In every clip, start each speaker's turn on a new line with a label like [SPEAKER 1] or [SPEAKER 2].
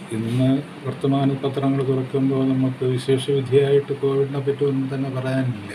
[SPEAKER 1] ഇന്ന് വർത്തമാന പത്രങ്ങൾ തുറക്കുമ്പോൾ നമുക്ക് വിശേഷവിധിയായിട്ട് കോവിഡിനെ പറ്റി ഒന്നും തന്നെ പറയാനില്ല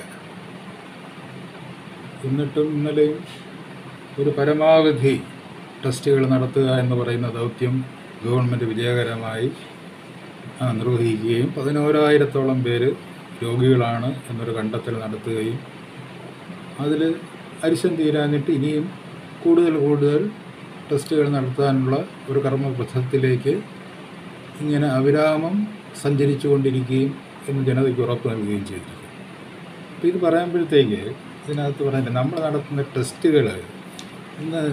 [SPEAKER 1] എന്നിട്ടും ഇന്നലെയും ഒരു പരമാവധി ടെസ്റ്റുകൾ നടത്തുക എന്ന് പറയുന്ന ദൗത്യം ഗവൺമെൻറ് വിജയകരമായി ആ, നിർവഹിക്കുകയും പതിനോരായിരത്തോളം പേര് രോഗികളാണ് എന്നൊരു കണ്ടെത്തൽ നടത്തുകയും അതിൽ അരിശം തീരാഞ്ഞിട്ട് ഇനിയും കൂടുതൽ കൂടുതൽ ടെസ്റ്റുകൾ നടത്താനുള്ള ഒരു കർമ്മപഥത്തിലേക്ക് ഇങ്ങനെ അവിരാമം സഞ്ചരിച്ചു കൊണ്ടിരിക്കുകയും എന്ന് ജനതയ്ക്ക് ഉറപ്പ് നൽകുകയും ചെയ്തിരിക്കും അപ്പോൾ ഇത് പറയുമ്പോഴത്തേക്ക് ഇതിനകത്ത് പറയുന്നത് നമ്മൾ നടത്തുന്ന ടെസ്റ്റുകൾ ഇന്ന്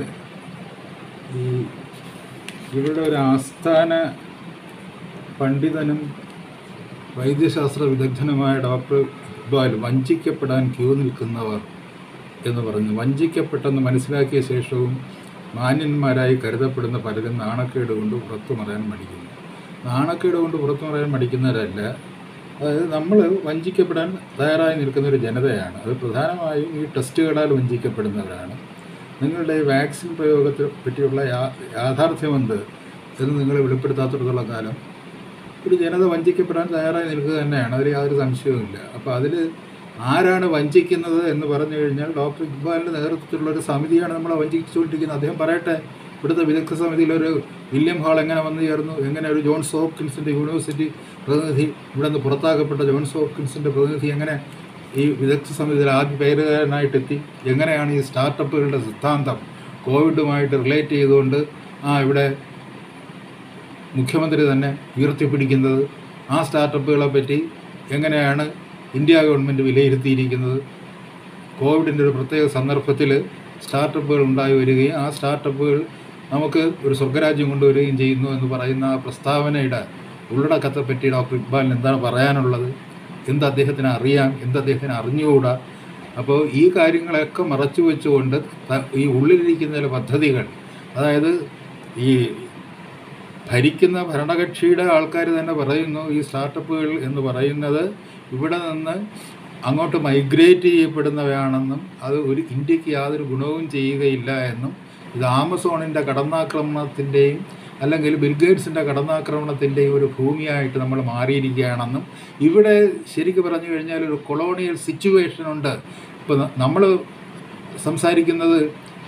[SPEAKER 1] ഈ ഇവിടെ ഒരു ആസ്ഥാന പണ്ഡിതനും വൈദ്യശാസ്ത്ര വിദഗ്ധനുമായ ഡോക്ടർ ഇക്ബാൽ വഞ്ചിക്കപ്പെടാൻ ക്യൂ നിൽക്കുന്നവർ എന്ന് പറഞ്ഞു വഞ്ചിക്കപ്പെട്ടെന്ന് മനസ്സിലാക്കിയ ശേഷവും മാന്യന്മാരായി കരുതപ്പെടുന്ന പലരും നാണക്കേട് കൊണ്ട് പുറത്തു മറയാൻ മടിക്കുന്നു നാണക്കേട് കൊണ്ട് പുറത്തു മറയാൻ മടിക്കുന്നവരല്ല അതായത് നമ്മൾ വഞ്ചിക്കപ്പെടാൻ തയ്യാറായി നിൽക്കുന്ന ഒരു ജനതയാണ് അത് പ്രധാനമായും ഈ ടെസ്റ്റുകളാൽ വഞ്ചിക്കപ്പെടുന്നവരാണ് നിങ്ങളുടെ വാക്സിൻ പ്രയോഗത്തെ പറ്റിയുള്ള യാ യാഥാർത്ഥ്യമെന്ത് എന്ന് നിങ്ങൾ വെളിപ്പെടുത്താത്തിടത്തോളം കാലം ഒരു ജനത വഞ്ചിക്കപ്പെടാൻ തയ്യാറായി നിൽക്കുക തന്നെയാണ് അതിൽ യാതൊരു സംശയവുമില്ല അപ്പോൾ അതിൽ ആരാണ് വഞ്ചിക്കുന്നത് എന്ന് പറഞ്ഞു കഴിഞ്ഞാൽ ഡോക്ടർ ഇക്ബാലിൻ്റെ നേതൃത്വത്തിലുള്ള ഒരു സമിതിയാണ് നമ്മളെ വഞ്ചിച്ചുകൊണ്ടിരിക്കുന്നത് അദ്ദേഹം പറയട്ടെ ഇവിടുത്തെ വിദഗ്ധ സമിതിയിൽ ഒരു വില്യം ഹാൾ എങ്ങനെ വന്നു ചേർന്നു എങ്ങനെ ഒരു ജോൺസ് ഹോപ്കിൻസിൻ്റെ യൂണിവേഴ്സിറ്റി പ്രതിനിധി ഇവിടെ നിന്ന് പുറത്താക്കപ്പെട്ട ജോൺസ് ഹോപ്കിൻസിൻ്റെ പ്രതിനിധി എങ്ങനെ ഈ വിദഗ്ധ സമിതിയിൽ ആദ്യ പേരുകാരനായിട്ടെത്തി എങ്ങനെയാണ് ഈ സ്റ്റാർട്ടപ്പുകളുടെ സിദ്ധാന്തം കോവിഡുമായിട്ട് റിലേറ്റ് ചെയ്തുകൊണ്ട് ആ ഇവിടെ മുഖ്യമന്ത്രി തന്നെ ഉയർത്തിപ്പിടിക്കുന്നത് ആ സ്റ്റാർട്ടപ്പുകളെ പറ്റി എങ്ങനെയാണ് ഇന്ത്യ ഗവൺമെൻറ് വിലയിരുത്തിയിരിക്കുന്നത് കോവിഡിൻ്റെ ഒരു പ്രത്യേക സന്ദർഭത്തിൽ സ്റ്റാർട്ടപ്പുകൾ ഉണ്ടായി വരികയും ആ സ്റ്റാർട്ടപ്പുകൾ നമുക്ക് ഒരു സ്വർഗരാജ്യം കൊണ്ടുവരികയും ചെയ്യുന്നു എന്ന് പറയുന്ന ആ പ്രസ്താവനയുടെ ഉള്ളടക്കത്തെ പറ്റി ഡോക്ടർ ഇക്ബാലിന് എന്താണ് പറയാനുള്ളത് എന്ത് അദ്ദേഹത്തിന് അറിയാം എന്ത് അദ്ദേഹത്തിന് അറിഞ്ഞുകൂടാ അപ്പോൾ ഈ കാര്യങ്ങളൊക്കെ മറച്ചു വെച്ചുകൊണ്ട് ത- ഈ ഉള്ളിലിരിക്കുന്ന ചില പദ്ധതികൾ അതായത് ഈ ഭരിക്കുന്ന ഭരണകക്ഷിയുടെ ആൾക്കാർ തന്നെ പറയുന്നു ഈ സ്റ്റാർട്ടപ്പുകൾ എന്ന് പറയുന്നത് ഇവിടെ നിന്ന് അങ്ങോട്ട് മൈഗ്രേറ്റ് ചെയ്യപ്പെടുന്നവയാണെന്നും അത് ഒരു ഇന്ത്യക്ക് യാതൊരു ഗുണവും ചെയ്യുകയില്ല എന്നും ഇത് ആമസോണിൻ്റെ കടന്നാക്രമണത്തിൻ്റെയും അല്ലെങ്കിൽ ബിൽഗേറ്റ്സിൻ്റെ കടന്നാക്രമണത്തിൻ്റെയും ഒരു ഭൂമിയായിട്ട് നമ്മൾ മാറിയിരിക്കുകയാണെന്നും ഇവിടെ ശരിക്കും പറഞ്ഞു കഴിഞ്ഞാൽ ഒരു കൊളോണിയൽ സിറ്റുവേഷൻ ഉണ്ട് ഇപ്പോൾ നമ്മൾ സംസാരിക്കുന്നത്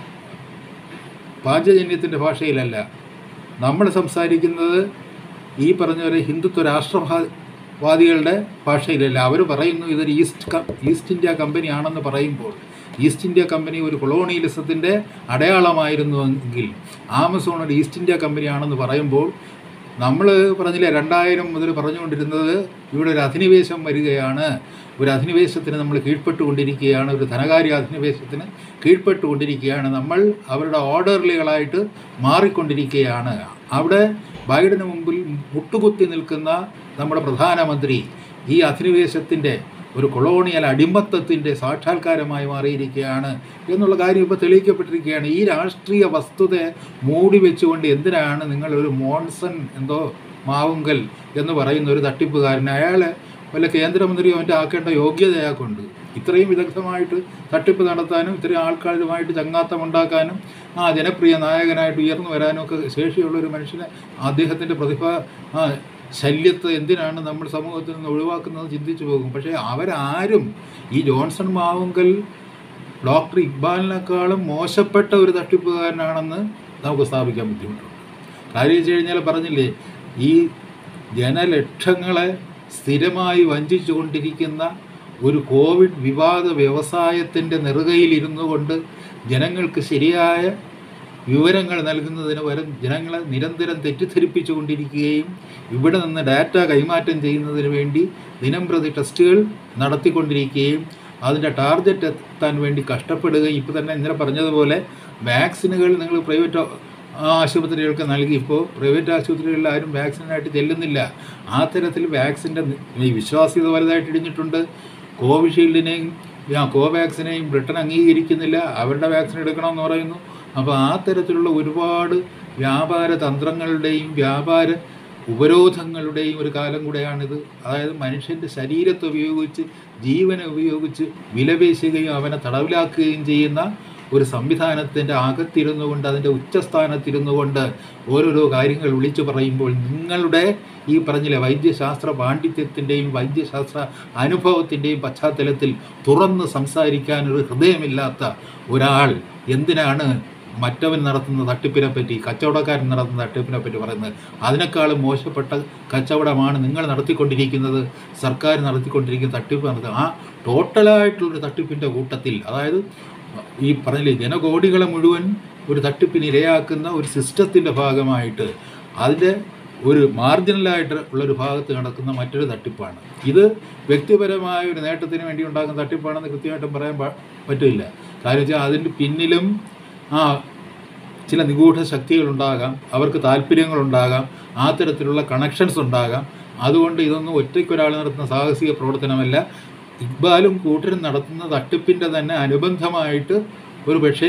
[SPEAKER 1] പാഞ്ചജന്യത്തിൻ്റെ ഭാഷയിലല്ല നമ്മൾ സംസാരിക്കുന്നത് ഈ പറഞ്ഞ പോലെ ഹിന്ദുത്വ രാഷ്ട്രവാദികളുടെ ഭാഷയിലല്ല അവർ പറയുന്നു ഇതൊരു ഈസ്റ്റ് ക- ഈസ്റ്റ് ഇന്ത്യ കമ്പനിയാണെന്ന് പറയുമ്പോൾ ഈസ്റ്റ് ഇന്ത്യ കമ്പനി ഒരു കൊളോണിയലിസത്തിൻ്റെ അടയാളമായിരുന്നുവെങ്കിൽ ആമസോൺ ഒരു ഈസ്റ്റ് ഇന്ത്യ കമ്പനിയാണെന്ന് പറയുമ്പോൾ നമ്മൾ പറഞ്ഞില്ലേ രണ്ടായിരം മുതൽ പറഞ്ഞുകൊണ്ടിരുന്നത് ഇവിടെ ഒരു അധിനിവേശം വരികയാണ് ഒരു അധിനിവേശത്തിന് നമ്മൾ കീഴ്പ്പെട്ടുകൊണ്ടിരിക്കുകയാണ് ഒരു ധനകാര്യ അധിനിവേശത്തിന് കീഴ്പ്പെട്ടുകൊണ്ടിരിക്കുകയാണ് നമ്മൾ അവരുടെ ഓർഡർലികളായിട്ട് മാറിക്കൊണ്ടിരിക്കുകയാണ് അവിടെ ബൈഡന് മുമ്പിൽ മുട്ടുകുത്തി നിൽക്കുന്ന നമ്മുടെ പ്രധാനമന്ത്രി ഈ അധിനിവേശത്തിൻ്റെ ഒരു കൊളോണിയൽ അടിമത്തത്തിൻ്റെ സാക്ഷാത്കാരമായി മാറിയിരിക്കുകയാണ് എന്നുള്ള കാര്യം ഇപ്പോൾ തെളിയിക്കപ്പെട്ടിരിക്കുകയാണ് ഈ രാഷ്ട്രീയ വസ്തുതയെ മൂടി വെച്ചുകൊണ്ട് എന്തിനാണ് നിങ്ങൾ ഒരു മോൺസൺ എന്തോ മാവുങ്കൽ എന്ന് പറയുന്ന ഒരു തട്ടിപ്പുകാരൻ അയാളെ വല്ല കേന്ദ്രമന്ത്രിയോ മറ്റോ ആക്കേണ്ട യോഗ്യത അയാൾക്കുണ്ട് ഇത്രയും വിദഗ്ധമായിട്ട് തട്ടിപ്പ് നടത്താനും ഇത്രയും ആൾക്കാരുമായിട്ട് ചങ്ങാത്തം ഉണ്ടാക്കാനും ആ ജനപ്രിയ നായകനായിട്ട് ഉയർന്നു വരാനും ഒക്കെ ശേഷിയുള്ള ഒരു മനുഷ്യനെ അദ്ദേഹത്തിൻ്റെ പ്രതിഭ ആ ശല്യത്തെ എന്തിനാണ് നമ്മൾ സമൂഹത്തിൽ നിന്ന് ഒഴിവാക്കുന്നത് ചിന്തിച്ചു പോകും പക്ഷേ അവരാരും ഈ ജോൺസൺ മാവുങ്കൽ ഡോക്ടർ ഇക്ബാലിനേക്കാളും മോശപ്പെട്ട ഒരു തട്ടിപ്പുകാരനാണെന്ന് നമുക്ക് സ്ഥാപിക്കാൻ ബുദ്ധിമുട്ടുണ്ട് കാര്യം വെച്ച് കഴിഞ്ഞാൽ പറഞ്ഞില്ലേ ഈ ജനലക്ഷങ്ങളെ സ്ഥിരമായി വഞ്ചിച്ചു കൊണ്ടിരിക്കുന്ന ഒരു കോവിഡ് വിവാദ വ്യവസായത്തിൻ്റെ നെറുകയിലിരുന്നു കൊണ്ട് ജനങ്ങൾക്ക് ശരിയായ വിവരങ്ങൾ നൽകുന്നതിന് പകരം ജനങ്ങളെ നിരന്തരം തെറ്റിദ്ധരിപ്പിച്ചു കൊണ്ടിരിക്കുകയും ഇവിടെ നിന്ന് ഡാറ്റ കൈമാറ്റം ചെയ്യുന്നതിന് വേണ്ടി ദിനം പ്രതി ടെസ്റ്റുകൾ നടത്തിക്കൊണ്ടിരിക്കുകയും അതിൻ്റെ ടാർഗറ്റ് എത്താൻ വേണ്ടി കഷ്ടപ്പെടുകയും ഇപ്പോൾ തന്നെ ഇന്നലെ പറഞ്ഞതുപോലെ വാക്സിനുകൾ നിങ്ങൾ പ്രൈവറ്റ് ആശുപത്രികൾക്ക് നൽകി ഇപ്പോൾ പ്രൈവറ്റ് ആശുപത്രികളിൽ ആരും വാക്സിനായിട്ട് ചെല്ലുന്നില്ല ആ തരത്തിൽ വാക്സിൻ്റെ ഈ വിശ്വാസ്യത വലുതായിട്ട് ഇടിഞ്ഞിട്ടുണ്ട് കോവിഷീൽഡിനെയും ആ കോവാക്സിനെയും ബ്രിട്ടൻ അംഗീകരിക്കുന്നില്ല അവരുടെ വാക്സിൻ എടുക്കണമെന്ന് പറയുന്നു അപ്പോൾ ആ തരത്തിലുള്ള ഒരുപാട് വ്യാപാര തന്ത്രങ്ങളുടെയും വ്യാപാര ഉപരോധങ്ങളുടെയും ഒരു കാലം കൂടെയാണിത് അതായത് മനുഷ്യൻ്റെ ശരീരത്തെ ഉപയോഗിച്ച് ജീവനെ ഉപയോഗിച്ച് വിലപേശുകയും അവനെ തടവിലാക്കുകയും ചെയ്യുന്ന ഒരു സംവിധാനത്തിൻ്റെ അകത്തിരുന്നു കൊണ്ട് അതിൻ്റെ ഉച്ചസ്ഥാനത്തിരുന്നു കൊണ്ട് ഓരോരോ കാര്യങ്ങൾ വിളിച്ചു പറയുമ്പോൾ നിങ്ങളുടെ ഈ പറഞ്ഞില്ലേ വൈദ്യശാസ്ത്ര പാണ്ഡിത്യത്തിൻ്റെയും വൈദ്യശാസ്ത്ര അനുഭവത്തിൻ്റെയും പശ്ചാത്തലത്തിൽ തുറന്ന് സംസാരിക്കാൻ ഒരു ഹൃദയമില്ലാത്ത ഒരാൾ എന്തിനാണ് മറ്റവൻ നടത്തുന്ന തട്ടിപ്പിനെ പറ്റി കച്ചവടക്കാരൻ നടത്തുന്ന തട്ടിപ്പിനെ പറ്റി പറയുന്നത് അതിനേക്കാളും മോശപ്പെട്ട കച്ചവടമാണ് നിങ്ങൾ നടത്തിക്കൊണ്ടിരിക്കുന്നത് സർക്കാർ നടത്തിക്കൊണ്ടിരിക്കുന്ന തട്ടിപ്പ് നടത്തുക ആ ടോട്ടലായിട്ടുള്ളൊരു തട്ടിപ്പിൻ്റെ കൂട്ടത്തിൽ അതായത് ഈ പറഞ്ഞില്ലേ ജനകോടികളെ മുഴുവൻ ഒരു തട്ടിപ്പിന് ഇരയാക്കുന്ന ഒരു സിസ്റ്റത്തിൻ്റെ ഭാഗമായിട്ട് അതിൻ്റെ ഒരു മാർജിനലായിട്ട് ഉള്ളൊരു ഭാഗത്ത് നടക്കുന്ന മറ്റൊരു തട്ടിപ്പാണ് ഇത് വ്യക്തിപരമായ ഒരു നേട്ടത്തിന് വേണ്ടി ഉണ്ടാക്കുന്ന തട്ടിപ്പാണെന്ന് കൃത്യമായിട്ടും പറയാൻ പ- പറ്റില്ല കാര്യം വെച്ചാൽ അതിൻ്റെ പിന്നിലും ആ ചില നിഗൂഢ ശക്തികളുണ്ടാകാം അവർക്ക് താല്പര്യങ്ങളുണ്ടാകാം ആ തരത്തിലുള്ള കണക്ഷൻസ് ഉണ്ടാകാം അതുകൊണ്ട് ഇതൊന്നും ഒറ്റയ്ക്കൊരാൾ നടത്തുന്ന സാഹസിക പ്രവർത്തനമല്ല ഇക്ബാലും കൂട്ടരും നടത്തുന്ന തട്ടിപ്പിൻ്റെ തന്നെ അനുബന്ധമായിട്ട് ഒരു പക്ഷേ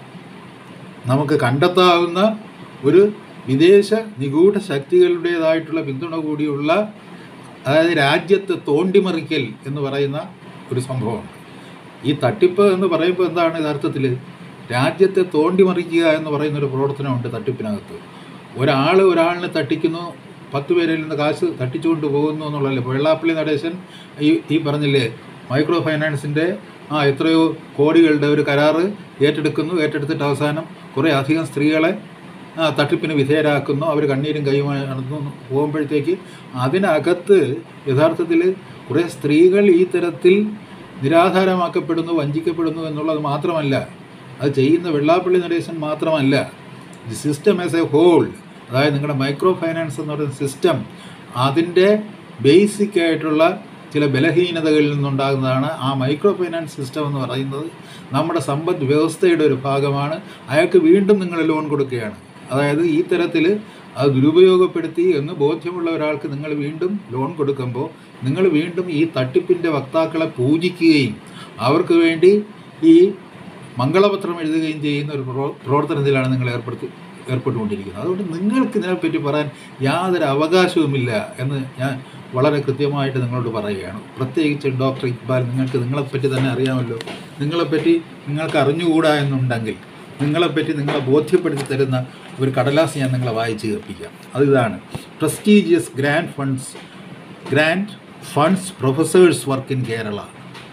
[SPEAKER 1] നമുക്ക് കണ്ടെത്താവുന്ന ഒരു വിദേശ നിഗൂഢ ശക്തികളുടേതായിട്ടുള്ള പിന്തുണ കൂടിയുള്ള അതായത് രാജ്യത്തെ തോണ്ടിമറിക്കൽ എന്ന് പറയുന്ന ഒരു സംഭവമുണ്ട് ഈ തട്ടിപ്പ് എന്ന് പറയുമ്പോൾ എന്താണ് യഥാർത്ഥത്തിൽ രാജ്യത്തെ തോണ്ടിമറിക്കുക എന്ന് പറയുന്ന ഒരു പ്രവർത്തനമുണ്ട് തട്ടിപ്പിനകത്ത് ഒരാൾ ഒരാളിനെ തട്ടിക്കുന്നു പത്ത് പേരിൽ നിന്ന് കാശ് തട്ടിച്ചുകൊണ്ട് പോകുന്നു എന്നുള്ളതല്ലേ ഇപ്പോൾ വെള്ളാപ്പള്ളി നടേശൻ ഈ ഈ പറഞ്ഞില്ലേ മൈക്രോ ഫൈനാൻസിൻ്റെ ആ എത്രയോ കോടികളുടെ ഒരു കരാറ് ഏറ്റെടുക്കുന്നു ഏറ്റെടുത്തിട്ട് അവസാനം കുറേ അധികം സ്ത്രീകളെ ആ, തട്ടിപ്പിന് വിധേയരാക്കുന്നു അവർ കണ്ണീരും കൈയുമായി നടന്നു പോകുമ്പോഴത്തേക്ക് അതിനകത്ത് യഥാർത്ഥത്തിൽ കുറേ സ്ത്രീകൾ ഈ തരത്തിൽ നിരാധാരമാക്കപ്പെടുന്നു വഞ്ചിക്കപ്പെടുന്നു എന്നുള്ളത് മാത്രമല്ല അത് ചെയ്യുന്ന വെള്ളാപ്പള്ളി നടേശൻ മാത്രമല്ല the system as a whole അതായത് നിങ്ങളുടെ മൈക്രോ ഫൈനാൻസ് എന്ന് പറയുന്ന സിസ്റ്റം അതിൻ്റെ ബേസിക് ആയിട്ടുള്ള ചില ബലഹീനതകളിൽ നിന്നുണ്ടാകുന്നതാണ് ആ മൈക്രോ ഫൈനാൻസ് സിസ്റ്റം എന്ന് പറയുന്നത് നമ്മുടെ സമ്പദ് വ്യവസ്ഥയുടെ ഒരു ഭാഗമാണ് അയാൾക്ക് വീണ്ടും നിങ്ങൾ ലോൺ കൊടുക്കുകയാണ് അതായത് ഈ തരത്തിൽ അത് ദുരുപയോഗപ്പെടുത്തി എന്ന് ബോധ്യമുള്ള ഒരാൾക്ക് നിങ്ങൾ വീണ്ടും ലോൺ കൊടുക്കുമ്പോൾ നിങ്ങൾ വീണ്ടും ഈ തട്ടിപ്പിൻ്റെ വക്താക്കളെ പൂജിക്കുകയും അവർക്ക് വേണ്ടി ഈ മംഗളപത്രം എഴുതുകയും ചെയ്യുന്ന ഒരു പ്രവ- പ്രവർത്തനത്തിലാണ് നിങ്ങൾ ഏർപ്പെടുത്തി ഏർപ്പെട്ടുകൊണ്ടിരിക്കുന്നത് അതുകൊണ്ട് നിങ്ങൾക്ക് ഇതിനെപ്പറ്റി പറയാൻ യാതൊരു അവകാശവുമില്ല എന്ന് ഞാൻ വളരെ കൃത്യമായിട്ട് നിങ്ങളോട് പറയുകയാണ് പ്രത്യേകിച്ച് ഡോക്ടർ ഇക്ബാൽ നിങ്ങൾക്ക് നിങ്ങളെപ്പറ്റി തന്നെ അറിയാമല്ലോ നിങ്ങളെപ്പറ്റി നിങ്ങൾക്ക് അറിഞ്ഞുകൂടാ എന്നുണ്ടെങ്കിൽ നിങ്ങളെപ്പറ്റി നിങ്ങളെ ബോധ്യപ്പെടുത്തി തരുന്ന ഒരു കടലാസ് ഞാൻ നിങ്ങളെ വായിച്ച് കേൾപ്പിക്കാം അത് ഇതാണ് prestigious grant funds grant funds professors work in Kerala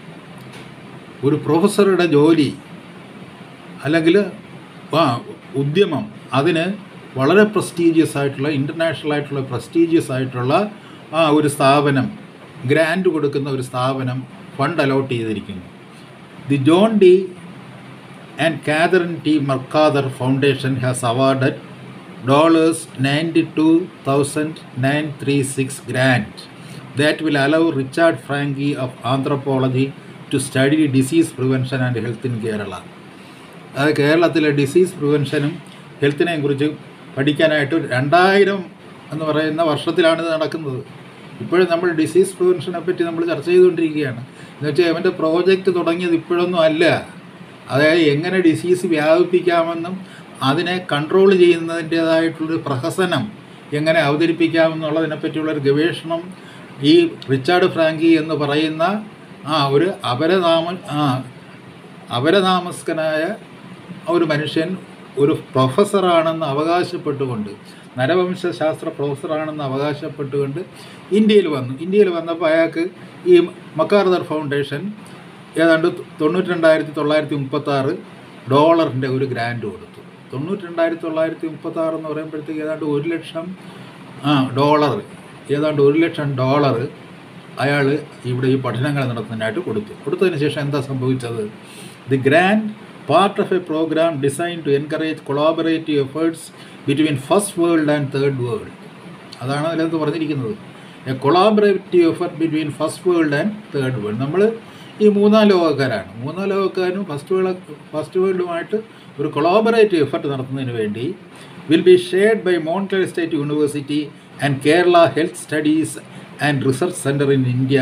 [SPEAKER 1] ഒരു പ്രൊഫസറുടെ ജോലി അല്ലെങ്കിൽ ആ ഉദ്യമം അതിന് വളരെ പ്രസ്റ്റീജിയസ് ആയിട്ടുള്ള ഇൻ്റർനാഷണൽ ആയിട്ടുള്ള പ്രസ്റ്റീജിയസ് ആയിട്ടുള്ള ആ ഒരു സ്ഥാപനം ഗ്രാൻഡ് കൊടുക്കുന്ന ഒരു സ്ഥാപനം ഫണ്ട് അലോട്ട് ചെയ്തിരിക്കുന്നു the John D and Catherine T MacArthur Foundation has awarded dollars ninety two thousand nine three six grant that will allow Richard Franke of anthropology to study disease prevention and health in Kerala അത് കേരളത്തിലെ disease പ്രിവെൻഷനും ഹെൽത്തിനെയും കുറിച്ച് പഠിക്കാനായിട്ട് രണ്ടായിരം എന്ന് പറയുന്ന വർഷത്തിലാണ് ഇത് നടക്കുന്നത് ഇപ്പോഴും നമ്മൾ ഡിസീസ് പ്രിവെൻഷനെ പറ്റി നമ്മൾ ചർച്ച ചെയ്തുകൊണ്ടിരിക്കുകയാണ് എന്ന് വെച്ചാൽ അവൻ്റെ പ്രോജക്റ്റ് തുടങ്ങിയത് ഇപ്പോഴൊന്നും അല്ല അതായത് എങ്ങനെ ഡിസീസ് വ്യാപിപ്പിക്കാമെന്നും അതിനെ കൺട്രോൾ ചെയ്യുന്നതിൻ്റേതായിട്ടുള്ളൊരു പ്രഹസനം എങ്ങനെ അവതരിപ്പിക്കാമെന്നുള്ളതിനെ പറ്റിയുള്ളൊരു ഗവേഷണം ഈ റിച്ചാർഡ് ഫ്രാങ്കി എന്ന് പറയുന്ന ആ ഒരു അപരനാമ ആ അപരനാമസ്കനായ ഒരു മനുഷ്യൻ ഒരു പ്രൊഫസറാണെന്ന് അവകാശപ്പെട്ടുകൊണ്ട് നരവംശാസ്ത്ര പ്രൊഫസറാണെന്ന് അവകാശപ്പെട്ടുകൊണ്ട് ഇന്ത്യയിൽ വന്നു ഇന്ത്യയിൽ വന്നപ്പോൾ അയാൾക്ക് ഈ മക്കാർദർ ഫൗണ്ടേഷൻ ഏതാണ്ട് തൊണ്ണൂറ്റി രണ്ടായിരത്തി തൊള്ളായിരത്തി മുപ്പത്താറ് ഡോളറിൻ്റെ ഒരു ഗ്രാൻഡ് കൊടുത്തു തൊണ്ണൂറ്റി രണ്ടായിരത്തി തൊള്ളായിരത്തി മുപ്പത്താറ് എന്ന് പറയുമ്പോഴത്തേക്ക് ഏതാണ്ട് ഒരു ലക്ഷം ആ ഡോളർ ഏതാണ്ട് ഒരു ലക്ഷം ഡോളർ അയാൾ ഇവിടെ ഈ പഠനങ്ങൾ നടത്തുന്നതിനായിട്ട് കൊടുത്തു കൊടുത്തതിന് ശേഷം എന്താ സംഭവിച്ചത് the grant part of a program designed to encourage collaborative efforts between first world and third world അതാണ് അതിനകത്ത് പറഞ്ഞിരിക്കുന്നത് a collaborative effort between first world and third world നമ്മൾ ഈ മൂന്നാം ലോകക്കാരാണ് മൂന്നാം ലോകക്കാരും ഫസ്റ്റ് വേൾഡ് ഫസ്റ്റ് വേൾഡുമായിട്ട് ഒരു കൊളാബറേറ്റീവ് എഫർട്ട് നടത്തുന്നതിന് വേണ്ടി will be shared by Montreal State University and Kerala health studies and research Centre in India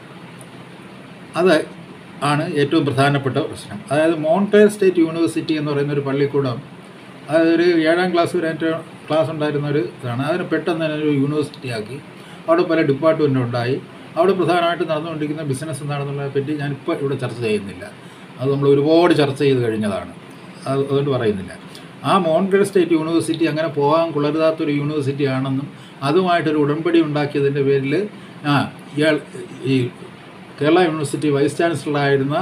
[SPEAKER 1] അത് ആണ് ഏറ്റവും പ്രധാനപ്പെട്ട പ്രശ്നം അതായത് മോൺട്രൽ സ്റ്റേറ്റ് യൂണിവേഴ്സിറ്റി എന്ന് പറയുന്ന ഒരു പള്ളിക്കൂടം അതൊരു ഏഴാം ക്ലാസ് വരെ എൻ്റെ ക്ലാസ് ഉണ്ടായിരുന്ന ഒരു ഇതാണ് അതിന് പെട്ടെന്ന് തന്നെ ഒരു യൂണിവേഴ്സിറ്റി ആക്കി അവിടെ പല ഡിപ്പാർട്ട്മെൻറ്റും ഉണ്ടായി അവിടെ പ്രധാനമായിട്ട് നടന്നുകൊണ്ടിരിക്കുന്ന ബിസിനസ് എന്താണെന്നുള്ളതിനെ പറ്റി ഞാനിപ്പോൾ ഇവിടെ ചർച്ച ചെയ്യുന്നില്ല അത് നമ്മൾ ഒരുപാട് ചർച്ച ചെയ്ത് കഴിഞ്ഞതാണ് അത് അതുകൊണ്ട് പറയുന്നില്ല ആ മോൺഗ്രൽ സ്റ്റേറ്റ് യൂണിവേഴ്സിറ്റി അങ്ങനെ പോകാൻ കൊള്ളരുതാത്തൊരു യൂണിവേഴ്സിറ്റി ആണെന്നും അതുമായിട്ടൊരു ഉടമ്പടി ഉണ്ടാക്കിയതിൻ്റെ പേരിൽ ആ ഇയാൾ ഈ കേരള യൂണിവേഴ്സിറ്റി വൈസ് ചാൻസലറായിരുന്ന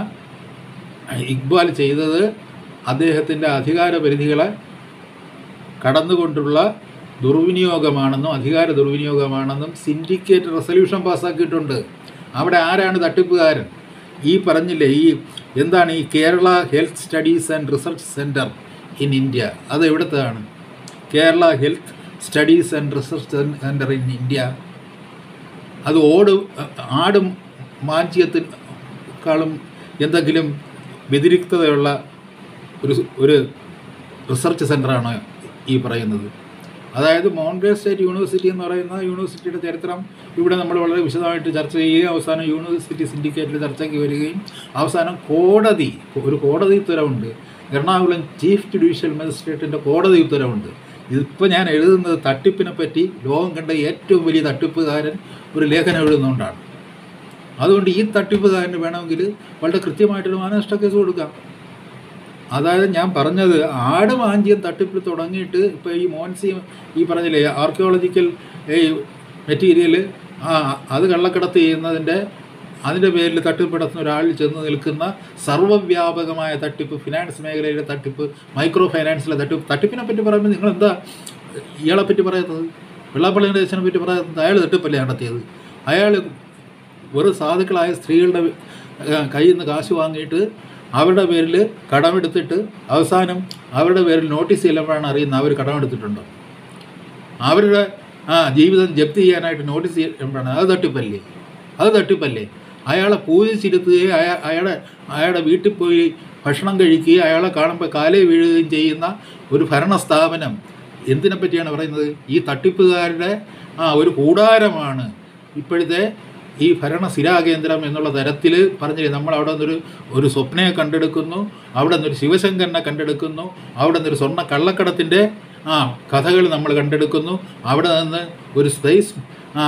[SPEAKER 1] ഇക്ബാൽ ചെയ്തത് അദ്ദേഹത്തിൻ്റെ അധികാര പരിധികളെ കടന്നുകൊണ്ടുള്ള ദുർവിനിയോഗമാണെന്നും അധികാര ദുർവിനിയോഗമാണെന്നും സിൻഡിക്കേറ്റ് റെസൊല്യൂഷൻ പാസ്സാക്കിയിട്ടുണ്ട് അവിടെ ആരാണ് തട്ടിപ്പുകാരൻ ഈ പറഞ്ഞില്ലേ ഈ എന്താണ് ഈ Kerala health studies and research Centre in India അത് എവിടുത്താണ് Kerala health studies and research Centre in India അത് ഓട് ആടും മാഞ്ചിയത്തിനേക്കാളും എന്തെങ്കിലും വ്യതിരിക്തതയുള്ള ഒരു ഒരു റിസർച്ച് സെൻ്ററാണ് ഈ പറയുന്നത് അതായത് മോൺഗ്രേ സ്റ്റേറ്റ് യൂണിവേഴ്സിറ്റി എന്ന് പറയുന്ന യൂണിവേഴ്സിറ്റിയുടെ ചരിത്രം ഇവിടെ നമ്മൾ വളരെ വിശദമായിട്ട് ചർച്ച ചെയ്യുകയും അവസാനം യൂണിവേഴ്സിറ്റി സിൻഡിക്കേറ്റിൽ ചർച്ചയ്ക്ക് വരികയും അവസാനം കോടതി ഒരു കോടതി ഉത്തരവുണ്ട് എറണാകുളം ചീഫ് ജുഡീഷ്യൽ മജിസ്ട്രേറ്റിൻ്റെ കോടതി ഉത്തരവുണ്ട് ഇതിപ്പോൾ ഞാൻ എഴുതുന്നത് തട്ടിപ്പിനെ പറ്റി ലോകം കണ്ട ഏറ്റവും വലിയ തട്ടിപ്പുകാരൻ ഒരു ലേഖനം എഴുതുന്നതുകൊണ്ടാണ് അതുകൊണ്ട് ഈ തട്ടിപ്പുകാരന് വേണമെങ്കിൽ വളരെ കൃത്യമായിട്ടൊരു മാനനഷ്ട കേസ് കൊടുക്കാം അതായത് ഞാൻ പറഞ്ഞത് ആട് മാഞ്ചിയം തട്ടിപ്പിൽ തുടങ്ങിയിട്ട് ഇപ്പോൾ ഈ മോൻസി ഈ പറഞ്ഞില്ലേ ആർക്കിയോളജിക്കൽ ഈ മെറ്റീരിയൽ ആ അത് കള്ളക്കടത്ത് ചെയ്യുന്നതിൻ്റെ അതിൻ്റെ പേരിൽ തട്ടിപ്പ് നടത്തുന്ന ഒരാളിൽ ചെന്ന് നിൽക്കുന്ന സർവ്വവ്യാപകമായ തട്ടിപ്പ് ഫിനാൻസ് മേഖലയിലെ തട്ടിപ്പ് മൈക്രോ ഫൈനാൻസിലെ തട്ടിപ്പ് തട്ടിപ്പിനെ പറ്റി പറയുമ്പോൾ നിങ്ങൾ എന്താ ഇയാളെ പറ്റി പറയുന്നത് വെള്ളാപ്പള്ളി നടേശനെ പറ്റി പറയുന്നത് അയാൾ തട്ടിപ്പല്ലേ നടത്തിയത് അയാൾ വെറും സാധുക്കളായ സ്ത്രീകളുടെ ഏഹ്, കയ്യിൽ നിന്ന് കാശ് വാങ്ങിയിട്ട് അവരുടെ പേരിൽ കടമെടുത്തിട്ട് അവസാനം അവരുടെ പേരിൽ നോട്ടീസ് ചെല്ലുമ്പോഴാണ് അറിയുന്നത് അവർ കടമെടുത്തിട്ടുണ്ടോ അവരുടെ ആ ജീവിതം ജപ്തി ചെയ്യാനായിട്ട് നോട്ടീസ് ചെയ്യുമ്പോഴാണ് അത് തട്ടിപ്പല്ലേ അത് തട്ടിപ്പല്ലേ അയാളെ പൂജിച്ചിരുത്തുകയും അയാ അയാളെ അയാളുടെ വീട്ടിൽ പോയി ഭക്ഷണം കഴിക്കുകയും അയാളെ കാണുമ്പോൾ കാലേ വീഴുകയും ചെയ്യുന്ന ഒരു ഭരണ സ്ഥാപനം എന്തിനെ പറ്റിയാണ് പറയുന്നത് ഈ തട്ടിപ്പുകാരുടെ ആ ഒരു കൂടാരമാണ് ഇപ്പോഴത്തെ ഈ ഭരണ സ്ഥിരാകേന്ദ്രം എന്നുള്ള തരത്തിൽ പറഞ്ഞില്ലേ നമ്മൾ അവിടെ നിന്നൊരു ഒരു സ്വപ്നയെ കണ്ടെടുക്കുന്നു അവിടെ നിന്നൊരു ശിവശങ്കരനെ കണ്ടെടുക്കുന്നു അവിടെ നിന്നൊരു സ്വർണ്ണ കള്ളക്കടത്തിൻ്റെ ആ കഥകൾ നമ്മൾ കണ്ടെടുക്കുന്നു അവിടെ നിന്ന് ഒരു സ്പേസ് ആ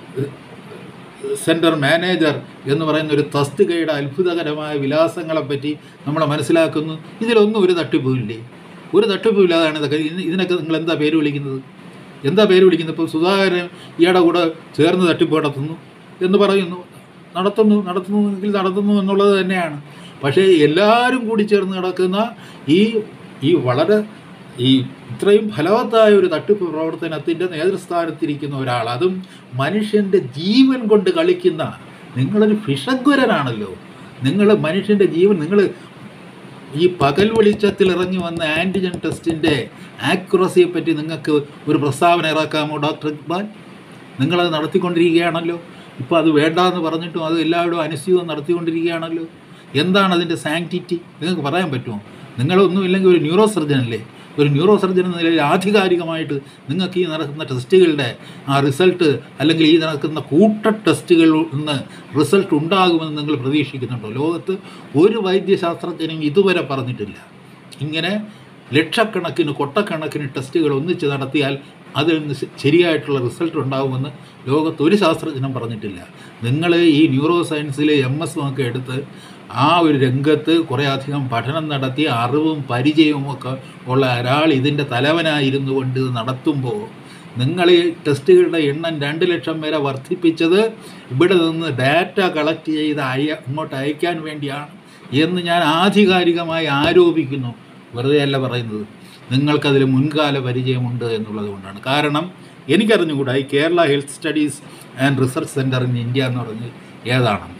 [SPEAKER 1] സെൻറ്റർ മാനേജർ എന്ന് പറയുന്ന ഒരു തസ്തികയുടെ അത്ഭുതകരമായ വിലാസങ്ങളെപ്പറ്റി നമ്മൾ മനസ്സിലാക്കുന്നു ഇതിലൊന്നും ഒരു തട്ടിപ്പുമില്ലേ ഒരു തട്ടിപ്പുമില്ലാതാണ് ഇതൊക്കെ ഇതിന് ഇതിനൊക്കെ നിങ്ങൾ എന്താ പേര് വിളിക്കുന്നത് എന്താ പേര് വിളിക്കുന്നത് ഇപ്പോൾ സുധാകരൻ ഇയാളുടെ കൂടെ ചേർന്ന് തട്ടിപ്പ് നടത്തുന്നു എന്ന് പറയുന്നു നടത്തുന്നു നടത്തുന്നു എങ്കിൽ നടത്തുന്നു എന്നുള്ളത് തന്നെയാണ് പക്ഷേ എല്ലാവരും കൂടി ചേർന്ന് നടക്കുന്ന ഈ ഈ വളരെ ഈ ഇത്രയും ഫലവത്തായ ഒരു തട്ടിപ്പ് പ്രവർത്തനത്തിൻ്റെ നേതൃസ്ഥാനത്തിരിക്കുന്ന ഒരാൾ അതും മനുഷ്യൻ്റെ ജീവൻ കൊണ്ട് കളിക്കുന്ന നിങ്ങളൊരു ഫിഷഗ്വരനാണല്ലോ നിങ്ങൾ മനുഷ്യൻ്റെ ജീവൻ നിങ്ങൾ ഈ പകൽ വെളിച്ചത്തിൽ ഇറങ്ങി വന്ന ആൻറ്റിജൻ ടെസ്റ്റിൻ്റെ ആക്യുറസിയെ പറ്റി നിങ്ങൾക്ക് ഒരു പ്രസ്താവന ഇറക്കാമോ ഡോക്ടർ ഇക്ബാൽ നിങ്ങളത് നടത്തിക്കൊണ്ടിരിക്കുകയാണല്ലോ ഇപ്പോൾ അത് വേണ്ടാന്ന് പറഞ്ഞിട്ടും അത് എല്ലാവരും അനുസ്യൂതം നടത്തിക്കൊണ്ടിരിക്കുകയാണല്ലോ എന്താണ് അതിൻ്റെ സാങ്ക്ടിറ്റി നിങ്ങൾക്ക് പറയാൻ പറ്റുമോ നിങ്ങളൊന്നുമില്ലെങ്കിൽ ഒരു ന്യൂറോ സർജൻ അല്ലേ ഒരു ന്യൂറോ സർജൻ എന്ന നിലയിൽ ആധികാരികമായിട്ട് നിങ്ങൾക്ക് ഈ നടക്കുന്ന ടെസ്റ്റുകളുടെ ആ റിസൾട്ട് അല്ലെങ്കിൽ ഈ നടക്കുന്ന കൂട്ട ടെസ്റ്റുകളിൽ നിന്ന് റിസൾട്ട് ഉണ്ടാകുമെന്ന് നിങ്ങൾ പ്രതീക്ഷിക്കുന്നുണ്ടോ ലോകത്ത് ഒരു വൈദ്യശാസ്ത്രജ്ഞനും ഇതുവരെ പറഞ്ഞിട്ടില്ല ഇങ്ങനെ ലക്ഷക്കണക്കിന് കൊട്ടക്കണക്കിന് ടെസ്റ്റുകൾ ഒന്നിച്ച് നടത്തിയാൽ അതിൽ നിന്ന് ശ- ശരിയായിട്ടുള്ള റിസൾട്ട് ഉണ്ടാകുമെന്ന് ലോകത്ത് ഒരു ശാസ്ത്രജ്ഞനും പറഞ്ഞിട്ടില്ല നിങ്ങൾ ഈ ന്യൂറോ സയൻസിൽ എം എസ് ഒക്കെ എടുത്ത് ആ ഒരു രംഗത്ത് കുറേ അധികം പഠനം നടത്തി അറിവും പരിചയവും ഒക്കെ ഉള്ള ഒരാൾ ഇതിൻ്റെ തലവനായിരുന്നു കൊണ്ട് ഇത് നടത്തുമ്പോൾ നിങ്ങൾ ഈ ടെസ്റ്റുകളുടെ എണ്ണം രണ്ട് ലക്ഷം വരെ വർദ്ധിപ്പിച്ചത് ഇവിടെ നിന്ന് ഡാറ്റ കളക്ട് ചെയ്ത് അയ ഇങ്ങോട്ട് അയക്കാൻ വേണ്ടിയാണ് എന്ന് ഞാൻ ആധികാരികമായി ആരോപിക്കുന്നു വെറുതെ അല്ല പറയുന്നത് നിങ്ങൾക്കതിൽ മുൻകാല പരിചയമുണ്ട് എന്നുള്ളത് കൊണ്ടാണ് കാരണം എനിക്കറിഞ്ഞുകൂടാ ഈ Kerala health studies and research Centre in India എന്ന് പറഞ്ഞ് ഏതാണെന്ന്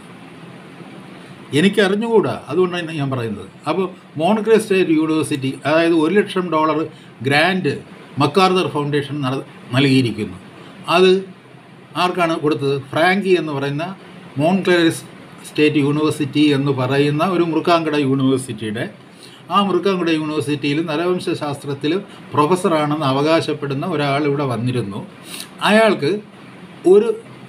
[SPEAKER 1] എനിക്ക് അറിഞ്ഞുകൂടാ അതുകൊണ്ടാണ് ഞാൻ പറയുന്നത് അപ്പോൾ മോൺഗ്രേ സ്റ്റേറ്റ് യൂണിവേഴ്സിറ്റി അതായത് ഒരു ലക്ഷം ഡോളർ ഗ്രാൻഡ് മക്കാർദർ ഫൗണ്ടേഷൻ നട നൽകിയിരിക്കുന്നു അത് ആർക്കാണ് കൊടുത്തത് ഫ്രാങ്കി എന്ന് പറയുന്ന മോൺക്ലേസ് സ്റ്റേറ്റ് യൂണിവേഴ്സിറ്റി എന്ന് പറയുന്ന ഒരു മുറുക്കാങ്കട യൂണിവേഴ്സിറ്റിയുടെ ആ മുറുക്കാങ്കട യൂണിവേഴ്സിറ്റിയിൽ നരവംശാസ്ത്രത്തിൽ പ്രൊഫസറാണെന്ന് അവകാശപ്പെടുന്ന ഒരാൾ ഇവിടെ വന്നിരുന്നു അയാൾക്ക് ഒരു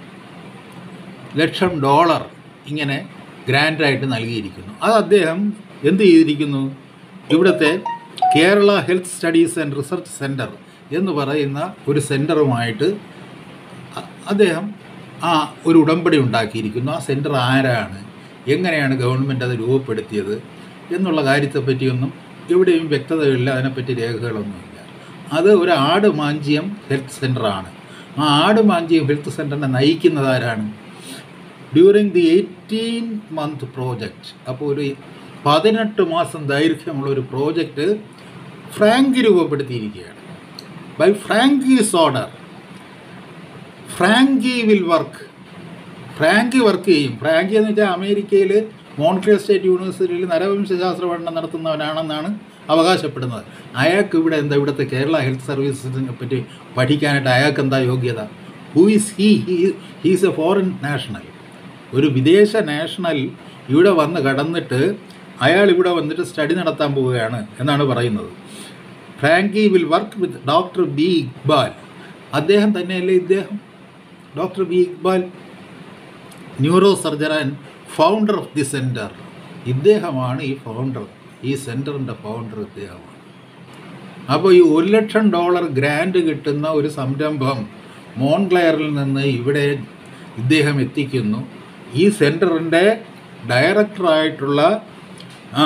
[SPEAKER 1] ലക്ഷം ഡോളർ ഇങ്ങനെ ഗ്രാൻഡായിട്ട് നൽകിയിരിക്കുന്നു അത് അദ്ദേഹം എന്ത് ചെയ്തിരിക്കുന്നു ഇവിടുത്തെ Kerala health studies and research Centre എന്ന് പറയുന്ന ഒരു സെൻറ്ററുമായിട്ട് അ- അദ്ദേഹം ആ ഒരു ഉടമ്പടി ഉണ്ടാക്കിയിരിക്കുന്നു ആ സെൻറ്റർ ആരാണ് എങ്ങനെയാണ് ഗവൺമെൻറ് അത് രൂപപ്പെടുത്തിയത് എന്നുള്ള കാര്യത്തെപ്പറ്റിയൊന്നും എവിടെയും വ്യക്തതയില്ല അതിനെപ്പറ്റി രേഖകളൊന്നുമില്ല അത് ഒരു ആട് മാഞ്ചിയം ഹെൽത്ത് സെൻ്ററാണ് ആ ആട് മാഞ്ചിയം ഹെൽത്ത് സെൻ്ററിനെ നയിക്കുന്നത് ആരാണ് during the eighteen month project അപ്പോൾ ഒരു പതിനെട്ട് മാസം ദൈർഘ്യമുള്ള ഒരു പ്രോജക്റ്റ് ഫ്രാങ്കി രൂപപ്പെടുത്തിയിരിക്കുകയാണ് by Franke's order Franke will work Franke work ചെയ്യും ഫ്രാങ്കി എന്ന് വെച്ചാൽ അമേരിക്കയിൽ മോൺട്രിയൽ സ്റ്റേറ്റ് യൂണിവേഴ്സിറ്റിയിൽ നരവംശാസ്ത്ര പഠനം നടത്തുന്നവനാണെന്നാണ് അവകാശപ്പെടുന്നത് അയാൾക്ക് ഇവിടെ എന്താ ഇവിടുത്തെ കേരള ഹെൽത്ത് സർവീസസിനെ പറ്റി പഠിക്കാനായിട്ട് അയാൾക്ക് എന്താ യോഗ്യത who is he he's a foreign national ഒരു വിദേശ നാഷണൽ ഇവിടെ വന്ന് കടന്നിട്ട് അയാൾ ഇവിടെ വന്നിട്ട് സ്റ്റഡി നടത്താൻ പോവുകയാണ് എന്നാണ് പറയുന്നത് Franke will work with doctor B Iqbal അദ്ദേഹം തന്നെയല്ലേ ഇദ്ദേഹം doctor B Iqbal neuro surgeon and founder of the centre ഇദ്ദേഹമാണ് ഈ ഫൗണ്ടർ ഈ സെൻറ്ററിൻ്റെ ഫൗണ്ടർ ഇദ്ദേഹമാണ് അപ്പോൾ ഈ ഒരു ലക്ഷം ഡോളർ ഗ്രാൻഡ് കിട്ടുന്ന ഒരു സംരംഭം മോൺക്ലെയറിൽ നിന്ന് ഇവിടെ ഇദ്ദേഹം എത്തിക്കുന്നു ഈ സെൻറ്ററിൻ്റെ ഡയറക്ടറായിട്ടുള്ള ആ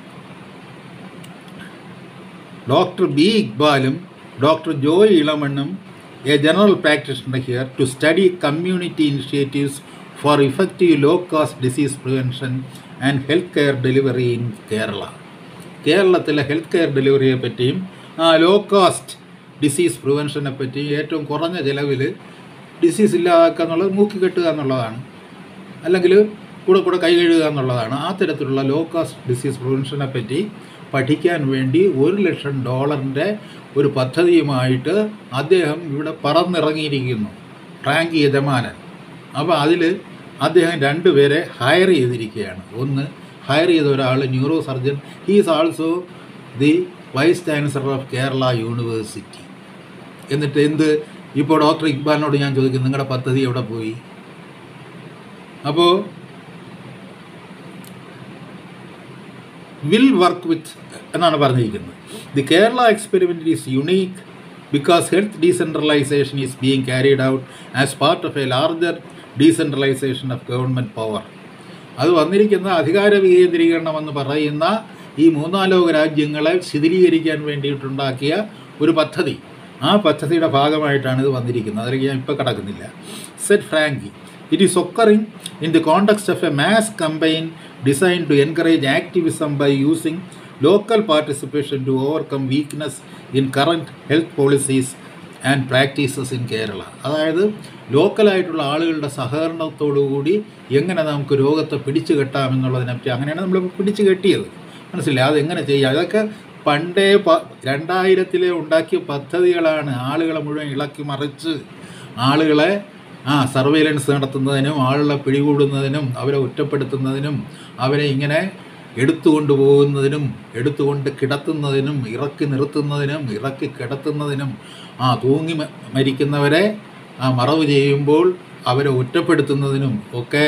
[SPEAKER 1] ഡോക്ടർ ബി ഇക്ബാലും ഡോക്ടർ ജോയ് ഇളമണ്ണും a general practitioner hired to study community initiatives for effective low cost disease prevention and health care delivery in Kerala കേരളത്തിലെ ഹെൽത്ത് കെയർ ഡെലിവറിയെ പറ്റിയും ലോ കാസ്റ്റ് ഡിസീസ് പ്രിവെൻഷനെ പറ്റിയും ഏറ്റവും കുറഞ്ഞ ചിലവിൽ ഡിസീസ് ഇല്ലാതാക്കുക എന്നുള്ളത് മൂക്കി കെട്ടുക എന്നുള്ളതാണ് അല്ലെങ്കിൽ കൂടെ കൂടെ കൈ കഴുകുക എന്നുള്ളതാണ് ആ തരത്തിലുള്ള ലോ കാസ്റ്റ് ഡിസീസ് പ്രിവെൻഷനെ പറ്റി പഠിക്കാൻ വേണ്ടി ഒരു ലക്ഷം ഡോളറിൻ്റെ ഒരു പദ്ധതിയുമായിട്ട് അദ്ദേഹം ഇവിടെ പറന്നിറങ്ങിയിരിക്കുന്നു ഫ്രാങ്ക് യജമാനൻ അപ്പോൾ അതിൽ അദ്ദേഹം രണ്ടുപേരെ ഹയർ ചെയ്തിരിക്കുകയാണ് ഒന്ന് ഹയർ ചെയ്ത ഒരാൾ neuro surgeon he's also the vice chancellor of Kerala university എന്നിട്ട് എന്ത് ഇപ്പോൾ ഡോക്ടർ ഇക്ബാലിനോട് ഞാൻ ചോദിക്കും നിങ്ങളുടെ പദ്ധതി എവിടെ പോയി അപ്പോൾ വിൽ വർക്ക് വിത്ത് എന്നാണ് പറഞ്ഞിരിക്കുന്നത് the Kerala experiment is unique because health decentralization is being carried out as part of a larger decentralization of government power അത് വന്നിരിക്കുന്ന അധികാര വികേന്ദ്രീകരണം എന്ന് പറയുന്ന ഈ മൂന്നാലോക രാജ്യങ്ങളെ ശിഥിലീകരിക്കാൻ വേണ്ടിയിട്ടുണ്ടാക്കിയ ഒരു പദ്ധതി ആ പദ്ധതിയുടെ ഭാഗമായിട്ടാണ് ഇത് വന്നിരിക്കുന്നത് അതിലേക്ക് ഞാൻ ഇപ്പോൾ കിടക്കുന്നില്ല said Franke it is occurring in the context of a mass campaign designed to encourage activism by using local participation to overcome weakness in current health policies and practices in Kerala അതായത് ലോക്കലായിട്ടുള്ള ആളുകളുടെ സഹകരണത്തോടുകൂടി എങ്ങനെ നമുക്ക് രോഗത്തെ പിടിച്ചു കെട്ടാമെന്നുള്ളതിനെ പറ്റി അങ്ങനെയാണ് നമ്മൾ പിടിച്ചു കെട്ടിയത് മനസ്സിലായി അതെങ്ങനെ ചെയ്യാം അതൊക്കെ പണ്ടേ പ രണ്ടായിരത്തിലെ ഉണ്ടാക്കിയ പദ്ധതികളാണ് ആളുകളെ മുഴുവൻ ഇളക്കി മറിച്ച് ആളുകളെ ആ സർവൈലൻസ് നടത്തുന്നതിനും ആളുകളെ പിടികൂടുന്നതിനും അവരെ ഒറ്റപ്പെടുത്തുന്നതിനും അവരെ ഇങ്ങനെ എടുത്തുകൊണ്ട് പോകുന്നതിനും എടുത്തുകൊണ്ട് കിടത്തുന്നതിനും ഇറക്കി നിർത്തുന്നതിനും ഇറക്കി കിടത്തുന്നതിനും ആ തൂങ്ങി മ- മരിക്കുന്നവരെ ആ മറവ് ചെയ്യുമ്പോൾ അവരെ ഒറ്റപ്പെടുത്തുന്നതിനും ഒക്കെ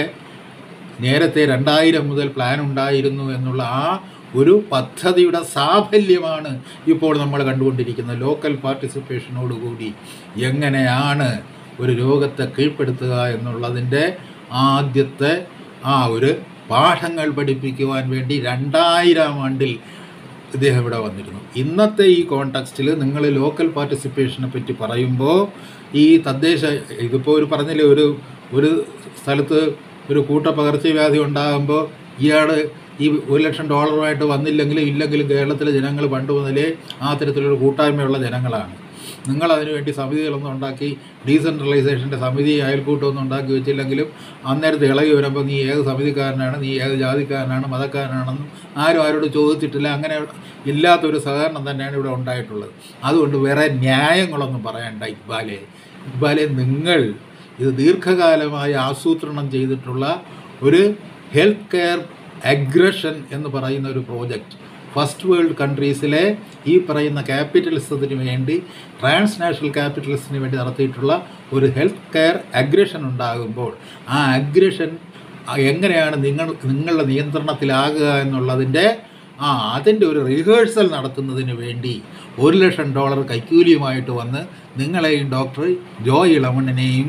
[SPEAKER 1] നേരത്തെ രണ്ടായിരം മുതൽ പ്ലാൻ ഉണ്ടായിരുന്നു എന്നുള്ള ആ ഒരു പദ്ധതിയുടെ സാഫല്യമാണ് ഇപ്പോൾ നമ്മൾ കണ്ടുകൊണ്ടിരിക്കുന്നത് ലോക്കൽ പാർട്ടിസിപ്പേഷനോടുകൂടി എങ്ങനെയാണ് ഒരു രോഗത്തെ കീഴ്പ്പെടുത്തുക എന്നുള്ളതിൻ്റെ ആദ്യത്തെ ആ ഒരു പാഠങ്ങൾ പഠിപ്പിക്കുവാൻ വേണ്ടി രണ്ടായിരം ആണ്ടിൽ ഇദ്ദേഹം ഇവിടെ വന്നിരുന്നു ഇന്നത്തെ ഈ കോണ്ടെക്സ്റ്റിൽ നിങ്ങൾ ലോക്കൽ പാർട്ടിസിപ്പേഷനെ പറ്റി പറയുമ്പോൾ ഈ തദ്ദേശ ഇതിപ്പോൾ ഒരു പറഞ്ഞില്ലേ ഒരു ഒരു സ്ഥലത്ത് ഒരു കൂട്ടപ്പകർച്ചവ്യാധി ഉണ്ടാകുമ്പോൾ ഇയാൾ ഈ ഒരു ലക്ഷം ഡോളറുമായിട്ട് വന്നില്ലെങ്കിലും ഇല്ലെങ്കിലും കേരളത്തിലെ ജനങ്ങൾ പണ്ട് മുതലേ ആ തരത്തിലൊരു കൂട്ടായ്മയുള്ള ജനങ്ങളാണ് നിങ്ങൾ അതിനു വേണ്ടി സമിതികളൊന്നും ഉണ്ടാക്കി ഡീസെൻട്രലൈസേഷൻ്റെ സമിതി അയൽക്കൂട്ടമൊന്നും ഉണ്ടാക്കി വെച്ചില്ലെങ്കിലും അന്നേരത്തെ ഇളകി വരുമ്പോൾ നീ ഏത് സമിതിക്കാരനാണ് നീ ഏത് ജാതിക്കാരനാണ് മതക്കാരനാണെന്നും ആരും ആരോട് ചോദിച്ചിട്ടില്ല അങ്ങനെ ഇല്ലാത്തൊരു സഹകരണം തന്നെയാണ് ഇവിടെ ഉണ്ടായിട്ടുള്ളത് അതുകൊണ്ട് വേറെ ന്യായങ്ങളൊന്നും പറയണ്ട ഇക്ബാലെ ഇക്ബാലെ നിങ്ങൾ ഇത് ദീർഘകാലമായി ആസൂത്രണം ചെയ്തിട്ടുള്ള ഒരു ഹെൽത്ത് കെയർ അഗ്രഷൻ എന്ന് പറയുന്ന ഒരു പ്രോജക്റ്റ് ഫസ്റ്റ് വേൾഡ് കൺട്രീസിലെ ഈ പറയുന്ന ക്യാപിറ്റലിസത്തിന് വേണ്ടി ട്രാൻസ്നാഷണൽ ക്യാപിറ്റലിസത്തിന് വേണ്ടി നടത്തിയിട്ടുള്ള ഒരു ഹെൽത്ത് കെയർ അഗ്രഷൻ ഉണ്ടാകുമ്പോൾ ആ അഗ്രഷൻ എങ്ങനെയാണ് നിങ്ങൾ നിങ്ങളുടെ നിയന്ത്രണത്തിലാകുക എന്നുള്ളതിൻ്റെ ആ അതിൻ്റെ ഒരു റിഹേഴ്സൽ നടത്തുന്നതിന് വേണ്ടി ഒരു ലക്ഷം ഡോളർ കൈക്കൂലിയുമായിട്ട് വന്ന് നിങ്ങളെയും ഡോക്ടർ ജോയ് ഇളമണ്ണിനെയും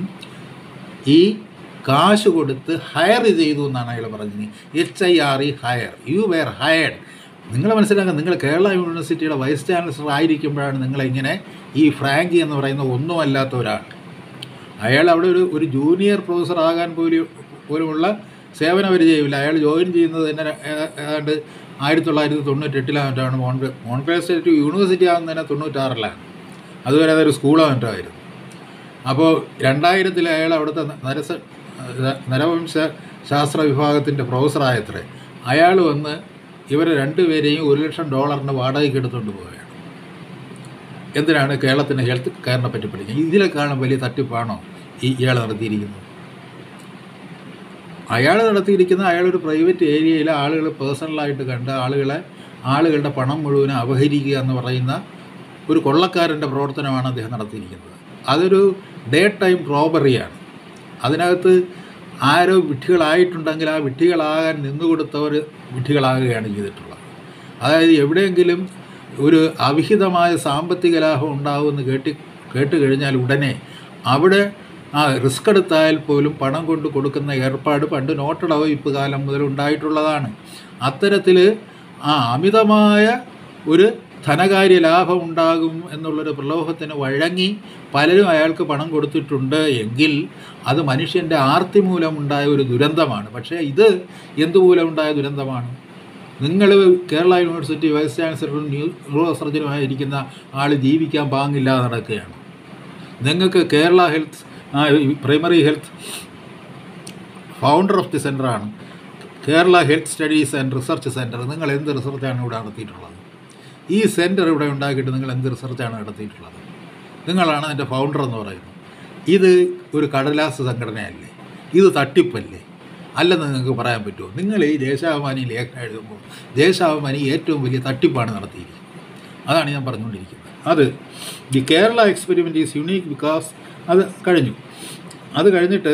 [SPEAKER 1] ഈ കാശ് കൊടുത്ത് ഹയർ ചെയ്തു എന്നാണ് അയാൾ പറഞ്ഞത് H I R E hire you were hired നിങ്ങൾ മനസ്സിലാക്കുക നിങ്ങൾ കേരള യൂണിവേഴ്സിറ്റിയുടെ വൈസ് ചാൻസലർ ആയിരിക്കുമ്പോഴാണ് നിങ്ങളിങ്ങനെ ഈ ഫ്രാങ്കി എന്ന് പറയുന്ന ഒന്നുമല്ലാത്ത ഒരാൾ അയാൾ അവിടെ ഒരു ഒരു ജൂനിയർ പ്രൊഫസർ ആകാൻ പോലും പോലുമുള്ള സേവന പരിചയമില്ല അയാൾ ജോയിൻ ചെയ്യുന്നത് തന്നെ ഏ- ഏതാണ്ട് ആയിരത്തി തൊള്ളായിരത്തി തൊണ്ണൂറ്റെട്ടിലാണ് മോൺഗ്രേ മോൺഗ്രേ സ്റ്റേറ്റ് യൂണിവേഴ്സിറ്റി ആകുന്നതിന് തൊണ്ണൂറ്റാറിലാണ് അതുവരെ അതൊരു സ്കൂളോ മറ്റോ ആയിരുന്നു അപ്പോൾ രണ്ടായിരത്തിൽ അയാൾ അവിടുത്തെ നരസ നരവംശ ശാസ്ത്ര വിഭാഗത്തിൻ്റെ പ്രൊഫസറായത്രേ അയാൾ വന്ന് ഇവരെ രണ്ടുപേരെയും ഒരു ലക്ഷം ഡോളറിന് വാടകയ്ക്ക് എടുത്തുകൊണ്ട് പോവുകയാണ് എന്തിനാണ് കേരളത്തിൻ്റെ ഹെൽത്ത് കെയറിനെ പറ്റി പഠിക്കുന്നത് ഇതിലേക്കാളും വലിയ തട്ടിപ്പാണോ ഈ ഇയാൾ നടത്തിയിരിക്കുന്നത് അയാൾ നടത്തിയിരിക്കുന്ന അയാളൊരു പ്രൈവറ്റ് ഏരിയയിൽ ആളുകൾ പേഴ്സണലായിട്ട് കണ്ട് ആളുകളെ ആളുകളുടെ പണം മുഴുവനും അപഹരിക്കുക എന്ന് പറയുന്ന ഒരു കൊള്ളക്കാരൻ്റെ പ്രവർത്തനമാണ് അദ്ദേഹം നടത്തിയിരിക്കുന്നത് അതൊരു ഡേ ടൈം റോബറിയാണ് അതിനകത്ത് ആരോ വിഡ്ഢികളായിട്ടുണ്ടെങ്കിൽ ആ വിഡ്ഢികളാകാൻ നിന്നുകൊടുത്തവർ വിഡ്ഢികളാകുകയാണ് ചെയ്തിട്ടുള്ളത് അതായത് എവിടെയെങ്കിലും ഒരു അവിഹിതമായ സാമ്പത്തിക ലാഭം ഉണ്ടാവുമെന്ന് കേട്ടി കേട്ട് കഴിഞ്ഞാൽ ഉടനെ അവിടെ ആ റിസ്ക് എടുത്താൽ പോലും പണം കൊണ്ട് കൊടുക്കുന്ന ഏർപ്പാട് പണ്ട് നോട്ടടവയ്പ്പ് കാലം മുതൽ ഉണ്ടായിട്ടുള്ളതാണ് അത്തരത്തിൽ ആ അമിതമായ ഒരു ധനകാര്യ ലാഭം ഉണ്ടാകും എന്നുള്ളൊരു പ്രലോഭത്തിന് വഴങ്ങി പലരും അയാൾക്ക് പണം കൊടുത്തിട്ടുണ്ട് എങ്കിൽ അത് മനുഷ്യൻ്റെ ആർത്തി മൂലമുണ്ടായ ഒരു ദുരന്തമാണ് പക്ഷേ ഇത് എന്തുമൂലം ഉണ്ടായ ദുരന്തമാണ് നിങ്ങൾ കേരള യൂണിവേഴ്സിറ്റി വൈസ് ചാൻസലറും ന്യൂറോ സർജനുമായിരിക്കുന്ന ആൾ ജീവിക്കാൻ പാങ്ങില്ലാതെ നടക്കുകയാണ് നിങ്ങൾക്ക് Kerala health primary health founder of the സെൻ്ററാണ് Kerala health studies and research centre നിങ്ങൾ എന്ത് റിസർച്ചാണ് ഇവിടെ നടത്തിയിട്ടുള്ളത് ഈ സെൻറ്റർ ഇവിടെ ഉണ്ടാക്കിയിട്ട് നിങ്ങൾ എന്ത് റിസർച്ചാണ് നടത്തിയിട്ടുള്ളത് നിങ്ങളാണ് അതിൻ്റെ ഫൗണ്ടർ എന്ന് പറയുന്നത് ഇത് ഒരു കടലാസ് സംഘടനയല്ലേ ഇത് തട്ടിപ്പല്ലേ അല്ലെന്ന് നിങ്ങൾക്ക് പറയാൻ പറ്റുമോ നിങ്ങൾ ഈ ദേശാഭിമാനി ലേഖനം എഴുതുമ്പോൾ ദേശാഭിമാനി ഏറ്റവും വലിയ തട്ടിപ്പാണ് നടത്തിയിരിക്കുന്നത് അതാണ് ഞാൻ പറഞ്ഞുകൊണ്ടിരിക്കുന്നത് അത് the Kerala experiment is unique because അത് കഴിഞ്ഞു അത് കഴിഞ്ഞിട്ട്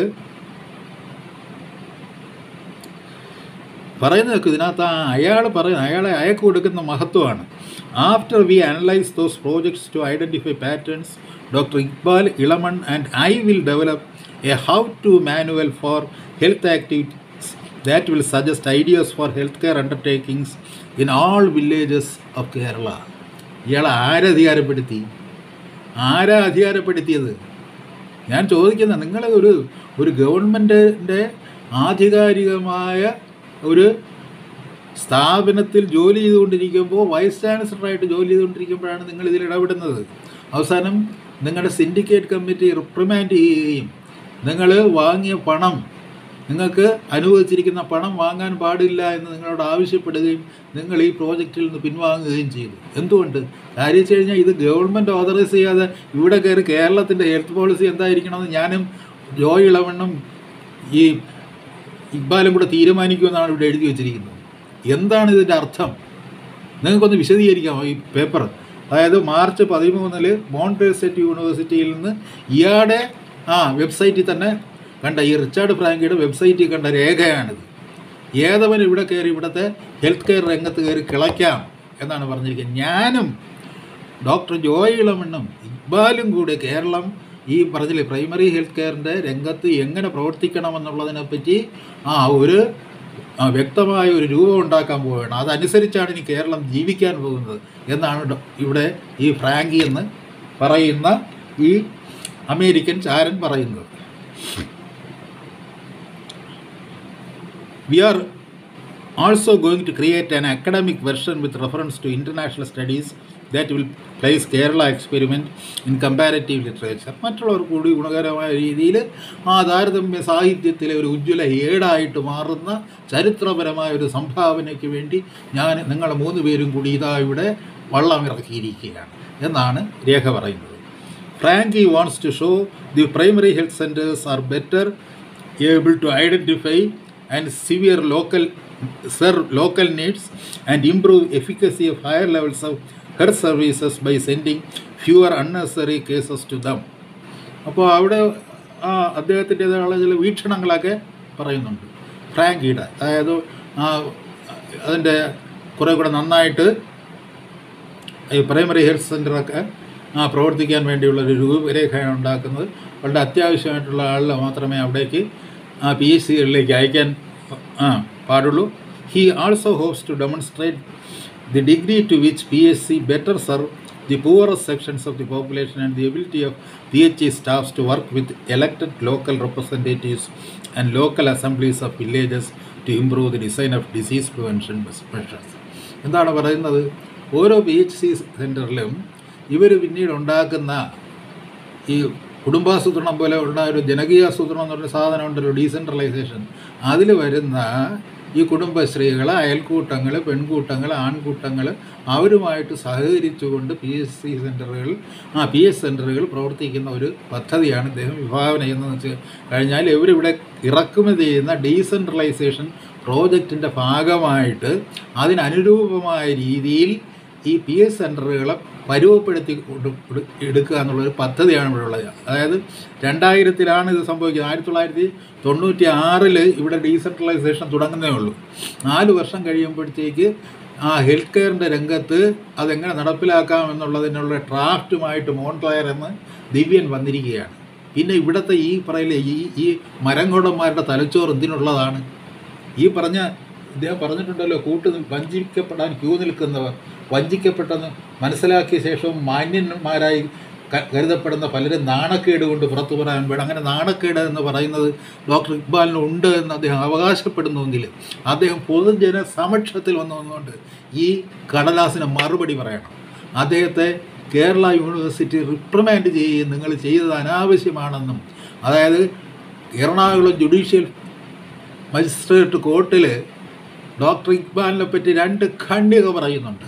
[SPEAKER 1] പറയുന്നതൊക്കെ ഇതിനകത്ത് ആ അയാൾ പറയുന്ന അയാളെ അയാൾക്ക് കൊടുക്കുന്ന മഹത്വമാണ് after we analyse those projects to identify patterns doctor Iqbal Elamon and I will develop a how to manual for health activities that will suggest ideas for health care undertakings in all villages of Kerala ഇയാളെ ആരധികാരപ്പെടുത്തി ആരാ അധികാരപ്പെടുത്തിയത് ഞാൻ ചോദിക്കുന്നത് നിങ്ങൾ ഒരു ഒരു ഗവൺമെൻറ്റിൻ്റെ ആധികാരികമായ ഒരു സ്ഥാപനത്തിൽ ജോലി ചെയ്തുകൊണ്ടിരിക്കുമ്പോൾ വൈസ് ചാൻസലറായിട്ട് ജോലി ചെയ്തുകൊണ്ടിരിക്കുമ്പോഴാണ് നിങ്ങൾ ഇതിൽ ഇടപെടുന്നത് അവസാനം നിങ്ങളുടെ സിൻഡിക്കേറ്റ് കമ്മിറ്റി റിപ്രിമാൻഡ് ചെയ്യുകയും നിങ്ങൾ വാങ്ങിയ പണം നിങ്ങൾക്ക് അനുവദിച്ചിരിക്കുന്ന പണം വാങ്ങാൻ പാടില്ല എന്ന് നിങ്ങളോട് ആവശ്യപ്പെടുകയും നിങ്ങൾ ഈ പ്രോജക്റ്റിൽ നിന്ന് പിൻവാങ്ങുകയും ചെയ്തു എന്തുകൊണ്ട് കാര്യം വെച്ച് കഴിഞ്ഞാൽ ഇത് ഗവൺമെൻറ് ഓതറൈസ് ചെയ്യാതെ ഇവിടെ കയറി കേരളത്തിൻ്റെ ഹെൽത്ത് പോളിസി എന്തായിരിക്കണമെന്ന് ഞാനും ജോയ് ഇളവണ്ണും ഈ ഇക്ബാലും കൂടെ തീരുമാനിക്കുമെന്നാണ് ഇവിടെ എഴുതി വെച്ചിരിക്കുന്നത് എന്താണ് ഇതിൻ്റെ അർത്ഥം നിങ്ങൾക്കൊന്ന് വിശദീകരിക്കാമോ ഈ പേപ്പർ അതായത് മാർച്ച് പതിമൂന്നില് മോൺട്രേ സ്റ്റേറ്റ് യൂണിവേഴ്സിറ്റിയിൽ നിന്ന് ഇയാളുടെ ആ വെബ്സൈറ്റിൽ തന്നെ കണ്ട ഈ റിച്ചാർഡ് ഫ്രാങ്കിയുടെ വെബ്സൈറ്റിൽ കണ്ട രേഖയാണിത് ഏതവൻ ഇവിടെ കയറി ഇവിടുത്തെ ഹെൽത്ത് കെയർ രംഗത്ത് കയറി കിളയ്ക്കാം എന്നാണ് പറഞ്ഞിരിക്കുന്നത് ഞാനും ഡോക്ടർ ജോയ് ഇളമണ്ണും ഇക്ബാലും കൂടി കേരളം ഈ പറഞ്ഞില്ലേ പ്രൈമറി ഹെൽത്ത് കെയറിൻ്റെ രംഗത്ത് എങ്ങനെ പ്രവർത്തിക്കണമെന്നുള്ളതിനെപ്പറ്റി ആ ഒരു ആ, വ്യക്തമായ ഒരു രൂപം ഉണ്ടാക്കാൻ പോവുകയാണ് അതനുസരിച്ചാണ് ഇനി കേരളം ജീവിക്കാൻ പോകുന്നത് എന്നാണ് ഡോ- ഇവിടെ ഈ ഫ്രാങ്കി എന്ന് പറയുന്ന ഈ അമേരിക്കൻ ചാരൻ പറയുന്നത് we are also going to create an academic version with reference to international studies that will place Kerala experiment in comparative literature. മറ്റുള്ളവർ കൂടി ഗുണകരമായ രീതിയിൽ ആ താരതമ്യ സാഹിത്യത്തിലെ ഒരു ഉജ്ജ്വല ഏടായിട്ട് മാറുന്ന ചരിത്രപരമായ ഒരു സംഭാവനയ്ക്ക് വേണ്ടി ഞാൻ നിങ്ങൾ മൂന്ന് പേരും കൂടി ഇതാ ഇവിടെ വള്ളം ഇറക്കിയിരിക്കുകയാണ് എന്നാണ് രേഖ പറയുന്നത് Frankie wants to show the primary health centers are better able to identify and severe local serve local needs and improve efficacy of higher levels of health services by sending fewer unnecessary cases to them. അപ്പോൾ അവിടെ ആ അദ്ദേഹത്തിൻ്റെതായുള്ള ചില വീക്ഷണങ്ങളൊക്കെ പറയുന്നുണ്ട് ഫ്രാങ്കിയുടെ അതായത് ആ അതിൻ്റെ കുറേ കൂടെ നന്നായിട്ട് ഈ പ്രൈമറി ഹെൽത്ത് സെൻ്ററൊക്കെ ആ പ്രവർത്തിക്കാൻ വേണ്ടിയുള്ള ഒരു രൂപരേഖയാണ് ഉണ്ടാക്കുന്നത് വളരെ അത്യാവശ്യമായിട്ടുള്ള ആളിൽ മാത്രമേ അവിടേക്ക് ആ പി എച്ച് സികളിലേക്ക് അയക്കാൻ ആ പാടുള്ളൂ he also hopes to demonstrate the degree to which PHC better serve the poorest sections of the population and the ability of PHC staffs to work with elected local representatives and local assemblies of villages to improve the design of disease prevention measures. എന്താണ് പറയുന്നത് ഓരോ P H C സെൻറ്ററിലും ഇവർ പിന്നീട് ഉണ്ടാക്കുന്ന ഈ കുടുംബാസൂത്രണം പോലെ ഉള്ള ഒരു ജനകീയാസൂത്രണം എന്ന് പറഞ്ഞ സാധനം ഉണ്ടല്ലോ ഡീസെൻട്രലൈസേഷൻ അതിൽ വരുന്ന ഈ കുടുംബശ്രീകൾ അയൽക്കൂട്ടങ്ങൾ പെൺകൂട്ടങ്ങൾ ആൺകൂട്ടങ്ങൾ അവരുമായിട്ട് സഹകരിച്ചുകൊണ്ട് പി എസ് സി സെൻറ്ററുകൾ ആ പി എസ് സെൻറ്ററുകൾ പ്രവർത്തിക്കുന്ന ഒരു പദ്ധതിയാണ് ഇദ്ദേഹം വിഭാവന ചെയ്യുന്നതെന്ന് വെച്ച് കഴിഞ്ഞാൽ ഇവരിവിടെ ഇറക്കുമതി ചെയ്യുന്ന ഡീസെൻട്രലൈസേഷൻ പ്രോജക്റ്റിൻ്റെ ഭാഗമായിട്ട് അതിനനുരൂപമായ രീതിയിൽ ഈ പി എസ് സെൻറ്ററുകളെ പരുവപ്പെടുത്തി കൊണ്ട് കൊടു- എടുക്കുക എന്നുള്ളൊരു പദ്ധതിയാണ് ഇവിടെ ഉള്ളത് അതായത് രണ്ടായിരത്തിലാണ് ഇത് സംഭവിക്കുന്നത് ആയിരത്തി തൊള്ളായിരത്തി തൊണ്ണൂറ്റി ആറിൽ ഇവിടെ ഡീസെൻട്രലൈസേഷൻ തുടങ്ങുന്നേ ഉള്ളൂ നാല് വർഷം കഴിയുമ്പോഴത്തേക്ക് ആ ഹെൽത്ത് കെയറിൻ്റെ രംഗത്ത് അതെങ്ങനെ നടപ്പിലാക്കാം എന്നുള്ളതിനുള്ള ഡ്രാഫ്റ്റുമായിട്ട് മോൺക്ലയർ എന്ന് ദിവ്യൻ വന്നിരിക്കുകയാണ് പിന്നെ ഇവിടുത്തെ ഈ പറയില്ലേ ഈ ഈ മരംകൊടന്മാരുടെ തലച്ചോറ് എന്തിനുള്ളതാണ് ഈ പറഞ്ഞ ഇദ്ദേഹം പറഞ്ഞിട്ടുണ്ടല്ലോ കൂട്ട് നി- വഞ്ചിക്കപ്പെടാൻ ക്യൂ നിൽക്കുന്നവർ വഞ്ചിക്കപ്പെട്ടെന്ന് മനസ്സിലാക്കിയ ശേഷവും മാന്യന്മാരായി ക- കരുതപ്പെടുന്ന പലരും നാണക്കേട് കൊണ്ട് പുറത്തു പറയാൻ വേണം അങ്ങനെ നാണക്കേട് എന്ന് പറയുന്നത് ഡോക്ടർ ഇക്ബാലിന് ഉണ്ട് എന്ന് അദ്ദേഹം അവകാശപ്പെടുന്നുവെങ്കിൽ അദ്ദേഹം പൊതുജന സമക്ഷത്തിൽ വന്നു വന്നുകൊണ്ട് ഈ കടലാസിന് മറുപടി പറയണം അദ്ദേഹത്തെ കേരള യൂണിവേഴ്സിറ്റി റിപ്രമാൻഡ് ചെയ്യുകയും നിങ്ങൾ ചെയ്തത് അനാവശ്യമാണെന്നും അതായത് എറണാകുളം ജുഡീഷ്യൽ മജിസ്ട്രേറ്റ് കോർട്ടിൽ ഡോക്ടർ ഇക്ബാലിനെ പറ്റി രണ്ട് ഖണ്ഡിക പറയുന്നുണ്ട്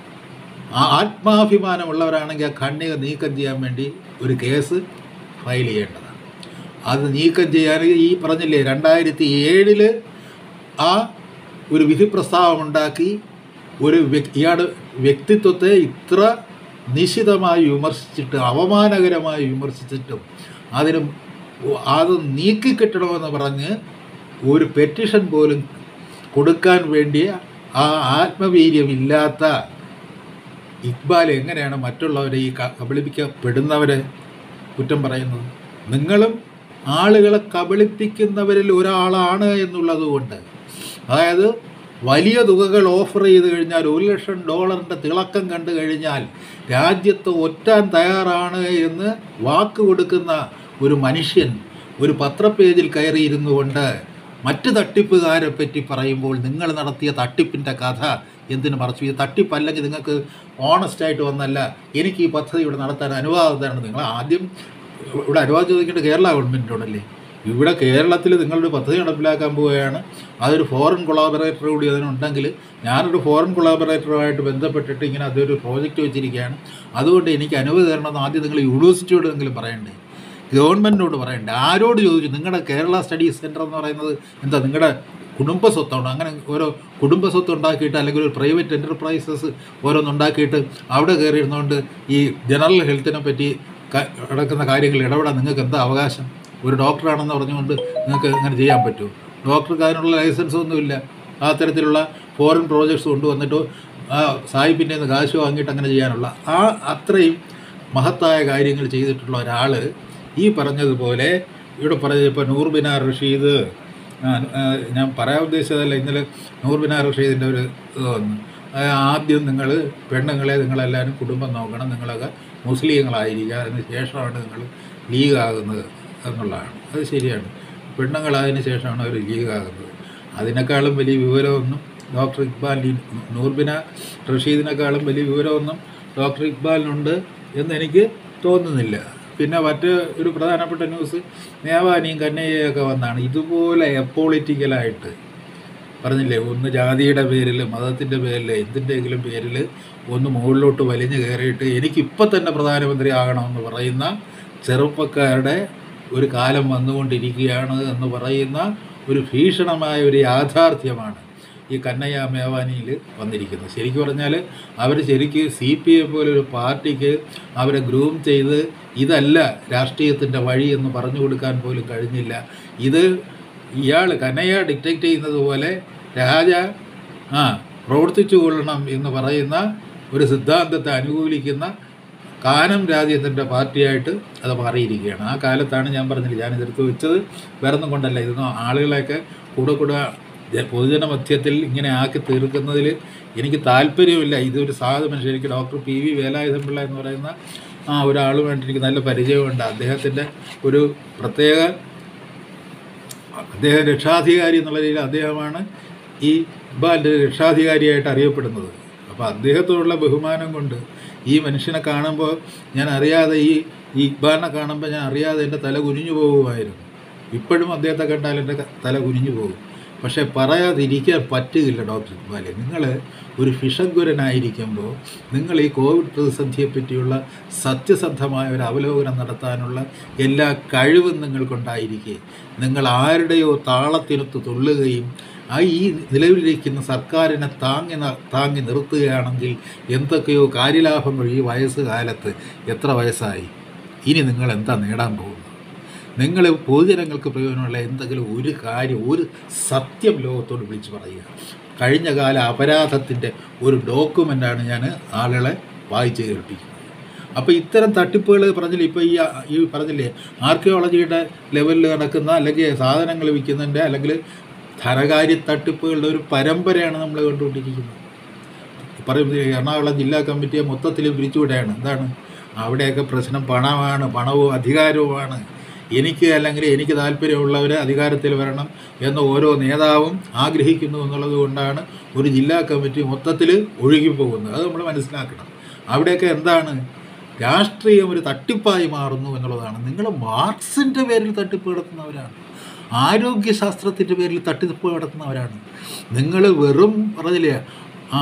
[SPEAKER 1] ആ ആത്മാഭിമാനമുള്ളവരാണെങ്കിൽ ആ ഖണ്ഡിക നീക്കം ചെയ്യാൻ വേണ്ടി ഒരു കേസ് ഫയൽ ചെയ്യേണ്ടതാണ് അത് നീക്കം ചെയ്യാൻ ഈ പറഞ്ഞില്ലേ രണ്ടായിരത്തി ഏഴില് ആ ഒരു വിധി പ്രസ്താവം ഉണ്ടാക്കി ഒരു വ്യക്- ഇയാളുടെ വ്യക്തിത്വത്തെ ഇത്ര നിശിതമായി വിമർശിച്ചിട്ട് അവമാനകരമായി വിമർശിച്ചിട്ടും അതിന് അത് നീക്കിക്കിട്ടണമെന്ന് പറഞ്ഞ് ഒരു പെറ്റിഷൻ പോലും കൊടുക്കാൻ വേണ്ടിയ ആ ആത്മവീര്യമില്ലാത്ത ഇക്ബാൽ എങ്ങനെയാണ് മറ്റുള്ളവരെ ഈ ക- കബളിപ്പിക്കപ്പെടുന്നവരെ കുറ്റം പറയുന്നത് നിങ്ങളും ആളുകളെ കബളിപ്പിക്കുന്നവരിൽ ഒരാളാണ് എന്നുള്ളത് കൊണ്ട് അതായത് വലിയ തുകകൾ ഓഫർ ചെയ്ത് കഴിഞ്ഞാൽ ഒരു ലക്ഷം ഡോളറിൻ്റെ തിളക്കം കണ്ടു കഴിഞ്ഞാൽ രാജ്യത്ത് ഒറ്റാൻ തയ്യാറാണ് എന്ന് വാക്ക് കൊടുക്കുന്ന ഒരു മനുഷ്യൻ ഒരു പത്രപ്പേജിൽ കയറിയിരുന്നു കൊണ്ട് മറ്റ് തട്ടിപ്പുകാരെ പറ്റി പറയുമ്പോൾ നിങ്ങൾ നടത്തിയ തട്ടിപ്പിൻ്റെ കഥ എന്തിനു മറച്ചു ഈ തട്ടിപ്പല്ലെങ്കിൽ നിങ്ങൾക്ക് ഓണസ്റ്റായിട്ട് വന്നല്ല എനിക്ക് ഈ പദ്ധതി ഇവിടെ നടത്താൻ അനുവാദം തരണം നിങ്ങൾ ആദ്യം ഇവിടെ അനുവാദം ചോദിക്കേണ്ടത് കേരള ഗവൺമെൻറ്റിനോടല്ലേ ഇവിടെ കേരളത്തിൽ നിങ്ങളൊരു പദ്ധതി നടപ്പിലാക്കാൻ പോവുകയാണ് അതൊരു ഫോറിൻ കൊളാബറേറ്റർ കൂടി അതിനുണ്ടെങ്കിൽ ഞാനൊരു ഫോറിൻ കൊളാബറേറ്ററുമായിട്ട് ബന്ധപ്പെട്ടിട്ട് ഇങ്ങനെ അതൊരു പ്രോജക്റ്റ് വെച്ചിരിക്കുകയാണ് അതുകൊണ്ട് എനിക്ക് അനുമതി തരണമെന്ന് ആദ്യം നിങ്ങൾ യൂണിവേഴ്സിറ്റിയോട് എങ്കിലും പറയണ്ടേ ഗവൺമെൻറ്റിനോട് പറയണ്ടേ ആരോട് ചോദിച്ചു നിങ്ങളുടെ കേരള സ്റ്റഡീസ് സെൻറ്റർ എന്ന് പറയുന്നത് എന്താ നിങ്ങളുടെ കുടുംബ സ്വത്താണ് അങ്ങനെ ഓരോ കുടുംബ സ്വത്ത് ഉണ്ടാക്കിയിട്ട് അല്ലെങ്കിൽ ഒരു പ്രൈവറ്റ് എൻ്റർപ്രൈസസ് ഓരോന്നുണ്ടാക്കിയിട്ട് അവിടെ കയറിയിരുന്നുകൊണ്ട് ഈ ജനറൽ ഹെൽത്തിനെ പറ്റി ക- നടക്കുന്ന കാര്യങ്ങൾ ഇടപെടാൻ നിങ്ങൾക്ക് എന്താ അവകാശം ഒരു ഡോക്ടറാണെന്ന് പറഞ്ഞുകൊണ്ട് നിങ്ങൾക്ക് അങ്ങനെ ചെയ്യാൻ പറ്റുമോ ഡോക്ടർക്ക് അതിനുള്ള ലൈസൻസ് ഒന്നുമില്ല ആ തരത്തിലുള്ള ഫോറിൻ പ്രോജക്ട്സ് കൊണ്ടുവന്നിട്ട് ആ സാഹിബിൻ്റെ നിന്ന് കാശ് വാങ്ങിയിട്ട് അങ്ങനെ ചെയ്യാനുള്ള ആ അത്രയും മഹത്തായ കാര്യങ്ങൾ ചെയ്തിട്ടുള്ള ഒരാൾ ഈ പറഞ്ഞതുപോലെ ഇവിടെ പറഞ്ഞ ഇപ്പോൾ നൂർ ബിനാർ റഷീദ് ആ, ആ, ഞാൻ പറയാൻ ഉദ്ദേശിച്ചതല്ല ഇന്നലെ നൂർ ബിനാർ റഷീദിൻ്റെ ഒരു ഇത് വന്നു ആ, ആദ്യം നിങ്ങൾ പെണ്ണുങ്ങളെ നിങ്ങളെല്ലാവരും കുടുംബം നോക്കണം നിങ്ങളൊക്കെ മുസ്ലിങ്ങളായിരിക്കുക അതിന് ശേഷമാണ് നിങ്ങൾ ലീഗാകുന്നത് എന്നുള്ളതാണ് അത് ശരിയാണ് പെണ്ണുങ്ങളായതിനു ശേഷമാണ് അവർ ലീഗാകുന്നത് അതിനേക്കാളും വലിയ വിവരമൊന്നും ഡോക്ടർ ഇക്ബാലിന് നൂർബിന റഷീദിനേക്കാളും വലിയ വിവരമൊന്നും ഡോക്ടർ ഇക്ബാലിനുണ്ട് എന്നെനിക്ക് തോന്നുന്നില്ല പിന്നെ മറ്റ് ഒരു പ്രധാനപ്പെട്ട ന്യൂസ് നേവാനിയും കന്നയ്യയൊക്കെ വന്നാണ് ഇതുപോലെ എപ്പോളിറ്റിക്കലായിട്ട് പറഞ്ഞില്ലേ ഒന്ന് ജാതിയുടെ പേരിൽ മതത്തിൻ്റെ പേരിൽ എന്തിൻ്റെയെങ്കിലും പേരിൽ ഒന്ന് മുകളിലോട്ട് വലിഞ്ഞു കയറിയിട്ട് എനിക്കിപ്പം തന്നെ പ്രധാനമന്ത്രി ആകണമെന്ന് പറയുന്ന ചെറുപ്പക്കാരുടെ ഒരു കാലം വന്നുകൊണ്ടിരിക്കുകയാണ് എന്ന് പറയുന്ന ഒരു ഭീഷണമായ ഒരു യാഥാർത്ഥ്യമാണ് ഈ കന്നയ്യ മേവാനിയിൽ വന്നിരിക്കുന്നത് ശരിക്കും പറഞ്ഞാൽ അവർ ശരിക്ക് സി പി എം പോലെ ഒരു പാർട്ടിക്ക് അവരെ ഗ്രൂം ചെയ്ത് ഇതല്ല രാഷ്ട്രീയത്തിൻ്റെ വഴി എന്ന് പറഞ്ഞു കൊടുക്കാൻ പോലും കഴിഞ്ഞില്ല ഇത് ഇയാൾ കന്നയ്യ ഡിക്റ്റേറ്റ് ചെയ്യുന്നത് പോലെ രാജ ആ പ്രവർത്തിച്ചു കൊള്ളണം എന്ന് പറയുന്ന ഒരു സിദ്ധാന്തത്തെ അനുകൂലിക്കുന്ന കാനം രാജ്യത്തിൻ്റെ പാർട്ടിയായിട്ട് അത് മാറിയിരിക്കുകയാണ് ആ കാലത്താണ് ഞാൻ പറഞ്ഞില്ല ഞാനിതെടുത്ത് വെച്ചത് വേറൊന്നും കൊണ്ടല്ല ഇതൊന്നും ആളുകളെയൊക്കെ കൂടെ കൂടെ ജ- പൊതുജന മധ്യത്തിൽ ഇങ്ങനെ ആക്കി തീർക്കുന്നതിൽ എനിക്ക് താല്പര്യമില്ല ഇതൊരു സാധു മനുഷ്യൻ എനിക്ക് doctor P V Velayudhan Pillai എന്ന് പറയുന്ന ആ ഒരാളുമായിട്ട് എനിക്ക് നല്ല പരിചയമുണ്ട് അദ്ദേഹത്തിൻ്റെ ഒരു പ്രത്യേക അദ്ദേഹം രക്ഷാധികാരി എന്നുള്ള രീതിയിൽ അദ്ദേഹമാണ് ഈ ഇക്ബാലിൻ്റെ രക്ഷാധികാരിയായിട്ട് അറിയപ്പെടുന്നത് അപ്പോൾ അദ്ദേഹത്തോടുള്ള ബഹുമാനം കൊണ്ട് ഈ മനുഷ്യനെ കാണുമ്പോൾ ഞാൻ അറിയാതെ ഈ ഈ ഇക്ബാലിനെ കാണുമ്പോൾ ഞാൻ അറിയാതെ എൻ്റെ തല കുനിഞ്ഞു പോകുമായിരുന്നു ഇപ്പോഴും അദ്ദേഹത്തെ കണ്ടാൽ എൻ്റെ ക- തല കുനിഞ്ഞു പോകും പക്ഷേ പറയാതിരിക്കാൻ പറ്റുകയില്ല ഡോക്ടർ ഇക്ബാലെ നിങ്ങൾ ഒരു ഫിഷങ്കുരനായിരിക്കുമ്പോൾ നിങ്ങൾ ഈ കോവിഡ് പ്രതിസന്ധിയെ പറ്റിയുള്ള സത്യസന്ധമായ ഒരു അവലോകനം നടത്താനുള്ള എല്ലാ കഴിവും നിങ്ങൾക്കുണ്ടായിരിക്കെ നിങ്ങൾ ആരുടെയോ താളത്തിനൊത്ത് തുള്ളുകയും ആ ഈ നിലവിലിരിക്കുന്ന സർക്കാരിനെ താങ്ങി ന- താങ്ങി നിർത്തുകയാണെങ്കിൽ എന്തൊക്കെയോ കാര്യലാഭങ്ങൾ ഈ വയസ്സ് കാലത്ത് എത്ര വയസ്സായി ഇനി നിങ്ങൾ എന്താ നേടാൻ പോകുന്നത് നിങ്ങൾ പൊതുജനങ്ങൾക്ക് പ്രയോജനമുള്ള എന്തെങ്കിലും ഒരു കാര്യം ഒരു സത്യം ലോകത്തോട് വിളിച്ചു പറയുക കഴിഞ്ഞ കാല അപരാധത്തിൻ്റെ ഒരു ഡോക്യുമെൻ്റാണ് ഞാൻ ആളുകളെ വായിച്ച് കേൾപ്പിക്കുന്നത് അപ്പോൾ ഇത്തരം തട്ടിപ്പുകൾ പറഞ്ഞില്ലേ ഇപ്പോൾ ഈ ഈ പറഞ്ഞില്ലേ ആർക്കിയോളജിയുടെ ലെവലിൽ നടക്കുന്ന അല്ലെങ്കിൽ സാധനങ്ങൾ വിൽക്കുന്നതിൻ്റെ അല്ലെങ്കിൽ ധനകാര്യ തട്ടിപ്പുകളുടെ ഒരു പരമ്പരയാണ് നമ്മൾ കണ്ടുകൊണ്ടിരിക്കുന്നത് പറയുന്നത് എറണാകുളം ജില്ലാ കമ്മിറ്റിയെ മൊത്തത്തിൽ പിരിച്ചുവിടുകയാണ് എന്താണ് അവിടെയൊക്കെ പ്രശ്നം പണമാണ് പണവും അധികാരവുമാണ് എനിക്ക് അല്ലെങ്കിൽ എനിക്ക് താല്പര്യമുള്ളവർ അധികാരത്തിൽ വരണം എന്ന് ഓരോ നേതാവും ആഗ്രഹിക്കുന്നു എന്നുള്ളത് കൊണ്ടാണ് ഒരു ജില്ലാ കമ്മിറ്റി മൊത്തത്തിൽ ഒഴുകിപ്പോകുന്നത് അത് നമ്മൾ മനസ്സിലാക്കണം അവിടെയൊക്കെ എന്താണ് രാഷ്ട്രീയം ഒരു തട്ടിപ്പായി മാറുന്നു എന്നുള്ളതാണ് നിങ്ങൾ മാർക്സിൻ്റെ പേരിൽ തട്ടിപ്പ് നടത്തുന്നവരാണ് ആരോഗ്യശാസ്ത്രത്തിൻ്റെ പേരിൽ തട്ടിപ്പ് നടത്തുന്നവരാണ് നിങ്ങൾ വെറും പറഞ്ഞില്ലേ ആ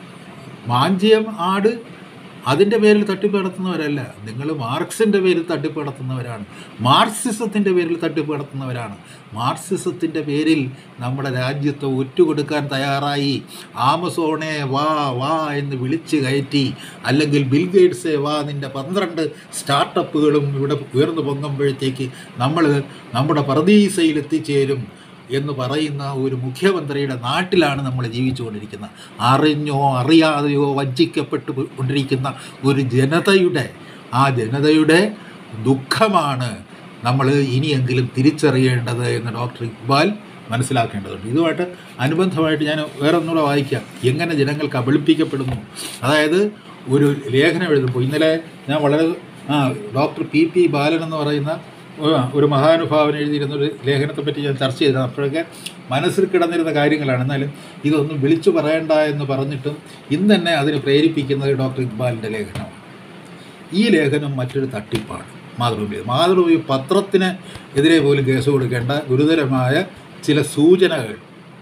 [SPEAKER 1] മാഞ്ചിയം ആട് അതിൻ്റെ പേരിൽ തട്ടിപ്പ് നടത്തുന്നവരല്ല നിങ്ങൾ മാർക്സിൻ്റെ പേരിൽ തട്ടിപ്പ് നടത്തുന്നവരാണ് മാർക്സിസത്തിൻ്റെ പേരിൽ തട്ടിപ്പ് നടത്തുന്നവരാണ് മാർക്സിസത്തിൻ്റെ പേരിൽ നമ്മുടെ രാജ്യത്തെ ഒറ്റുകൊടുക്കാൻ തയ്യാറായി ആമസോണെ വാ വാ എന്ന് വിളിച്ച് കയറ്റി അല്ലെങ്കിൽ ബിൽ ഗേറ്റ്സെ വാ നിൻ്റെ പന്ത്രണ്ട് സ്റ്റാർട്ടപ്പുകളും ഇവിടെ ഉയർന്നു പൊങ്ങുമ്പോഴത്തേക്ക് നമ്മൾ നമ്മുടെ പ്രതീസയിൽ എത്തിച്ചേരും എന്ന് പറയുന്ന ഒരു മുഖ്യമന്ത്രിയുടെ നാട്ടിലാണ് നമ്മൾ ജീവിച്ചുകൊണ്ടിരിക്കുന്നത് അറിഞ്ഞോ അറിയാതെയോ വഞ്ചിക്കപ്പെട്ടു കൊണ്ടിരിക്കുന്ന ഒരു ജനതയുടെ ആ ജനതയുടെ ദുഃഖമാണ് നമ്മൾ ഇനിയെങ്കിലും തിരിച്ചറിയേണ്ടത് എന്ന് ഡോക്ടർ ഇക്ബാൽ മനസ്സിലാക്കേണ്ടതുണ്ട് ഇതുമായിട്ട് അനുബന്ധമായിട്ട് ഞാൻ വേറെ ഒന്നുകൂടെ വായിക്കാം എങ്ങനെ ജനങ്ങൾ കബളിപ്പിക്കപ്പെടുന്നു അതായത് ഒരു ലേഖനം എഴുതുമ്പോൾ ഇന്നലെ ഞാൻ വളരെ ആ ഡോക്ടർ പി പി ബാലൻ എന്ന് പറയുന്ന ഒരു- ഒരു മഹാനുഭാവൻ എഴുതിയിരുന്ന ഒരു ലേഖനത്തെ പറ്റി ഞാൻ ചർച്ച ചെയ്തത് അപ്പോഴൊക്കെ മനസ്സിൽ കിടന്നിരുന്ന കാര്യങ്ങളാണ് എന്നാലും ഇതൊന്നും വിളിച്ചു പറയണ്ട എന്ന് പറഞ്ഞിട്ടും ഇന്ന് തന്നെ അതിന് പ്രേരിപ്പിക്കുന്നത് ഡോക്ടർ ഇക്ബാലിൻ്റെ ലേഖനമാണ് ഈ ലേഖനം മറ്റൊരു തട്ടിപ്പാണ് മാതൃഭൂമി മാതൃഭൂമി പത്രത്തിന് എതിരെ പോലും കേസ് കൊടുക്കേണ്ട ഗുരുതരമായ ചില സൂചനകൾ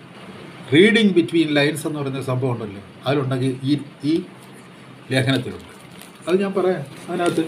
[SPEAKER 1] റീഡിങ് ബിറ്റ്വീൻ ലൈൻസ് എന്ന് പറയുന്ന സംഭവം ഉണ്ടല്ലോ അതിലുണ്ടെങ്കിൽ ഈ ഈ ലേഖനത്തിലുണ്ട് അത് ഞാൻ പറയാം അതിനകത്ത്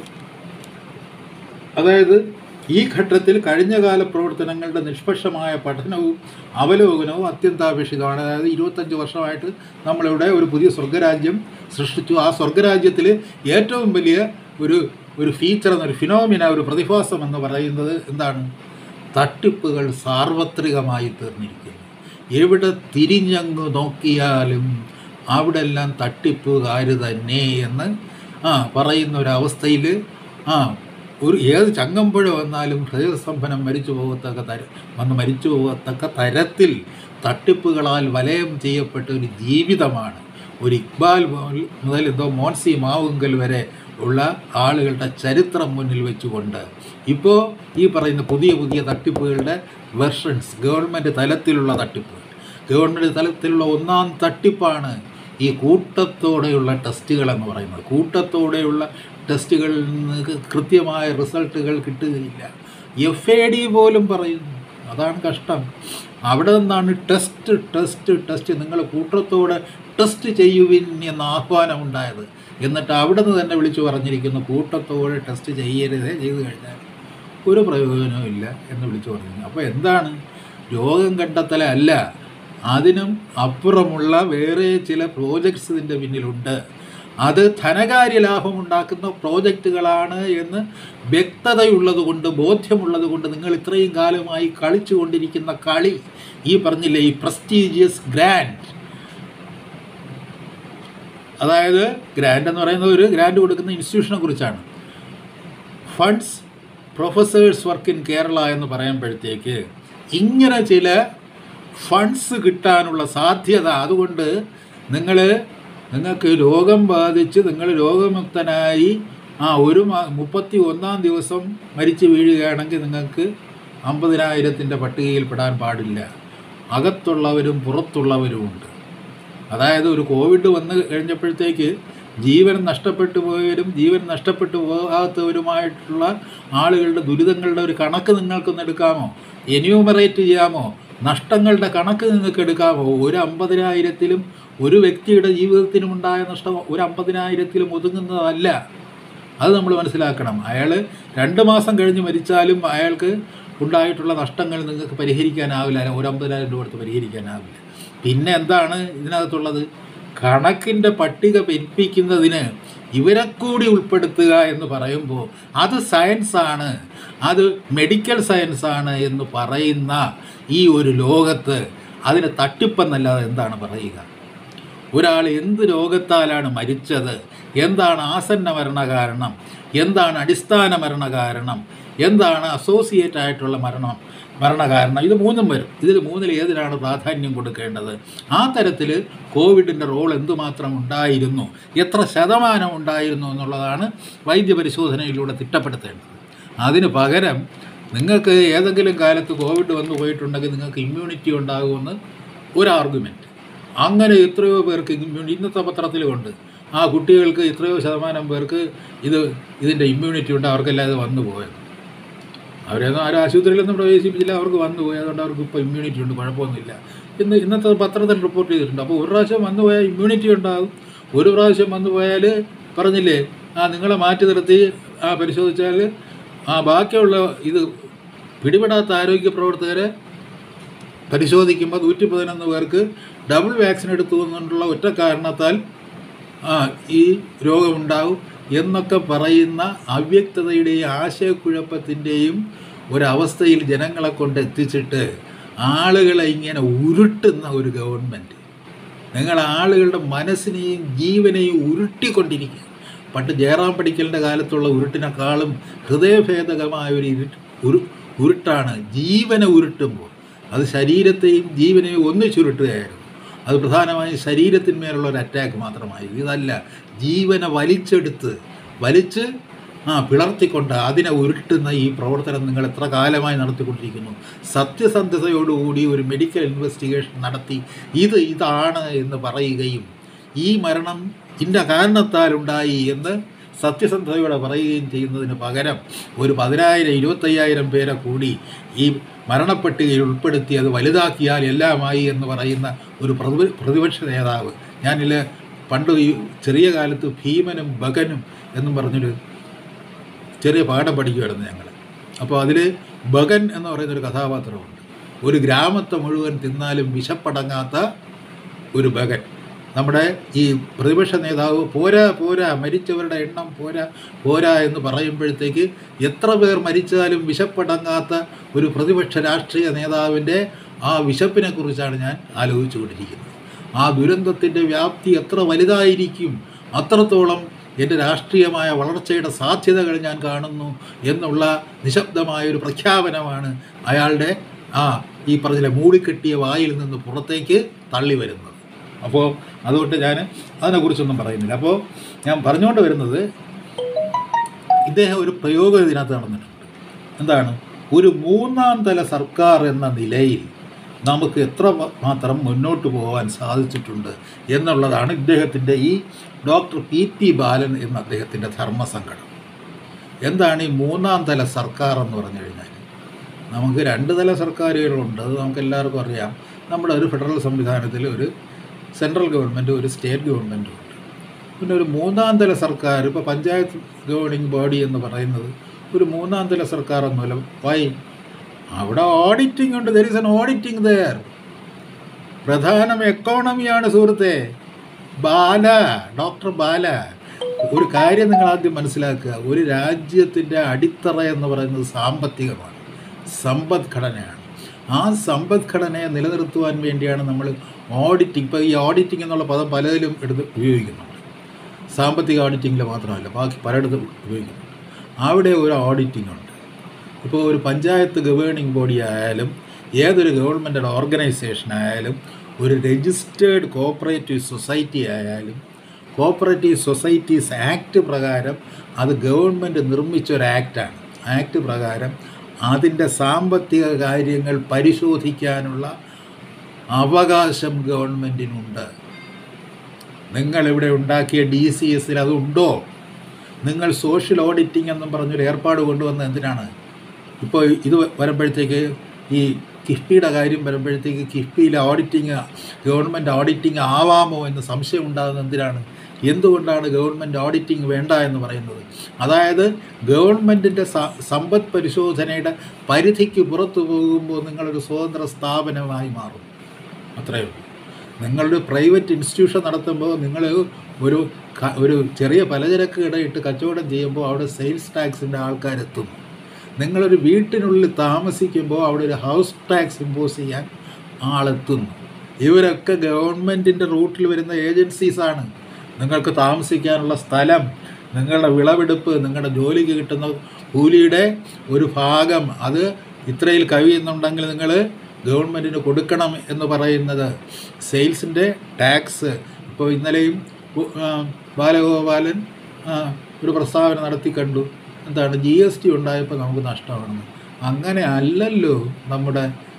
[SPEAKER 1] അതായത് ഈ ഘട്ടത്തിൽ കഴിഞ്ഞകാല പ്രവർത്തനങ്ങളുടെ നിഷ്പക്ഷമായ പഠനവും അവലോകനവും അത്യന്താപേക്ഷിതമാണ് അതായത് ഇരുപത്തഞ്ച് വർഷമായിട്ട് നമ്മളിവിടെ ഒരു പുതിയ സ്വർഗരാജ്യം സൃഷ്ടിച്ചു ആ സ്വർഗരാജ്യത്തിൽ ഏറ്റവും വലിയ ഒരു ഒരു ഫീച്ചർ എന്നൊരു ഫിനോമിന ഒരു പ്രതിഭാസം എന്ന് പറയുന്നത് എന്താണ് തട്ടിപ്പുകൾ സാർവത്രികമായി തീർന്നിരിക്കുന്നു എവിടെ തിരിഞ്ഞങ്ങ് നോക്കിയാലും അവിടെ എല്ലാം തട്ടിപ്പുകാർ തന്നെ എന്ന് ആ പറയുന്ന ഒരവസ്ഥയിൽ ആ ഒരു ഏത് ചങ്ങമ്പുഴ വന്നാലും ഹൃദയസ്തംഭനം മരിച്ചു പോകത്തക്ക തര വന്ന് മരിച്ചു പോകത്തക്ക തരത്തിൽ തട്ടിപ്പുകളാൽ വലയം ചെയ്യപ്പെട്ട ഒരു ജീവിതമാണ് ഒരു ഇക്ബാൽ മുതൽ- മുതൽ എന്തോ മോൻസി മാവുങ്കൽ വരെ ഉള്ള ആളുകളുടെ ചരിത്രം മുന്നിൽ വെച്ചുകൊണ്ട് ഇപ്പോൾ ഈ പറയുന്ന പുതിയ പുതിയ തട്ടിപ്പുകളുടെ വെർഷൻസ് ഗവൺമെൻറ് തലത്തിലുള്ള തട്ടിപ്പുകൾ ഗവൺമെൻറ് തലത്തിലുള്ള ഒന്നാം തട്ടിപ്പാണ് ഈ കൂട്ടത്തോടെയുള്ള ടെസ്റ്റുകൾ എന്ന് പറയുന്നത് കൂട്ടത്തോടെയുള്ള ടെസ്റ്റുകളിൽ നിന്ന് കൃത്യമായ റിസൾട്ടുകൾ കിട്ടുകയില്ല എഫ് എ ഡി പോലും പറയുന്നു അതാണ് കഷ്ടം അവിടെ നിന്നാണ് ടെസ്റ്റ് ടെസ്റ്റ് ടെസ്റ്റ് നിങ്ങൾ കൂട്ടത്തോടെ ടെസ്റ്റ് ചെയ്യുവിൻ എന്ന ആഹ്വാനം ഉണ്ടായത് എന്നിട്ട് അവിടെ നിന്ന് തന്നെ വിളിച്ചു പറഞ്ഞിരിക്കുന്നു കൂട്ടത്തോടെ ടെസ്റ്റ് ചെയ്യരുതേ ചെയ്തു കഴിഞ്ഞാൽ ഒരു പ്രയോജനവും ഇല്ല എന്ന് വിളിച്ചു പറഞ്ഞു അപ്പോൾ എന്താണ് രോഗം കണ്ടെത്തലല്ല അതിനും അപ്പുറമുള്ള വേറെ ചില പ്രോജക്ട്സ് ഇതിൻ്റെ പിന്നിലുണ്ട് അത് ധനകാര്യ ലാഭമുണ്ടാക്കുന്ന പ്രോജക്റ്റുകളാണ് എന്ന് വ്യക്തതയുള്ളത് കൊണ്ട് ബോധ്യമുള്ളത് കൊണ്ട് നിങ്ങൾ ഇത്രയും കാലമായി കളിച്ചുകൊണ്ടിരിക്കുന്ന കളി ഈ പറഞ്ഞില്ലേ ഈ പ്രസ്റ്റീജിയസ് ഗ്രാൻഡ് അതായത് ഗ്രാൻഡ് എന്ന് പറയുന്നത് ഒരു ഗ്രാൻഡ് കൊടുക്കുന്ന ഇൻസ്റ്റിറ്റ്യൂഷനെ കുറിച്ചാണ് funds professors work in Kerala എന്ന് പറയുമ്പോഴത്തേക്ക് ഇങ്ങനെ ചില ഫണ്ട്സ് കിട്ടാനുള്ള സാധ്യത അതുകൊണ്ട് നിങ്ങൾ നിങ്ങൾക്ക് രോഗം ബാധിച്ച് നിങ്ങൾ രോഗമുക്തനായി ആ ഒരു മാ മുപ്പത്തി ഒന്നാം ദിവസം മരിച്ചു വീഴുകയാണെങ്കിൽ നിങ്ങൾക്ക് അമ്പതിനായിരത്തിൻ്റെ പട്ടികയിൽ പെടാൻ പാടില്ല അകത്തുള്ളവരും പുറത്തുള്ളവരുമുണ്ട് അതായത് ഒരു കോവിഡ് വന്ന് കഴിഞ്ഞപ്പോഴത്തേക്ക് ജീവൻ നഷ്ടപ്പെട്ടു പോയവരും ജീവൻ നഷ്ടപ്പെട്ടു പോകാത്തവരുമായിട്ടുള്ള ആളുകളുടെ ദുരിതങ്ങളുടെ ഒരു കണക്ക് നിങ്ങൾക്കൊന്ന് എടുക്കാമോ എന്യൂമറേറ്റ് ചെയ്യാമോ നഷ്ടങ്ങളുടെ കണക്ക് നിങ്ങൾക്ക് എടുക്കാമോ ഒരു അമ്പതിനായിരത്തിലും ഒരു വ്യക്തിയുടെ ജീവിതത്തിനുമുണ്ടായ നഷ്ടം ഒരു അമ്പതിനായിരത്തിലും ഒതുങ്ങുന്നതല്ല അത് നമ്മൾ മനസ്സിലാക്കണം അയാൾ രണ്ട് മാസം കഴിഞ്ഞ് മരിച്ചാലും അയാൾക്ക് ഉണ്ടായിട്ടുള്ള നഷ്ടങ്ങൾ നിങ്ങൾക്ക് പരിഹരിക്കാനാവില്ല അല്ല ഒരു അമ്പതിനായിരം രൂപ കൊടുത്ത് പരിഹരിക്കാനാവില്ല പിന്നെ എന്താണ് ഇതിനകത്തുള്ളത് കണക്കിൻ്റെ പട്ടിക പെരുപ്പിക്കുന്നതിന് ഇവരെ കൂടി ഉൾപ്പെടുത്തുക എന്ന് പറയുമ്പോൾ അത് സയൻസാണ് അത് മെഡിക്കൽ സയൻസാണ് എന്ന് പറയുന്ന ഈ ഒരു ലോകത്ത് അതിന് തട്ടിപ്പെന്നല്ലാതെ എന്താണ് പറയുക ഒരാൾ എന്ത് രോഗത്താലാണ് മരിച്ചത് എന്താണ് ആസന്ന മരണ കാരണം എന്താണ് അടിസ്ഥാന മരണ കാരണം എന്താണ് അസോസിയേറ്റ് ആയിട്ടുള്ള മരണം മരണകാരണം ഇത് മൂന്നും വരും ഇതിൽ മൂന്നിൽ ഏതിനാണ് പ്രാധാന്യം കൊടുക്കേണ്ടത് ആ തരത്തിൽ കോവിഡിൻ്റെ റോൾ എന്തുമാത്രം ഉണ്ടായിരുന്നു എത്ര ശതമാനം ഉണ്ടായിരുന്നു എന്നുള്ളതാണ് വൈദ്യപരിശോധനയിലൂടെ തിട്ടപ്പെടുത്തേണ്ടത് അതിന് പകരം നിങ്ങൾക്ക് ഏതെങ്കിലും കാലത്ത് കോവിഡ് വന്നു പോയിട്ടുണ്ടെങ്കിൽ നിങ്ങൾക്ക് ഇമ്മ്യൂണിറ്റി ഉണ്ടാകുമെന്ന് ഒരു ആർഗ്യുമെൻറ്റ് അങ്ങനെ എത്രയോ പേർക്ക് ഇമ്മ്യൂണി ഇന്നത്തെ പത്രത്തിലുമുണ്ട് ആ കുട്ടികൾക്ക് എത്രയോ ശതമാനം പേർക്ക് ഇത് ഇതിൻ്റെ ഇമ്മ്യൂണിറ്റി ഉണ്ട് അവർക്കെല്ലാം ഇത് വന്നു പോയത് അവരെയൊന്നും ആരും ആശുപത്രിയിലൊന്നും പ്രവേശിപ്പിച്ചില്ല അവർക്ക് വന്നു പോയി അതുകൊണ്ട് അവർക്ക് ഇപ്പോൾ ഇമ്മ്യൂണിറ്റി ഉണ്ട് കുഴപ്പമൊന്നുമില്ല ഇന്ന് ഇന്നത്തെ പത്രത്തിൽ റിപ്പോർട്ട് ചെയ്തിട്ടുണ്ട് അപ്പോൾ ഒരു പ്രാവശ്യം വന്നു പോയാൽ ഇമ്മ്യൂണിറ്റി ഉണ്ടാകും ഒരു പ്രാവശ്യം വന്നു പോയാൽ പറഞ്ഞില്ലേ ആ നിങ്ങളെ മാറ്റി നിർത്തി ആ പരിശോധിച്ചാൽ ആ ബാക്കിയുള്ള ഇത് പിടിപെടാത്ത ആരോഗ്യ പ്രവർത്തകരെ പരിശോധിക്കുമ്പോൾ നൂറ്റി പതിനൊന്ന് പേർക്ക് ഡബിൾ വാക്സിൻ എടുത്തു എന്നുള്ള ഒറ്റ കാരണത്താൽ ആ ഈ രോഗമുണ്ടാവും എന്നൊക്കെ പറയുന്ന അവ്യക്തതയുടെയും ആശയക്കുഴപ്പത്തിൻ്റെയും ഒരവസ്ഥയിൽ ജനങ്ങളെ കൊണ്ട് എത്തിച്ചിട്ട് ആളുകളെ ഇങ്ങനെ ഉരുട്ടുന്ന ഒരു ഗവൺമെൻറ് നിങ്ങൾ ആളുകളുടെ മനസ്സിനെയും ജീവനെയും ഉരുട്ടിക്കൊണ്ടിരിക്കുക പണ്ട് ജയറാം പഠിക്കലിൻ്റെ കാലത്തുള്ള ഉരുട്ടിനേക്കാളും ഹൃദയഭേദകമായ ഒരു ഇരുട്ട് ഉരു ഉരുട്ടാണ് ജീവനെ ഉരുട്ടുമ്പോൾ അത് ശരീരത്തെയും ജീവനെയും ഒന്നിച്ചുരുട്ടുകയായിരുന്നു അത് പ്രധാനമായും ശരീരത്തിന്മേലുള്ള ഒരു അറ്റാക്ക് മാത്രമായിരുന്നു ഇതല്ല ജീവനെ വലിച്ചെടുത്ത് വലിച്ച് ആ പിളർത്തിക്കൊണ്ട് അതിനെ ഉരുട്ടുന്ന ഈ പ്രവർത്തനം നിങ്ങൾ എത്ര കാലമായി നടത്തിക്കൊണ്ടിരിക്കുന്നു സത്യസന്ധതയോടുകൂടി ഒരു മെഡിക്കൽ ഇൻവെസ്റ്റിഗേഷൻ നടത്തി ഇത് ഇതാണ് എന്ന് പറയുകയും ഈ മരണം ഇന്ന കാരണത്താൽ ഉണ്ടായി എന്ന് സത്യസന്ധതയോടെ പറയുകയും ചെയ്യുന്നതിന് പകരം ഒരു പതിനായിരം ഇരുപത്തയ്യായിരം പേരെ കൂടി ഈ മരണപ്പട്ടികയിൽ ഉൾപ്പെടുത്തി അത് വലുതാക്കിയാൽ എല്ലാമായി എന്ന് പറയുന്ന ഒരു പ്രതി പ്രതിപക്ഷ നേതാവ് ഞാനിൽ പണ്ട് ഈ ചെറിയ കാലത്ത് ഭീമനും ബഗനും എന്നും പറഞ്ഞൊരു ചെറിയ പാഠം പഠിക്കുമായിരുന്നു ഞങ്ങൾ അപ്പോൾ അതിൽ ബഗൻ എന്ന് പറയുന്നൊരു കഥാപാത്രമുണ്ട് ഒരു ഗ്രാമത്തെ മുഴുവൻ തിന്നാലും വിശപ്പടങ്ങാത്ത ഒരു ബഗൻ നമ്മുടെ ഈ പ്രതിപക്ഷ നേതാവ് പോരാ പോരാ മരിച്ചവരുടെ എണ്ണം പോരാ പോരാ എന്ന് പറയുമ്പോഴത്തേക്ക് എത്ര പേർ മരിച്ചാലും വിശപ്പടങ്ങാത്ത ഒരു പ്രതിപക്ഷ രാഷ്ട്രീയ നേതാവിൻ്റെ ആ വിശപ്പിനെ കുറിച്ചാണ് ഞാൻ ആലോചിച്ചു കൊണ്ടിരിക്കുന്നത് ആ ദുരന്തത്തിൻ്റെ വ്യാപ്തി എത്ര വലുതായിരിക്കും അത്രത്തോളം എൻ്റെ രാഷ്ട്രീയമായ വളർച്ചയുടെ സാധ്യതകൾ ഞാൻ കാണുന്നു എന്നുള്ള നിശബ്ദമായ ഒരു പ്രഖ്യാപനമാണ് അയാളുടെ ആ ഈ പറഞ്ഞില്ലേ മൂടിക്കെട്ടിയ വായിൽ നിന്ന് പുറത്തേക്ക് തള്ളി വരുന്നത് അപ്പോൾ അതുകൊണ്ട് ഞാൻ അതിനെക്കുറിച്ചൊന്നും പറയുന്നില്ല അപ്പോൾ ഞാൻ പറഞ്ഞുകൊണ്ട് വരുന്നത് ഇദ്ദേഹം ഒരു പ്രയോഗം ഇതിനകത്ത് നടന്നിട്ടുണ്ട് എന്താണ് ഒരു മൂന്നാം തല സർക്കാർ എന്ന നിലയിൽ നമുക്ക് എത്ര മാത്രം മുന്നോട്ട് പോകാൻ സാധിച്ചിട്ടുണ്ട് എന്നുള്ളതാണ് ഇദ്ദേഹത്തിൻ്റെ ഈ ഡോക്ടർ പി ടി ബാലൻ എന്ന അദ്ദേഹത്തിൻ്റെ ധർമ്മസങ്കടം എന്താണ് ഈ മൂന്നാം തല സർക്കാർ എന്ന് പറഞ്ഞു കഴിഞ്ഞാൽ നമുക്ക് രണ്ട് തല സർക്കാരുകളുണ്ട് അത് നമുക്ക് എല്ലാവർക്കും അറിയാം നമ്മുടെ ഒരു ഫെഡറൽ സംവിധാനത്തിൽ ഒരു സെൻട്രൽ ഗവൺമെൻറ് ഒരു സ്റ്റേറ്റ് ഗവൺമെൻറ്റും ഉണ്ട് പിന്നെ ഒരു മൂന്നാം തല സർക്കാർ ഇപ്പോൾ പഞ്ചായത്ത് ഗവേണിംഗ് ബോഡി എന്ന് പറയുന്നത് ഒരു മൂന്നാം തല സർക്കാർ ഒന്നുമല്ല വൈ അവിടെ ഓഡിറ്റിംഗ് ഉണ്ട് there is an auditing there പ്രധാനം എക്കോണമിയാണ് സുഹൃത്തെ ബാല ഡോക്ടർ ബാല ഒരു കാര്യം നിങ്ങൾ ആദ്യം മനസ്സിലാക്കുക ഒരു രാജ്യത്തിൻ്റെ അടിത്തറ എന്ന് പറയുന്നത് സാമ്പത്തികമാണ് സമ്പദ്ഘടനയാണ് ആ സമ്പദ്ഘടനയെ നിലനിർത്തുവാൻ വേണ്ടിയാണ് നമ്മൾ ഓഡിറ്റിംഗ് ഇപ്പോൾ ഈ ഓഡിറ്റിംഗ് എന്നുള്ള പദം പലതിലും എടുത്ത് ഉപയോഗിക്കുന്നുണ്ട് സാമ്പത്തിക ഓഡിറ്റിങ്ങിൽ മാത്രമല്ല ബാക്കി പലയിടത്തും ഉപയോഗിക്കുന്നുണ്ട് അവിടെ ഒരു ഓഡിറ്റിംഗ് ഉണ്ട് ഇപ്പോൾ ഒരു പഞ്ചായത്ത് ഗവേണിംഗ് ബോഡി ആയാലും ഏതൊരു ഗവൺമെൻറ് ഓർഗനൈസേഷൻ ആയാലും ഒരു രജിസ്റ്റേർഡ് കോപ്പറേറ്റീവ് സൊസൈറ്റി ആയാലും കോപ്പറേറ്റീവ് സൊസൈറ്റീസ് ആക്ട് പ്രകാരം അത് ഗവൺമെൻറ് നിർമ്മിച്ച ഒരു ആക്റ്റാണ് ആക്ട് പ്രകാരം അതിൻ്റെ സാമ്പത്തിക കാര്യങ്ങൾ പരിശോധിക്കാനുള്ള അവകാശം ഗവൺമെൻറ്റിനുണ്ട് നിങ്ങളിവിടെ ഉണ്ടാക്കിയ ഡി സി എസിൽ അതുണ്ടോ നിങ്ങൾ സോഷ്യൽ ഓഡിറ്റിംഗ് എന്നും പറഞ്ഞൊരു ഏർപ്പാട് കൊണ്ടുവന്ന എന്തിനാണ് ഇപ്പോൾ ഇത് വരുമ്പോഴത്തേക്ക് ഈ കിഫ്ബിയുടെ കാര്യം വരുമ്പോഴത്തേക്ക് കിഫ്ബിയിലെ ഓഡിറ്റിങ് ഗവൺമെൻറ് ഓഡിറ്റിംഗ് ആവാമോ എന്ന് സംശയം ഉണ്ടാകുന്നത് എന്തിനാണ് എന്തുകൊണ്ടാണ് ഗവൺമെൻറ് ഓഡിറ്റിംഗ് വേണ്ട എന്ന് പറയുന്നത് അതായത് ഗവൺമെൻറ്റിൻ്റെ സമ്പദ് പരിശോധനയുടെ പരിധിക്ക് പുറത്തു പോകുമ്പോൾ നിങ്ങളൊരു സ്വതന്ത്ര സ്ഥാപനമായി മാറും അത്രയേ ഉള്ളൂ നിങ്ങളൊരു പ്രൈവറ്റ് ഇൻസ്റ്റിറ്റ്യൂഷൻ നടത്തുമ്പോൾ നിങ്ങൾ ഒരു ക- ഒരു ചെറിയ പലചരക്ക് കടയിട്ട് കച്ചവടം ചെയ്യുമ്പോൾ അവിടെ സെയിൽസ് ടാക്സിൻ്റെ ആൾക്കാരെത്തും നിങ്ങളൊരു വീട്ടിനുള്ളിൽ താമസിക്കുമ്പോൾ അവിടെ ഒരു ഹൗസ് ടാക്സ് ഇമ്പോസ് ചെയ്യാൻ ആളെത്തുന്നു ഇവരൊക്കെ ഗവൺമെൻറ്റിൻ്റെ റൂട്ടിൽ വരുന്ന ഏജൻസീസാണ് നിങ്ങൾക്ക് താമസിക്കാനുള്ള സ്ഥലം നിങ്ങളുടെ വിളവെടുപ്പ് നിങ്ങളുടെ ജോലിക്ക് കിട്ടുന്ന കൂലിയുടെ ഒരു ഭാഗം അത് ഇത്രയിൽ കവിയുന്നുണ്ടെങ്കിൽ നിങ്ങൾ ഗവൺമെൻറ്റിന് കൊടുക്കണം എന്ന് പറയുന്നത് സെയിൽസിൻ്റെ ടാക്സ് ഇപ്പോൾ ഇന്നലെയും ഉ- ആ, ബാലഗോപാലൻ ആ, ഒരു പ്രസ്താവന നടത്തി കണ്ടു എന്താണ് ജി എസ് ടി ഉണ്ടായപ്പോൾ നമുക്ക് നഷ്ടമാണെന്ന് അങ്ങനെ അല്ലല്ലോ നമ്മുടെ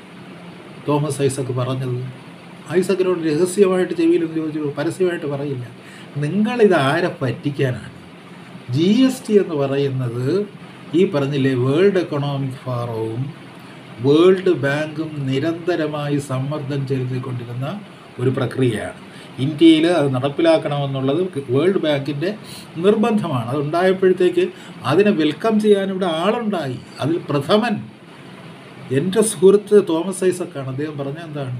[SPEAKER 1] തോമസ് ഐസക്ക് പറഞ്ഞത് ഐസക്കിനോട് രഹസ്യമായിട്ട് ചെവിയിലൊന്ന് ചോദിച്ചു പരസ്യമായിട്ട് പറയില്ല നിങ്ങളിത് ആരെ പറ്റിക്കാനാണ് ജി എസ് ടി എന്ന് പറയുന്നത് ഈ പറഞ്ഞില്ലേ വേൾഡ് എക്കണോമിക് ഫോറവും വേൾഡ് ബാങ്കും നിരന്തരമായി സമ്മർദ്ദം ചെലുത്തിക്കൊണ്ടിരുന്ന ഒരു പ്രക്രിയയാണ് ഇന്ത്യയിൽ അത് നടപ്പിലാക്കണമെന്നുള്ളത് വേൾഡ് ബാങ്കിൻ്റെ നിർബന്ധമാണ് അതുണ്ടായപ്പോഴത്തേക്ക് അതിനെ വെൽക്കം ചെയ്യാൻ ഇവിടെ ആളുണ്ടായി അതിൽ പ്രഥമൻ എൻ്റെ സുഹൃത്ത് തോമസ് ഐസക്കാണ് അദ്ദേഹം പറഞ്ഞ എന്താണ്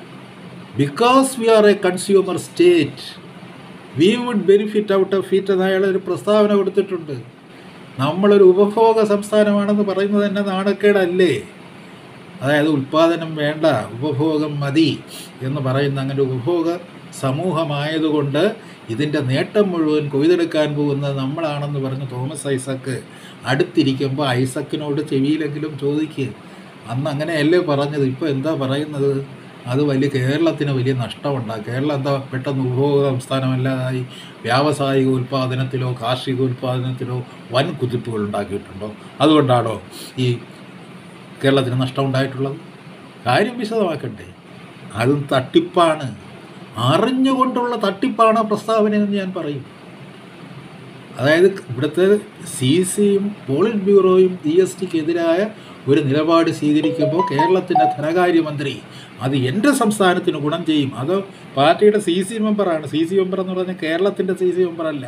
[SPEAKER 1] because we are a consumer state we would benefit out of feet എന്ന് അയാൾ ഒരു പ്രസ്താവന കൊടുത്തിട്ടുണ്ട് നമ്മളൊരു ഉപഭോഗ സംസ്ഥാനമാണെന്ന് പറയുന്നത് തന്നെ നാണക്കേടല്ലേ അതായത് ഉൽപ്പാദനം വേണ്ട ഉപഭോഗം മതി എന്ന് പറയുന്ന അങ്ങനെ ഉപഭോഗ സമൂഹമായതുകൊണ്ട് ഇതിൻ്റെ നേട്ടം മുഴുവൻ കൊയ്തെടുക്കാൻ പോകുന്നത് നമ്മളാണെന്ന് പറഞ്ഞ് തോമസ് ഐസക്ക് അടുത്തിരിക്കുമ്പോൾ ഐസക്കിനോട് ചെവിയിലെങ്കിലും ചോദിക്കുക അന്ന് അങ്ങനെയല്ലേ പറഞ്ഞത് ഇപ്പോൾ എന്താ പറയുന്നത് അത് വലിയ കേരളത്തിന് വലിയ നഷ്ടമുണ്ടാകും കേരളം എന്താ പെട്ടെന്ന് ഉപഭോഗ സംസ്ഥാനമല്ലാതായി വ്യാവസായിക ഉൽപ്പാദനത്തിലോ കാർഷിക ഉൽപ്പാദനത്തിലോ വൻ കുതിപ്പുകൾ ഉണ്ടാക്കിയിട്ടുണ്ടോ അതുകൊണ്ടാണോ ഈ കേരളത്തിന് നഷ്ടമുണ്ടായിട്ടുള്ളത് കാര്യം വിശദമാക്കട്ടെ അതും തട്ടിപ്പാണ് അറിഞ്ഞുകൊണ്ടുള്ള തട്ടിപ്പാണ് ആ പ്രസ്താവന എന്ന് ഞാൻ പറയും അതായത് ഇവിടുത്തെ സി സിയും പോളിറ്റ് ബ്യൂറോയും ജി എസ് ടിക്കെതിരായ ഒരു നിലപാട് സ്വീകരിക്കുമ്പോൾ കേരളത്തിൻ്റെ ധനകാര്യമന്ത്രി അത് എൻ്റെ സംസ്ഥാനത്തിന് ഗുണം ചെയ്യും അത് പാർട്ടിയുടെ സി സി മെമ്പറാണ് സി സി മെമ്പർ എന്ന് പറഞ്ഞാൽ കേരളത്തിൻ്റെ സി സി മെമ്പറല്ല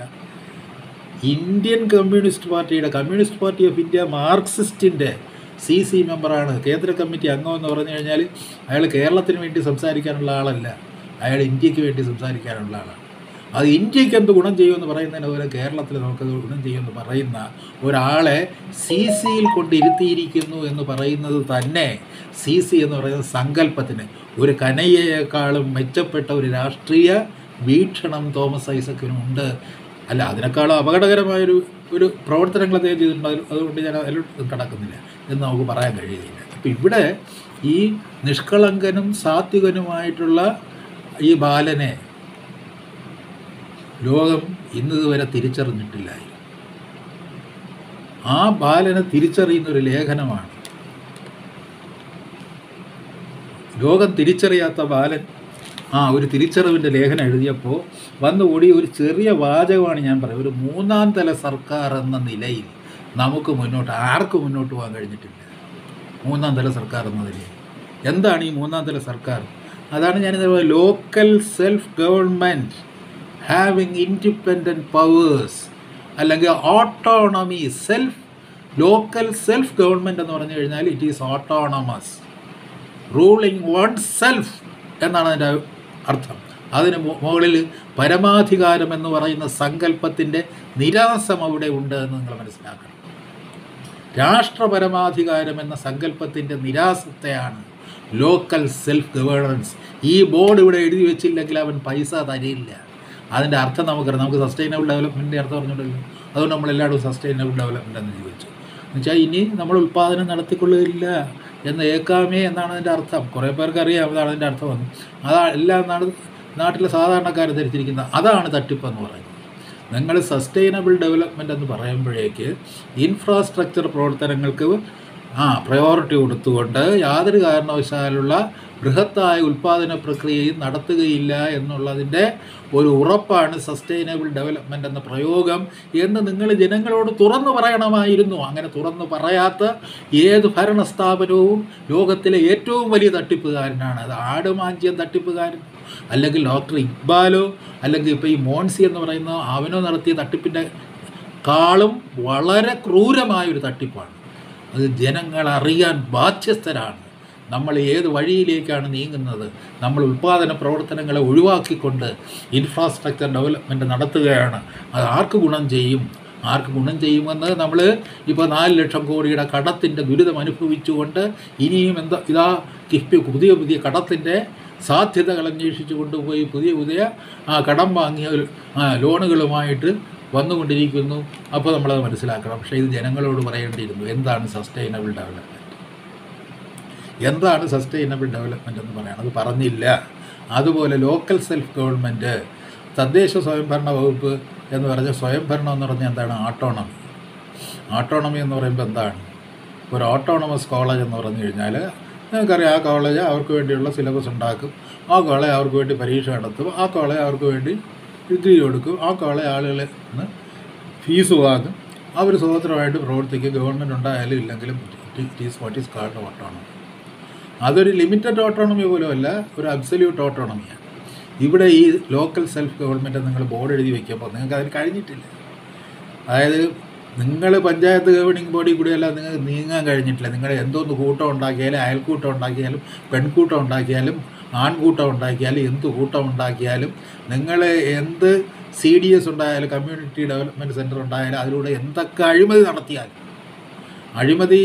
[SPEAKER 1] ഇന്ത്യൻ കമ്മ്യൂണിസ്റ്റ് പാർട്ടിയുടെ കമ്മ്യൂണിസ്റ്റ് പാർട്ടി ഓഫ് ഇന്ത്യ മാർക്സിസ്റ്റിൻ്റെ സി സി മെമ്പറാണ് കേന്ദ്ര കമ്മിറ്റി അംഗം എന്ന് പറഞ്ഞു കഴിഞ്ഞാൽ അയാൾ കേരളത്തിന് വേണ്ടി സംസാരിക്കാനുള്ള ആളല്ല അയാൾ ഇന്ത്യക്ക് വേണ്ടി സംസാരിക്കാനുള്ള ആളാണ് അത് ഇന്ത്യക്ക് എന്ത് ഗുണം ചെയ്യുമെന്ന് പറയുന്നതിന് പോലെ കേരളത്തിൽ നമുക്കത് ഗുണം ചെയ്യുമെന്ന് പറയുന്ന ഒരാളെ സി സിയിൽ കൊണ്ടിരുത്തിയിരിക്കുന്നു എന്ന് പറയുന്നത് തന്നെ സി സി എന്ന് പറയുന്ന സങ്കല്പത്തിന് ഒരു കനയ്യയെക്കാളും മെച്ചപ്പെട്ട ഒരു രാഷ്ട്രീയ വീക്ഷണം തോമസ് ഐസക്കിനുണ്ട് അല്ല അതിനേക്കാളും അപകടകരമായൊരു ഒരു പ്രവർത്തനങ്ങൾ അദ്ദേഹം ചെയ്തിട്ടുണ്ട് അതിൽ- അതുകൊണ്ട് ഞാൻ അതിൽ കടക്കുന്നില്ല എന്ന് നമുക്ക് പറയാൻ കഴിയുന്നില്ല അപ്പം ഇവിടെ ഈ നിഷ്കളങ്കനും സാത്വികനുമായിട്ടുള്ള ഈ ബാലനെ ലോകം ഇന്നിതുവരെ തിരിച്ചറിഞ്ഞിട്ടില്ലായിരുന്നു ആ ബാലനെ തിരിച്ചറിയുന്ന ഒരു ലേഖനമാണ് ലോകം തിരിച്ചറിയാത്ത ബാലൻ ആ ഒരു തിരിച്ചറിവിൻ്റെ ലേഖനം എഴുതിയപ്പോൾ വന്നുകൂടി ഒരു ചെറിയ വാചകമാണ് ഞാൻ പറയുന്നത് ഒരു മൂന്നാം തല സർക്കാർ എന്ന നിലയിൽ നമുക്ക് മുന്നോട്ട് ആർക്കും മുന്നോട്ട് പോകാൻ കഴിഞ്ഞിട്ടില്ല മൂന്നാം തല സർക്കാർ എന്ന നിലയിൽ എന്താണ് ഈ മൂന്നാം തല സർക്കാർ അതാണ് ഞാൻ local self government having independent powers അല്ലെങ്കിൽ autonomy self local self government എന്ന് പറഞ്ഞു കഴിഞ്ഞാൽ it is autonomous ruling one self എന്നാണ് അതിൻ്റെ അർത്ഥം അതിന് മു- മുകളിൽ പരമാധികാരം എന്ന് പറയുന്ന സങ്കല്പത്തിൻ്റെ നിരാസം അവിടെ ഉണ്ട് എന്ന് നിങ്ങൾ മനസ്സിലാക്കണം രാഷ്ട്രപരമാധികാരം എന്ന സങ്കല്പത്തിൻ്റെ നിരാസത്തെയാണ് ലോക്കൽ സെൽഫ് ഗവേണൻസ് ഈ ബോർഡ് ഇവിടെ എഴുതി വെച്ചില്ലെങ്കിൽ അവൻ പൈസ തരില്ല അതിൻ്റെ അർത്ഥം നമുക്കറിയാം നമുക്ക് സസ്റ്റൈനബിൾ ഡെവലപ്മെൻറ്റിൻ്റെ അർത്ഥം പറഞ്ഞിട്ടുണ്ടല്ലോ അതുകൊണ്ട് നമ്മൾ എല്ലായിടവും സസ്റ്റൈനബിൾ ഡെവലപ്മെൻ്റ് എന്ന് ചോദിച്ചു എന്നുവെച്ചാൽ ഇനി നമ്മൾ ഉൽപ്പാദനം നടത്തിക്കൊള്ളുകയില്ല എന്ന് ഏക്കാമേ എന്നാണ് അതിൻ്റെ അർത്ഥം കുറേ പേർക്ക് അറിയാം അതാണ് അതിൻ്റെ അർത്ഥം അതാ എല്ലാം നാട് നാട്ടിലെ സാധാരണക്കാർ ധരിച്ചിരിക്കുന്നത് അതാണ് തട്ടിപ്പെന്ന് പറയുന്നത് നിങ്ങൾ സസ്റ്റൈനബിൾ ഡെവലപ്മെൻ്റ് എന്ന് പറയുമ്പോഴേക്ക് ഇൻഫ്രാസ്ട്രക്ചർ പ്രവർത്തനങ്ങൾക്ക് ആ പ്രയോറിറ്റി കൊടുത്തുകൊണ്ട് യാതൊരു കാരണവശാലുള്ള ബൃഹത്തായ ഉൽപ്പാദന പ്രക്രിയയും നടത്തുകയില്ല എന്നുള്ളതിൻ്റെ ഒരു ഉറപ്പാണ് സസ്റ്റൈനബിൾ ഡെവലപ്മെൻ്റ് എന്ന പ്രയോഗം എന്ന് നിങ്ങൾ ജനങ്ങളോട് തുറന്നു പറയണമായിരുന്നു അങ്ങനെ തുറന്നു പറയാത്ത ഏത് ഭരണസ്ഥാപനവും ലോകത്തിലെ ഏറ്റവും വലിയ തട്ടിപ്പുകാരനാണ് അത് ആടുമാഞ്ചിയം തട്ടിപ്പുകാരൻ അല്ലെങ്കിൽ ഡോക്ടർ ഇക്ബാലോ അല്ലെങ്കിൽ ഇപ്പോൾ ഈ മോൺസി എന്ന് പറയുന്ന അവനോ നടത്തിയ തട്ടിപ്പിൻ്റെ കാളും വളരെ ക്രൂരമായ ഒരു തട്ടിപ്പാണ് അത് ജനങ്ങൾ അറിയാൻ ബാധ്യസ്ഥരാണ് നമ്മൾ ഏത് വഴിയിലേക്കാണ് നീങ്ങുന്നത് നമ്മൾ ഉൽപ്പാദന പ്രവർത്തനങ്ങളെ ഒഴിവാക്കിക്കൊണ്ട് ഇൻഫ്രാസ്ട്രക്ചർ ഡെവലപ്മെൻറ്റ് നടത്തുകയാണ് അത് ആർക്ക് ഗുണം ചെയ്യും ആർക്ക് ഗുണം ചെയ്യുമെന്ന് നമ്മൾ ഇപ്പോൾ നാല് ലക്ഷം കോടിയുടെ കടത്തിൻ്റെ ദുരിതം അനുഭവിച്ചുകൊണ്ട് ഇനിയും എന്താ ഇതാ കിഫ്ബി പുതിയ പുതിയ കടത്തിൻ്റെ സാധ്യതകൾ അന്വേഷിച്ച് കൊണ്ടുപോയി പുതിയ പുതിയ ആ കടം വാങ്ങിയ ആ, ലോണുകളുമായിട്ട് വന്നുകൊണ്ടിരിക്കുന്നു അപ്പോൾ നമ്മളത് മനസ്സിലാക്കണം പക്ഷേ ഇത് ജനങ്ങളോട് പറയേണ്ടിയിരുന്നു എന്താണ് സസ്റ്റൈനബിൾ ഡെവലപ്മെൻറ്റ് എന്താണ് സസ്റ്റൈനബിൾ ഡെവലപ്മെൻറ്റ് എന്ന് പറയുന്നത് പറഞ്ഞില്ല അതുപോലെ ലോക്കൽ സെൽഫ് ഗവൺമെൻറ് തദ്ദേശ സ്വയംഭരണ വകുപ്പ് എന്ന് പറഞ്ഞ സ്വയംഭരണം എന്ന് പറഞ്ഞാൽ എന്താണ് ആട്ടോണമി ആട്ടോണമി എന്ന് പറയുമ്പോൾ എന്താണ് ഒരു ഓട്ടോണമസ് കോളേജ് എന്ന് പറഞ്ഞു കഴിഞ്ഞാൽ നിങ്ങൾക്കറിയാം ആ കോളേജ് അവർക്ക് വേണ്ടിയുള്ള സിലബസ് ഉണ്ടാക്കും ആ കോളേജ് അവർക്ക് വേണ്ടി പരീക്ഷ നടത്തും ആ കോളേജ് അവർക്ക് വേണ്ടി ഡിഗ്രി കൊടുക്കും ആ കോളേജ് ആളുകളെ നിന്ന് ഫീസ് വാങ്ങും അവർ സ്വതന്ത്രമായിട്ട് പ്രവർത്തിക്കും ഗവൺമെൻറ് ഉണ്ടായാലും ഇല്ലെങ്കിലും it is what is called autonomy അതൊരു ലിമിറ്റഡ് ഓട്ടോണമി പോലും അല്ല ഒരു അബ്സല്യൂട്ട് ഓട്ടോണമിയാണ് ഇവിടെ ഈ ലോക്കൽ സെൽഫ് ഗവൺമെൻറ് നിങ്ങൾ ബോർഡ് എഴുതി വയ്ക്കുമ്പോൾ നിങ്ങൾക്ക് അതിന് കഴിഞ്ഞിട്ടില്ല അതായത് നിങ്ങൾ പഞ്ചായത്ത് ഗവേണിംഗ് ബോഡി കൂടിയല്ല നിങ്ങൾക്ക് നീങ്ങാൻ കഴിഞ്ഞിട്ടില്ല നിങ്ങൾ എന്തോന്ന് കൂട്ടം ഉണ്ടാക്കിയാലും അയൽക്കൂട്ടം ഉണ്ടാക്കിയാലും പെൺകൂട്ടം ഉണ്ടാക്കിയാലും ആൺകൂട്ടം ഉണ്ടാക്കിയാലും എന്ത് കൂട്ടം ഉണ്ടാക്കിയാലും നിങ്ങൾ എന്ത് സി ഡി എസ് ഉണ്ടായാലും കമ്മ്യൂണിറ്റി ഡെവലപ്മെൻറ്റ് സെൻറ്റർ ഉണ്ടായാലും അതിലൂടെ എന്തൊക്കെ അഴിമതി നടത്തിയാലും അഴിമതി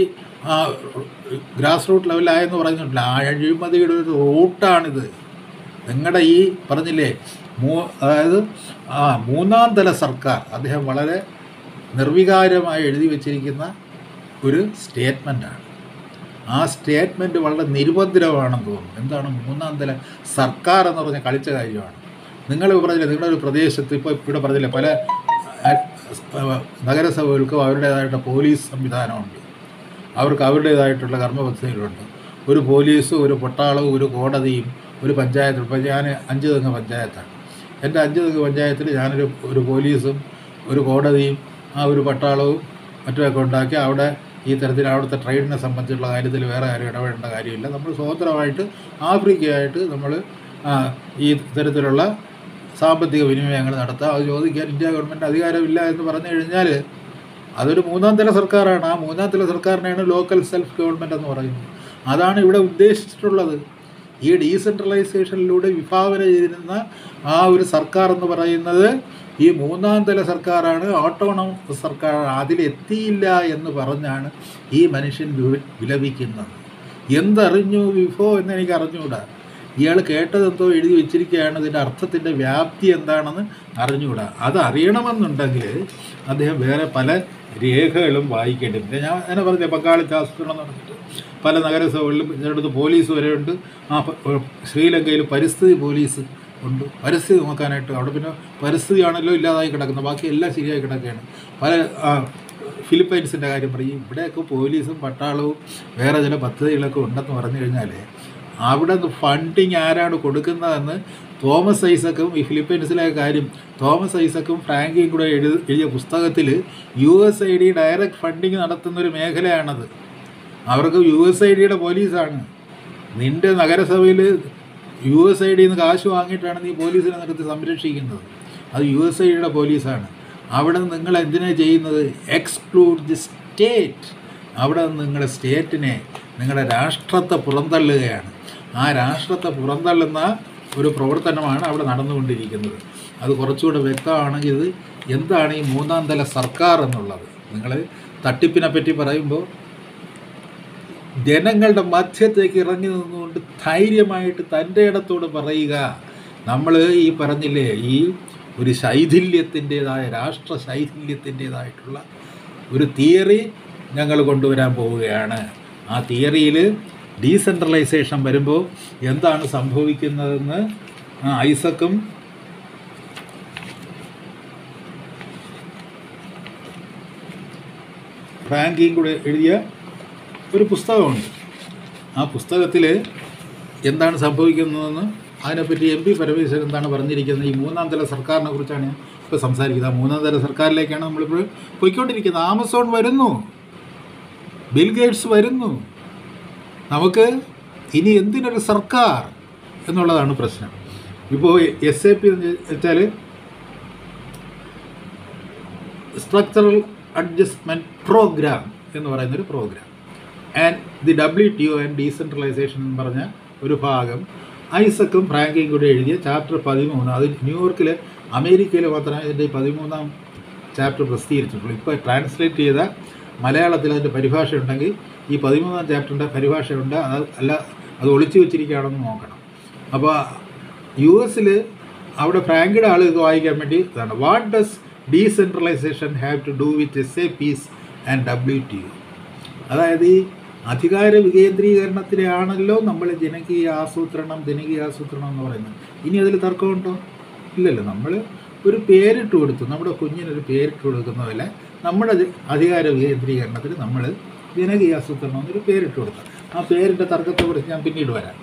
[SPEAKER 1] ഗ്രാസ് റൂട്ട് ലെവലായെന്ന് പറഞ്ഞിട്ടില്ല ആ അഴിമതിയുടെ ഒരു റൂട്ടാണിത് നിങ്ങളുടെ ഈ പറഞ്ഞില്ലേ മൂ അതായത് ആ മൂന്നാം തല സർക്കാർ അദ്ദേഹം വളരെ നിർവികാരമായി എഴുതി വച്ചിരിക്കുന്ന ഒരു സ്റ്റേറ്റ്മെൻറ്റാണ് ആ സ്റ്റേറ്റ്മെൻറ്റ് വളരെ നിരുപദ്രവമാണെന്ന് തോന്നുന്നു എന്താണ് മൂന്നാം തല സർക്കാർ എന്ന് പറഞ്ഞ കളിച്ച കാര്യമാണ് നിങ്ങൾ പറഞ്ഞില്ലേ നിങ്ങളുടെ ഒരു പ്രദേശത്ത് ഇപ്പോൾ ഇവിടെ പറഞ്ഞില്ലേ പല അഹ്, നഗരസഭകൾക്കും അവരുടേതായിട്ട് പോലീസ് സംവിധാനമുണ്ട് അവർക്ക് അവരുടേതായിട്ടുള്ള കർമ്മപദ്ധതികളുണ്ട് ഒരു പോലീസും ഒരു പട്ടാളവും ഒരു കോടതിയും ഒരു പഞ്ചായത്തും ഇപ്പോൾ ഞാൻ അഞ്ച് തെങ്ങ് പഞ്ചായത്താണ് എൻ്റെ അഞ്ച് തെങ്ങ് പഞ്ചായത്തിൽ ഞാനൊരു ഒരു പോലീസും ഒരു കോടതിയും ആ ഒരു പട്ടാളവും മറ്റുമൊക്കെ ഉണ്ടാക്കി അവിടെ ഈ തരത്തിൽ അവിടുത്തെ ട്രേഡിനെ സംബന്ധിച്ചുള്ള കാര്യത്തിൽ വേറെ ആരും ഇടപെടേണ്ട കാര്യമില്ല നമ്മൾ സ്വതന്ത്രമായിട്ട് ആഫ്രിക്കയായിട്ട് നമ്മൾ ആ, ഈ തരത്തിലുള്ള സാമ്പത്തിക വിനിമയങ്ങൾ നടത്താം അത് ചോദിക്കാൻ ഇന്ത്യ ഗവൺമെൻറ് അധികാരമില്ല എന്ന് പറഞ്ഞു കഴിഞ്ഞാൽ അതൊരു മൂന്നാം തല സർക്കാരാണ് ആ മൂന്നാം തല സർക്കാരിനെയാണ് ലോക്കൽ സെൽഫ് ഗവൺമെൻറ് എന്ന് പറയുന്നത് അതാണ് ഇവിടെ ഉദ്ദേശിച്ചിട്ടുള്ളത് ഈ ഡീസെൻട്രലൈസേഷനിലൂടെ വിഭാവന ചെയ്തിരുന്ന ആ ഒരു സർക്കാർ എന്ന് പറയുന്നത് ഈ മൂന്നാം തല സർക്കാരാണ് ഓട്ടോണമസ് സർക്കാർ അതിലെത്തിയില്ല എന്ന് പറഞ്ഞാണ് ഈ മനുഷ്യൻ വി- വിലപിക്കുന്നത് എന്തറിഞ്ഞു വിഭോ എന്ന് എനിക്ക് അറിഞ്ഞുകൂടാ ഇയാൾ കേട്ടതെന്തോ എഴുതി വെച്ചിരിക്കുകയാണ് ഇതിൻ്റെ അർത്ഥത്തിൻ്റെ വ്യാപ്തി എന്താണെന്ന് അറിഞ്ഞുകൂടാ അത് അറിയണമെന്നുണ്ടെങ്കിൽ അദ്ദേഹം വേറെ പല രേഖകളും വായിക്കേണ്ടിട്ടുണ്ട് ഞാൻ അങ്ങനെ പറഞ്ഞ പങ്കാളിത്ത ആസൂത്രണം നടന്നിട്ട് പല നഗരസഭകളിലും ഇതിനടുത്ത് പോലീസ് വരെ ഉണ്ട് ആ പ- ശ്രീലങ്കയിൽ പരിസ്ഥിതി പോലീസ് ഉണ്ട് പരിസ്ഥിതി നോക്കാനായിട്ട് അവിടെ പിന്നെ പരിസ്ഥിതിയാണല്ലോ ഇല്ലാതായി കിടക്കുന്നത് ബാക്കി എല്ലാം ശരിയായി കിടക്കുകയാണ് പല ആ, ഫിലിപ്പൈൻസിൻ്റെ കാര്യം പറയും ഇവിടെയൊക്കെ പോലീസും പട്ടാളവും വേറെ ചില പദ്ധതികളൊക്കെ ഉണ്ടെന്ന് പറഞ്ഞു കഴിഞ്ഞാൽ അവിടെ നിന്ന് ഫണ്ടിങ് ആരാണ് കൊടുക്കുന്നതെന്ന് തോമസ് ഐസക്കും ഈ ഫിലിപ്പൈൻസിലെ കാര്യം തോമസ് ഐസക്കും ഫ്രാങ്കിയും കൂടെ എഴുതി എഴുതിയ പുസ്തകത്തിൽ U S I D direct funding നടത്തുന്ന ഒരു മേഖലയാണത് അവർക്ക് യു എസ് ഐ ഡിയുടെ പോലീസാണ് നിൻ്റെ നഗരസഭയിൽ യു എസ് ഐ ഡിയിൽ നിന്ന് കാശ് വാങ്ങിയിട്ടാണ് നീ പോലീസിനെ നിർത്തി സംരക്ഷിക്കുന്നത് അത് യു എസ് ഐ ഡിയുടെ പോലീസാണ് അവിടെ നിന്ന് നിങ്ങൾ എന്തിനാണ് ചെയ്യുന്നത് എക്സ്ക്ലൂഡ് ദി സ്റ്റേറ്റ് അവിടെ നിന്ന് നിങ്ങളുടെ സ്റ്റേറ്റിനെ നിങ്ങളുടെ രാഷ്ട്രത്തെ പുറന്തള്ളുകയാണ് ആ രാഷ്ട്രത്തെ പുറന്തള്ളുന്ന ഒരു പ്രവർത്തനമാണ് അവിടെ നടന്നുകൊണ്ടിരിക്കുന്നത് അത് കുറച്ചുകൂടെ വ്യക്തമാണെങ്കിൽ ഇത് എന്താണ് ഈ മൂന്നാം തല സർക്കാർ എന്നുള്ളത് നിങ്ങൾ തട്ടിപ്പിനെ പറ്റി പറയുമ്പോൾ ജനങ്ങളുടെ മധ്യത്തേക്ക് ഇറങ്ങി നിന്നുകൊണ്ട് ധൈര്യമായിട്ട് തൻ്റെ ഇടത്തോട് പറയുക നമ്മൾ ഈ പറഞ്ഞില്ലേ ഈ ഒരു ശൈഥില്യത്തിൻ്റെതായ രാഷ്ട്ര ശൈഥില്യത്തിൻ്റെതായിട്ടുള്ള ഒരു തിയറി ഞങ്ങൾ കൊണ്ടുവരാൻ പോവുകയാണ് ആ തിയറിയിൽ ഡീസെൻട്രലൈസേഷൻ വരുമ്പോൾ എന്താണ് സംഭവിക്കുന്നതെന്ന് ആ ഐസക്കും ഫ്രാങ്കിയും കൂടെ എഴുതിയ ഒരു പുസ്തകമുണ്ട് ആ പുസ്തകത്തിൽ എന്താണ് സംഭവിക്കുന്നതെന്ന് അതിനെപ്പറ്റി എം പി പരമേശ്വരൻ എന്താണ് പറഞ്ഞിരിക്കുന്നത് ഈ മൂന്നാം തല സർക്കാരിനെ കുറിച്ചാണ് ഞാൻ ഇപ്പോൾ സംസാരിക്കുന്നത് ആ മൂന്നാം തല സർക്കാരിലേക്കാണ് നമ്മളിപ്പോൾ പോയിക്കൊണ്ടിരിക്കുന്നത് ആമസോൺ വരുന്നു ബിൽ ഗേറ്റ്സ് വരുന്നു നമുക്ക് ഇനി എന്തിനൊരു സർക്കാർ എന്നുള്ളതാണ് പ്രശ്നം ഇപ്പോൾ എസ് എ പി എന്ന് വെച്ചാൽ സ്ട്രക്ചറൽ അഡ്ജസ്റ്റ്മെൻറ്റ് പ്രോഗ്രാം എന്ന് പറയുന്നൊരു programme and the W T O and decentralization എന്ന് പറഞ്ഞ ഒരു ഭാഗം ഐസക്കും ഫ്രാങ്കിയും കൂടി എഴുതിയ ചാപ്റ്റർ പതിമൂന്ന് അത് ന്യൂയോർക്കിൽ അമേരിക്കയിൽ മാത്രമേ ഇതിൻ്റെ പതിമൂന്നാം ചാപ്റ്റർ പ്രസിദ്ധീകരിച്ചിട്ടുള്ളൂ ഇപ്പോൾ ട്രാൻസ്ലേറ്റ് ചെയ്ത മലയാളത്തിൽ അതിൻ്റെ പരിഭാഷ ഉണ്ടെങ്കിൽ ഈ പതിമൂന്നാം ചാപ്റ്ററിൻ്റെ പരിഭാഷയുണ്ട് അത് അല്ല അത് ഒളിച്ചു വെച്ചിരിക്കുകയാണെന്ന് നോക്കണം അപ്പോൾ യു എസിൽ അവിടെ ഫ്രാങ്കിയുടെ ആൾ ഇത് വായിക്കാൻ വേണ്ടി ഇതാണ് what does decentralization have to do with S A Ps and W T U അതായത് ഈ അധികാര വികേന്ദ്രീകരണത്തിലാണല്ലോ നമ്മൾ ജനകീയ ആസൂത്രണം ജനകീയ ആസൂത്രണം എന്ന് പറയുന്നത് ഇനി അതിൽ തർക്കമുണ്ടോ ഇല്ലല്ലോ നമ്മൾ ഒരു പേരിട്ട് കൊടുത്തു നമ്മുടെ കുഞ്ഞിനൊരു പേരിട്ട് കൊടുക്കുന്ന പോലെ നമ്മുടെ ജ- അധികാര വികേന്ദ്രീകരണത്തിന് നമ്മൾ ജനകീയ ആസൂത്രണം എന്നൊരു പേരിട്ട് കൊടുത്തു ആ പേരിൻ്റെ തർക്കത്തെക്കുറിച്ച് ഞാൻ പിന്നീട് വരാം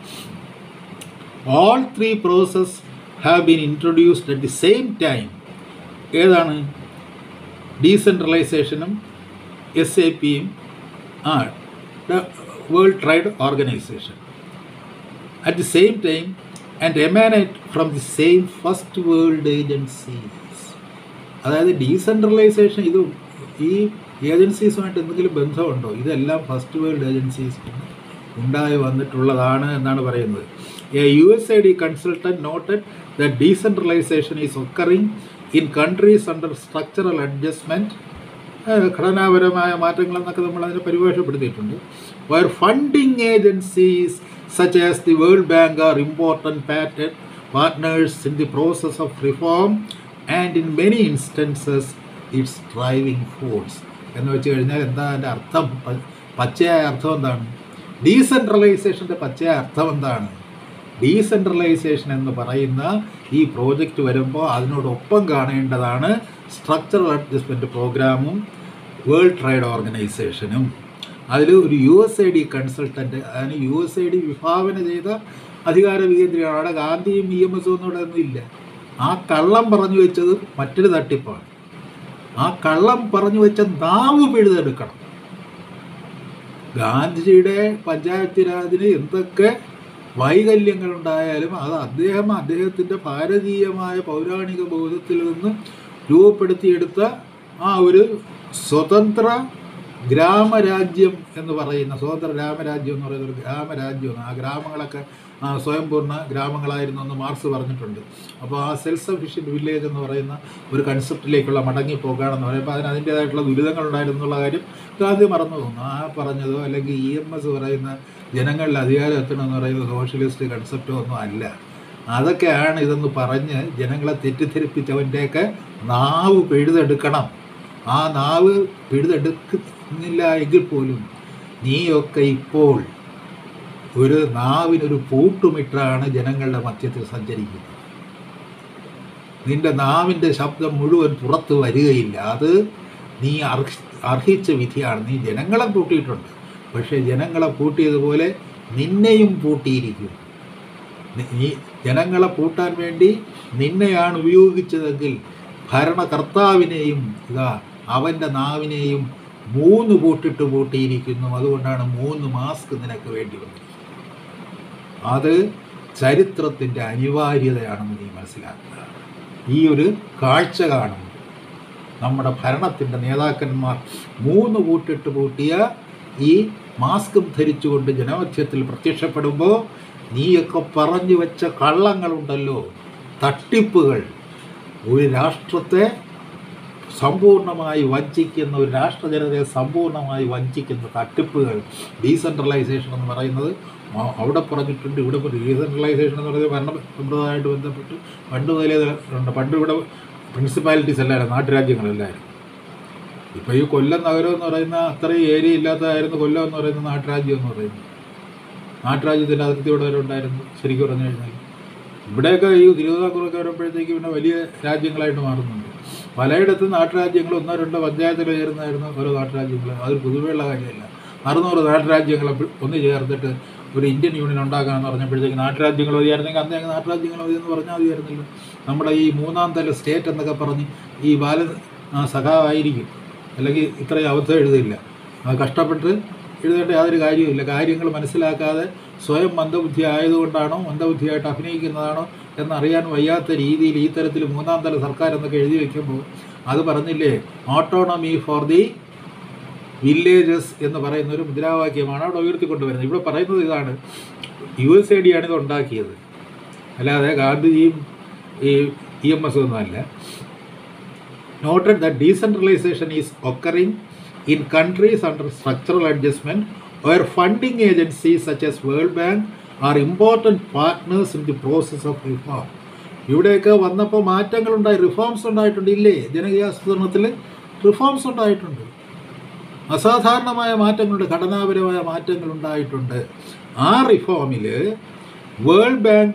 [SPEAKER 1] all three process have been introduced at the same time ഏതാണ് ഡീസെൻട്രലൈസേഷനും എസ് എ പിയും ആ world trade organization at the same time and emanate from the same first world agencies അതായത് ഡീസെൻട്രലൈസേഷൻ ഇത് ഈ ഏജൻസീസുമായിട്ട് എന്തെങ്കിലും ബന്ധമുണ്ടോ ഇതെല്ലാം ഫസ്റ്റ് വേൾഡ് ഏജൻസീസ് ഉണ്ടായി വന്നിട്ടുള്ളതാണ് എന്നാണ് പറയുന്നത് a U S I D consultant noted the decentralization is occurring in countries under structural adjustment ഘടനാപരമായ മാറ്റങ്ങളെന്നൊക്കെ നമ്മൾ അതിനെ പരിഭാഷപ്പെടുത്തിയിട്ടുണ്ട് where funding agencies such as the world bank are important pattern partners in the process of reform and in many instances its driving force എന്ന് വെച്ച് കഴിഞ്ഞാൽ എന്താ അതിൻ്റെ അർത്ഥം പ- പച്ചയായ അർത്ഥം എന്താണ് ഡീസെൻട്രലൈസേഷൻ്റെ പച്ചയായ അർത്ഥം എന്താണ് ഡീസെൻട്രലൈസേഷൻ എന്ന് പറയുന്ന ഈ പ്രോജക്റ്റ് വരുമ്പോൾ അതിനോടൊപ്പം കാണേണ്ടതാണ് സ്ട്രക്ചറൽ അഡ്ജസ്റ്റ്മെൻറ്റ് പ്രോഗ്രാമും വേൾഡ് ട്രേഡ് ഓർഗനൈസേഷനും അതിൽ ഒരു U S I D consultant അതിന് യു എസ് ഐ ഡി വിഭാവന ചെയ്ത അധികാര വികേന്ദ്രീകരണം അവിടെ ഗാന്ധിയും ഇ എം എസും ഒന്നും ഇവിടെ ഒന്നും ഇല്ല ആ കള്ളം പറഞ്ഞു വെച്ചത് മറ്റൊരു തട്ടിപ്പാണ് ആ കള്ളം പറഞ്ഞു വെച്ച നാവ് പിഴുതെടുക്കണം ഗാന്ധിജിയുടെ പഞ്ചായത്ത് രാജിന് എന്തൊക്കെ വൈകല്യങ്ങളുണ്ടായാലും അത് അദ്ദേഹം അദ്ദേഹത്തിൻ്റെ ഭാരതീയമായ പൗരാണിക ബോധത്തിൽ നിന്ന് രൂപപ്പെടുത്തിയെടുത്ത ആ ഒരു സ്വതന്ത്ര ഗ്രാമരാജ്യം എന്ന് പറയുന്ന സ്വതന്ത്ര രാമരാജ്യം എന്ന് പറയുന്ന ഒരു ഗ്രാമരാജ്യമാണ് ആ ഗ്രാമങ്ങളൊക്കെ ആ, സ്വയംപൂർണ്ണ ഗ്രാമങ്ങളായിരുന്നു എന്ന് മാർക്സ് പറഞ്ഞിട്ടുണ്ട് അപ്പോൾ ആ സെൽഫ് സഫിഷ്യൻറ്റ് വില്ലേജ് എന്ന് പറയുന്ന ഒരു കൺസെപ്റ്റിലേക്കുള്ള മടങ്ങിപ്പോക്കാണെന്ന് പറയുമ്പോൾ അതിന് അതിൻ്റേതായിട്ടുള്ള ദുരിതങ്ങളുണ്ടായിരുന്നു എന്നുള്ള കാര്യം ഗാന്ധി മറന്നു പോകുന്നു ആ പറഞ്ഞതോ അല്ലെങ്കിൽ ഇ എം എസ് പറയുന്ന ജനങ്ങളിൽ അധികാരം എത്തണമെന്ന് പറയുന്ന സോഷ്യലിസ്റ്റ് കൺസെപ്റ്റോ ഒന്നും അല്ല അതൊക്കെയാണ് ഇതെന്ന് പറഞ്ഞ് ജനങ്ങളെ തെറ്റിദ്ധരിപ്പിച്ചവൻ്റെയൊക്കെ നാവ് പിഴുതെടുക്കണം ആ നാവ് പിഴുതെടുക്കുന്നില്ല എങ്കിൽ പോലും നീയൊക്കെ ഇപ്പോൾ ഒരു നാവിനൊരു പൂട്ടുമിട്ടാണ് ജനങ്ങളുടെ മധ്യത്തിൽ സഞ്ചരിക്കുന്നത് നിന്റെ നാവിൻ്റെ ശബ്ദം മുഴുവൻ പുറത്ത് വരികയില്ല അത് നീ അർഹി അർഹിച്ച വിധിയാണ് നീ ജനങ്ങളെ പൂട്ടിയിട്ടുണ്ട് പക്ഷേ ജനങ്ങളെ പൂട്ടിയതുപോലെ നിന്നെയും പൂട്ടിയിരിക്കും നി- നീ ജനങ്ങളെ പൂട്ടാൻ വേണ്ടി നിന്നെയാണ് ഉപയോഗിച്ചതെങ്കിൽ ഭരണകർത്താവിനെയും ഇതാ അവൻ്റെ നാവിനെയും മൂന്ന് പൂട്ടിട്ട് പൂട്ടിയിരിക്കുന്നു അതുകൊണ്ടാണ് മൂന്ന് മാസ്ക് നിനക്ക് വേണ്ടി വന്നത് അത് ചരിത്രത്തിൻ്റെ അനിവാര്യതയാണെന്ന് നീ മനസ്സിലാക്കുക ഈ ഒരു കാഴ്ച കാണും നമ്മുടെ ഭരണത്തിൻ്റെ നേതാക്കന്മാർ മൂന്ന് കൂട്ടിട്ട് പൂട്ടിയ ഈ മാസ്കും ധരിച്ചുകൊണ്ട് ജനമധ്യത്തിൽ പ്രത്യക്ഷപ്പെടുമ്പോൾ നീയൊക്കെ പറഞ്ഞു വെച്ച കള്ളങ്ങളുണ്ടല്ലോ തട്ടിപ്പുകൾ ഒരു രാഷ്ട്രത്തെ സമ്പൂർണ്ണമായി വഞ്ചിക്കുന്ന ഒരു രാഷ്ട്ര ജനതയെ സമ്പൂർണ്ണമായി വഞ്ചിക്കുന്ന തട്ടിപ്പുകൾ ഡീസെൻട്രലൈസേഷൻ എന്ന് പറയുന്നത് ആ- അവിടെ പറഞ്ഞിട്ടുണ്ട് ഇവിടെ ഡീസെൻട്രലൈസേഷൻ എന്ന് പറയുന്നത് ഭരണ സമ്പ്രദായമായിട്ട് ബന്ധപ്പെട്ട് പണ്ട് മുതലേ ഉണ്ട് പണ്ട് ഇവിടെ പ്രിൻസിപ്പാലിറ്റീസ് എല്ലാവരും നാട്ടുരാജ്യങ്ങളെല്ലാവരും ഇപ്പോൾ ഈ കൊല്ലം നഗരം എന്ന് പറയുന്ന അത്രയും ഏരിയ ഇല്ലാത്തതായിരുന്നു കൊല്ലം എന്ന് പറയുന്ന നാട്ടുരാജ്യം എന്ന് പറയുന്നത് നാട്ടുരാജ്യത്തിൻ്റെ അതിർത്തി ഇവിടെ വരെ ഉണ്ടായിരുന്നു ശരിക്കും പറഞ്ഞു കഴിഞ്ഞാൽ ഇവിടെയൊക്കെ ഈ തിരുവിതാംകൂറൊക്കെ വരുമ്പോഴത്തേക്ക് പിന്നെ വലിയ രാജ്യങ്ങളായിട്ട് മാറുന്നുണ്ട് പലയിടത്തും നാട്ടുരാജ്യങ്ങൾ ഒന്നോ രണ്ടോ പഞ്ചായത്തിൽ ചേരുന്നതായിരുന്നു ഓരോ നാട്ടുരാജ്യങ്ങൾ അതൊരു പുതുമയുള്ള കാര്യമല്ല അറുന്നൂറ് നാട്ടുരാജ്യങ്ങളെ പി- ഒന്ന് ചേർത്തിട്ട് ഒരു ഇന്ത്യൻ യൂണിയൻ ഉണ്ടാക്കാമെന്ന് പറഞ്ഞപ്പോഴത്തേക്ക് നാട്ടുരാജ്യങ്ങൾ മതിയായിരുന്നെങ്കിൽ അന്ന് ഞങ്ങൾ നാട്ടുരാജ്യങ്ങൾ മതി എന്ന് പറഞ്ഞാൽ മതിയായിരുന്നല്ലോ നമ്മുടെ ഈ മൂന്നാം തല സ്റ്റേറ്റ് എന്നൊക്കെ പറഞ്ഞ് ഈ ബാല ആ, സഖാവായിരിക്കും അല്ലെങ്കിൽ ഇത്രയും അവസ്ഥ എഴുതില്ല അത് കഷ്ടപ്പെട്ട് എഴുതേണ്ട യാതൊരു കാര്യവുമില്ല കാര്യങ്ങൾ മനസ്സിലാക്കാതെ സ്വയം മന്ദബുദ്ധി ആയതുകൊണ്ടാണോ മന്ദബുദ്ധിയായിട്ട് അഭിനയിക്കുന്നതാണോ എന്നറിയാൻ വയ്യാത്ത രീതിയിൽ ഈ തരത്തിൽ മൂന്നാം തല സർക്കാർ എന്നൊക്കെ എഴുതി വെക്കുമ്പോൾ അത് പറഞ്ഞില്ലേ ഓട്ടോണമി ഫോർ ദി വില്ലേജസ് എന്ന് പറയുന്ന ഒരു മുദ്രാവാക്യമാണ് അവിടെ ഉയർത്തിക്കൊണ്ടുവരുന്നത് ഇവിടെ പറയുന്നത് ഇതാണ് യു എസ് എ ഡി ആണ് ഇത് ഉണ്ടാക്കിയത് അല്ലാതെ ഗാന്ധിജിയും ഈ ഇ എം എസ് ഒന്നും അല്ല noted that decentralization is occurring in countries under structural adjustment where funding agencies such as World Bank are important partners in the process of reform. ഇവിടെയൊക്കെ വന്നപ്പോൾ മാറ്റങ്ങളുണ്ടായി റിഫോംസ് ഉണ്ടായിട്ടുണ്ട് ഇല്ലേ ജനകീയാസൂത്രണത്തിൽ റിഫോംസ് ഉണ്ടായിട്ടുണ്ട് അസാധാരണമായ മാറ്റങ്ങളുണ്ട് ഘടനാപരമായ മാറ്റങ്ങൾ ഉണ്ടായിട്ടുണ്ട് ആ റിഫോമിൽ world bank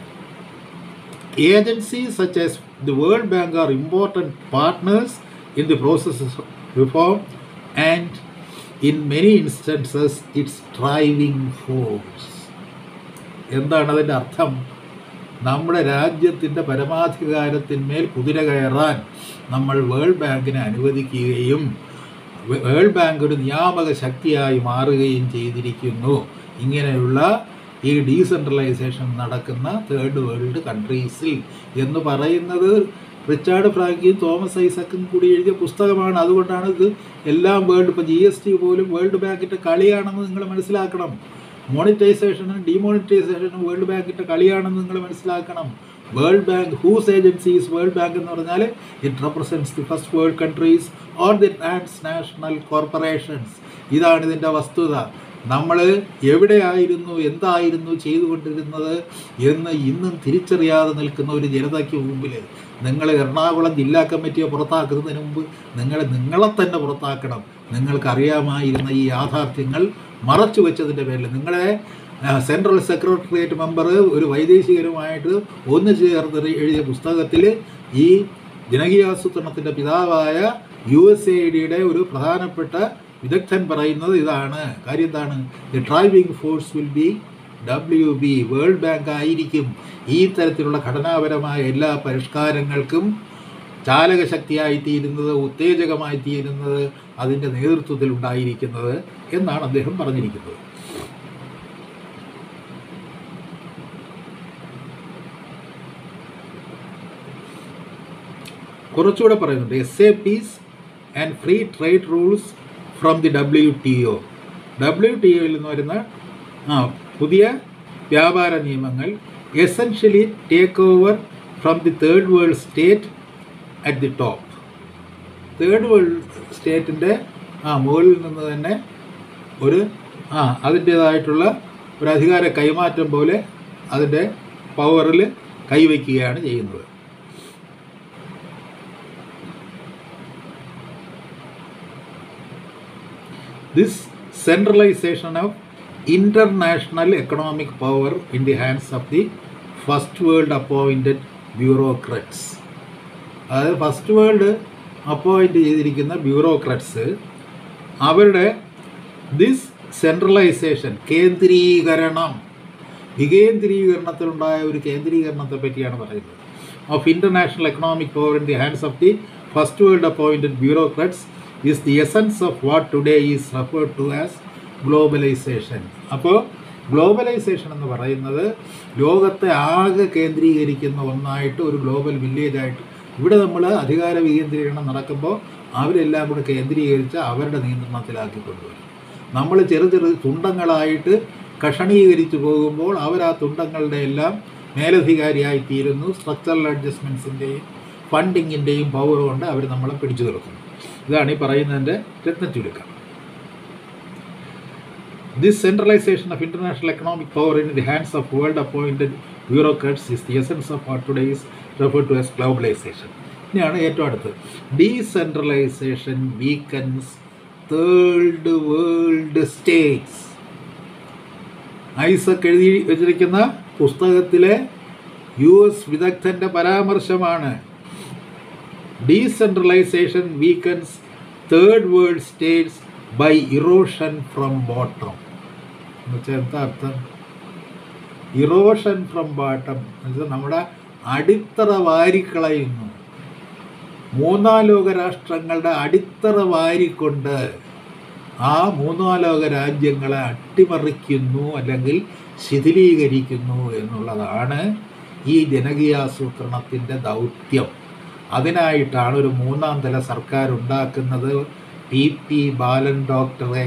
[SPEAKER 1] Agencies such as the World Bank are important partners in the process of reform and in many instances its driving force. എന്താണ് അതിൻ്റെ അർത്ഥം നമ്മുടെ രാജ്യത്തിൻ്റെ പരമാധികാരത്തിന്മേൽ കുതിര കയറാൻ നമ്മൾ വേൾഡ് ബാങ്കിനെ അനുവദിക്കുകയും വേ- വേൾഡ് ബാങ്ക് ഒരു നിയാമക ശക്തിയായി മാറുകയും ചെയ്തിരിക്കുന്നു ഇങ്ങനെയുള്ള ഈ ഡീസെൻട്രലൈസേഷൻ നടക്കുന്ന തേർഡ് വേൾഡ് കൺട്രീസിൽ എന്ന് പറയുന്നത് റിച്ചാർഡ് ഫ്രാങ്കിയും തോമസ് ഐസക്കും കൂടി എഴുതിയ പുസ്തകമാണ് അതുകൊണ്ടാണ് ഇത് എല്ലാം വേൾഡ് ഇപ്പോൾ ജി എസ് ടി പോലും വേൾഡ് ബാങ്കിൻ്റെ കളിയാണെന്ന് നിങ്ങൾ മനസ്സിലാക്കണം മോണിറ്റൈസേഷനും ഡിമോണിറ്റൈസേഷനും വേൾഡ് ബാങ്കിൻ്റെ കളിയാണെന്ന് നിങ്ങൾ മനസ്സിലാക്കണം world bank whose agencies world bank എന്ന് പറഞ്ഞാൽ it represents the first world countries or the transnational corporations ഇതാണ് ഇതിൻ്റെ വസ്തുത നമ്മൾ എവിടെയായിരുന്നു എന്തായിരുന്നു ചെയ്തുകൊണ്ടിരുന്നത് എന്ന് ഇന്നും തിരിച്ചറിയാതെ നിൽക്കുന്ന ഒരു ജനതയ്ക്ക് മുമ്പിൽ നിങ്ങൾ എറണാകുളം ജില്ലാ കമ്മിറ്റിയെ പുറത്താക്കുന്നതിന് മുമ്പ് നിങ്ങൾ നിങ്ങളെ തന്നെ പുറത്താക്കണം നിങ്ങൾക്കറിയാമായിരുന്ന ഈ യാഥാർത്ഥ്യങ്ങൾ മറച്ചു വെച്ചതിൻ്റെ പേരിൽ നിങ്ങളെ ആ, സെൻട്രൽ സെക്രട്ടേറിയറ്റ് മെമ്പർ ഒരു വൈദേശികരുമായിട്ട് ഒന്ന് ചേർന്ന് എഴുതിയ പുസ്തകത്തിൽ ഈ ജനകീയാസൂത്രണത്തിൻ്റെ പിതാവായ യു എസ് എ ഡിയുടെ ഒരു പ്രധാനപ്പെട്ട വിദഗ്ധൻ പറയുന്നത് ഇതാണ് കാര്യം എന്താണ് the driving force will be W B world bank ആയിരിക്കും ഈ തരത്തിലുള്ള ഘടനാപരമായ എല്ലാ പരിഷ്കാരങ്ങൾക്കും ചാലകശക്തിയായി തീരുന്നത് ഉത്തേജകമായി തീരുന്നത് അതിൻ്റെ നേതൃത്വത്തിൽ ഉണ്ടായിരിക്കുന്നത് എന്നാണ് അദ്ദേഹം പറഞ്ഞിരിക്കുന്നത് കുറച്ചുകൂടെ പറയുന്നുണ്ട് S A Ps and free trade rules from the W T O W T ഒയിൽ നിന്ന് വരുന്ന ആ പുതിയ വ്യാപാര നിയമങ്ങൾ essentially take over from the third world state at the top third world സ്റ്റേറ്റിൻ്റെ ആ മുകളിൽ നിന്ന് തന്നെ ഒരു ആ അതിൻ്റേതായിട്ടുള്ള ഒരു അധികാര കൈമാറ്റം പോലെ അതിൻ്റെ പവറിൽ കൈവയ്ക്കുകയാണ് ചെയ്യുന്നത് this centralization of international economic power in the hands of the first world appointed bureaucrats അതായത് ഫസ്റ്റ് വേൾഡ് അപ്പോയിൻ്റ് ചെയ്തിരിക്കുന്ന ബ്യൂറോക്രാറ്റ്സ് അവരുടെ ദിസ് സെൻട്രലൈസേഷൻ കേന്ദ്രീകരണം വികേന്ദ്രീകരണത്തിലുണ്ടായ ഒരു കേന്ദ്രീകരണത്തെ പറ്റിയാണ് പറയുന്നത് of international economic power in the hands of the first world appointed bureaucrats is the essence of what today is referred to as globalization അപ്പോൾ ഗ്ലോബലൈസേഷൻ എന്ന് പറയുന്നത് ലോകത്തെ ആകെ കേന്ദ്രീകരിക്കുന്ന ഒന്നായിട്ട് ഒരു ഗ്ലോബൽ വില്ലേജായിട്ട് ഇവിടെ നമ്മൾ അധികാര വികേന്ദ്രീകരണം നടക്കുമ്പോൾ അവരെല്ലാം കൂടെ കേന്ദ്രീകരിച്ച് അവരുടെ നിയന്ത്രണത്തിലാക്കി കൊണ്ടുവരും നമ്മൾ ചെറു ചെറു തുണ്ടങ്ങളായിട്ട് കഷണീകരിച്ചു പോകുമ്പോൾ അവർ ആ തുണ്ടങ്ങളുടെ എല്ലാം മേലധികാരിയായി തീരുന്നു സ്ട്രക്ചറൽ അഡ്ജസ്റ്റ്മെൻറ്റ്സിൻ്റെയും ഫണ്ടിങ്ങിൻ്റെയും പവർ കൊണ്ട് അവർ നമ്മളെ പിടിച്ചു നിർത്തുന്നു ഇതാണ് ഈ പറയുന്നതിൻ്റെ രത്നച്ചുരുക്കം This centralization of international economic power in the hands of world appointed bureaucrats is the essence of what today is referred to as globalization. ഇനിയാണ് ഏറ്റവും അടുത്ത് decentralization weakens third world states Isaac എഴുതി വെച്ചിരിക്കുന്ന പുസ്തകത്തിലെ യു എസ് വിദഗ്ധൻ്റെ പരാമർശമാണ് decentralization weakens third world states by erosion from bottom എന്ന് വെച്ചാൽ എന്താ അർത്ഥം ഇറോഷൻ ഫ്രം ബോട്ടം എന്നുവെച്ചാൽ നമ്മുടെ അടിത്തറ വാരിക്കളയുന്നു മൂന്നാം ലോക രാഷ്ട്രങ്ങളുടെ അടിത്തറ വാരിക്കൊണ്ട് ആ മൂന്നാം ലോക രാജ്യങ്ങളെ അട്ടിമറിക്കുന്നു അല്ലെങ്കിൽ ശിഥിലീകരിക്കുന്നു എന്നുള്ളതാണ് ഈ ജനകീയാസൂത്രണത്തിൻ്റെ ദൗത്യം അതിനായിട്ടാണ് ഒരു മൂന്നാം തല സർക്കാർ ഉണ്ടാക്കുന്നത് പി പി ബാലൻ ഡോക്ടറെ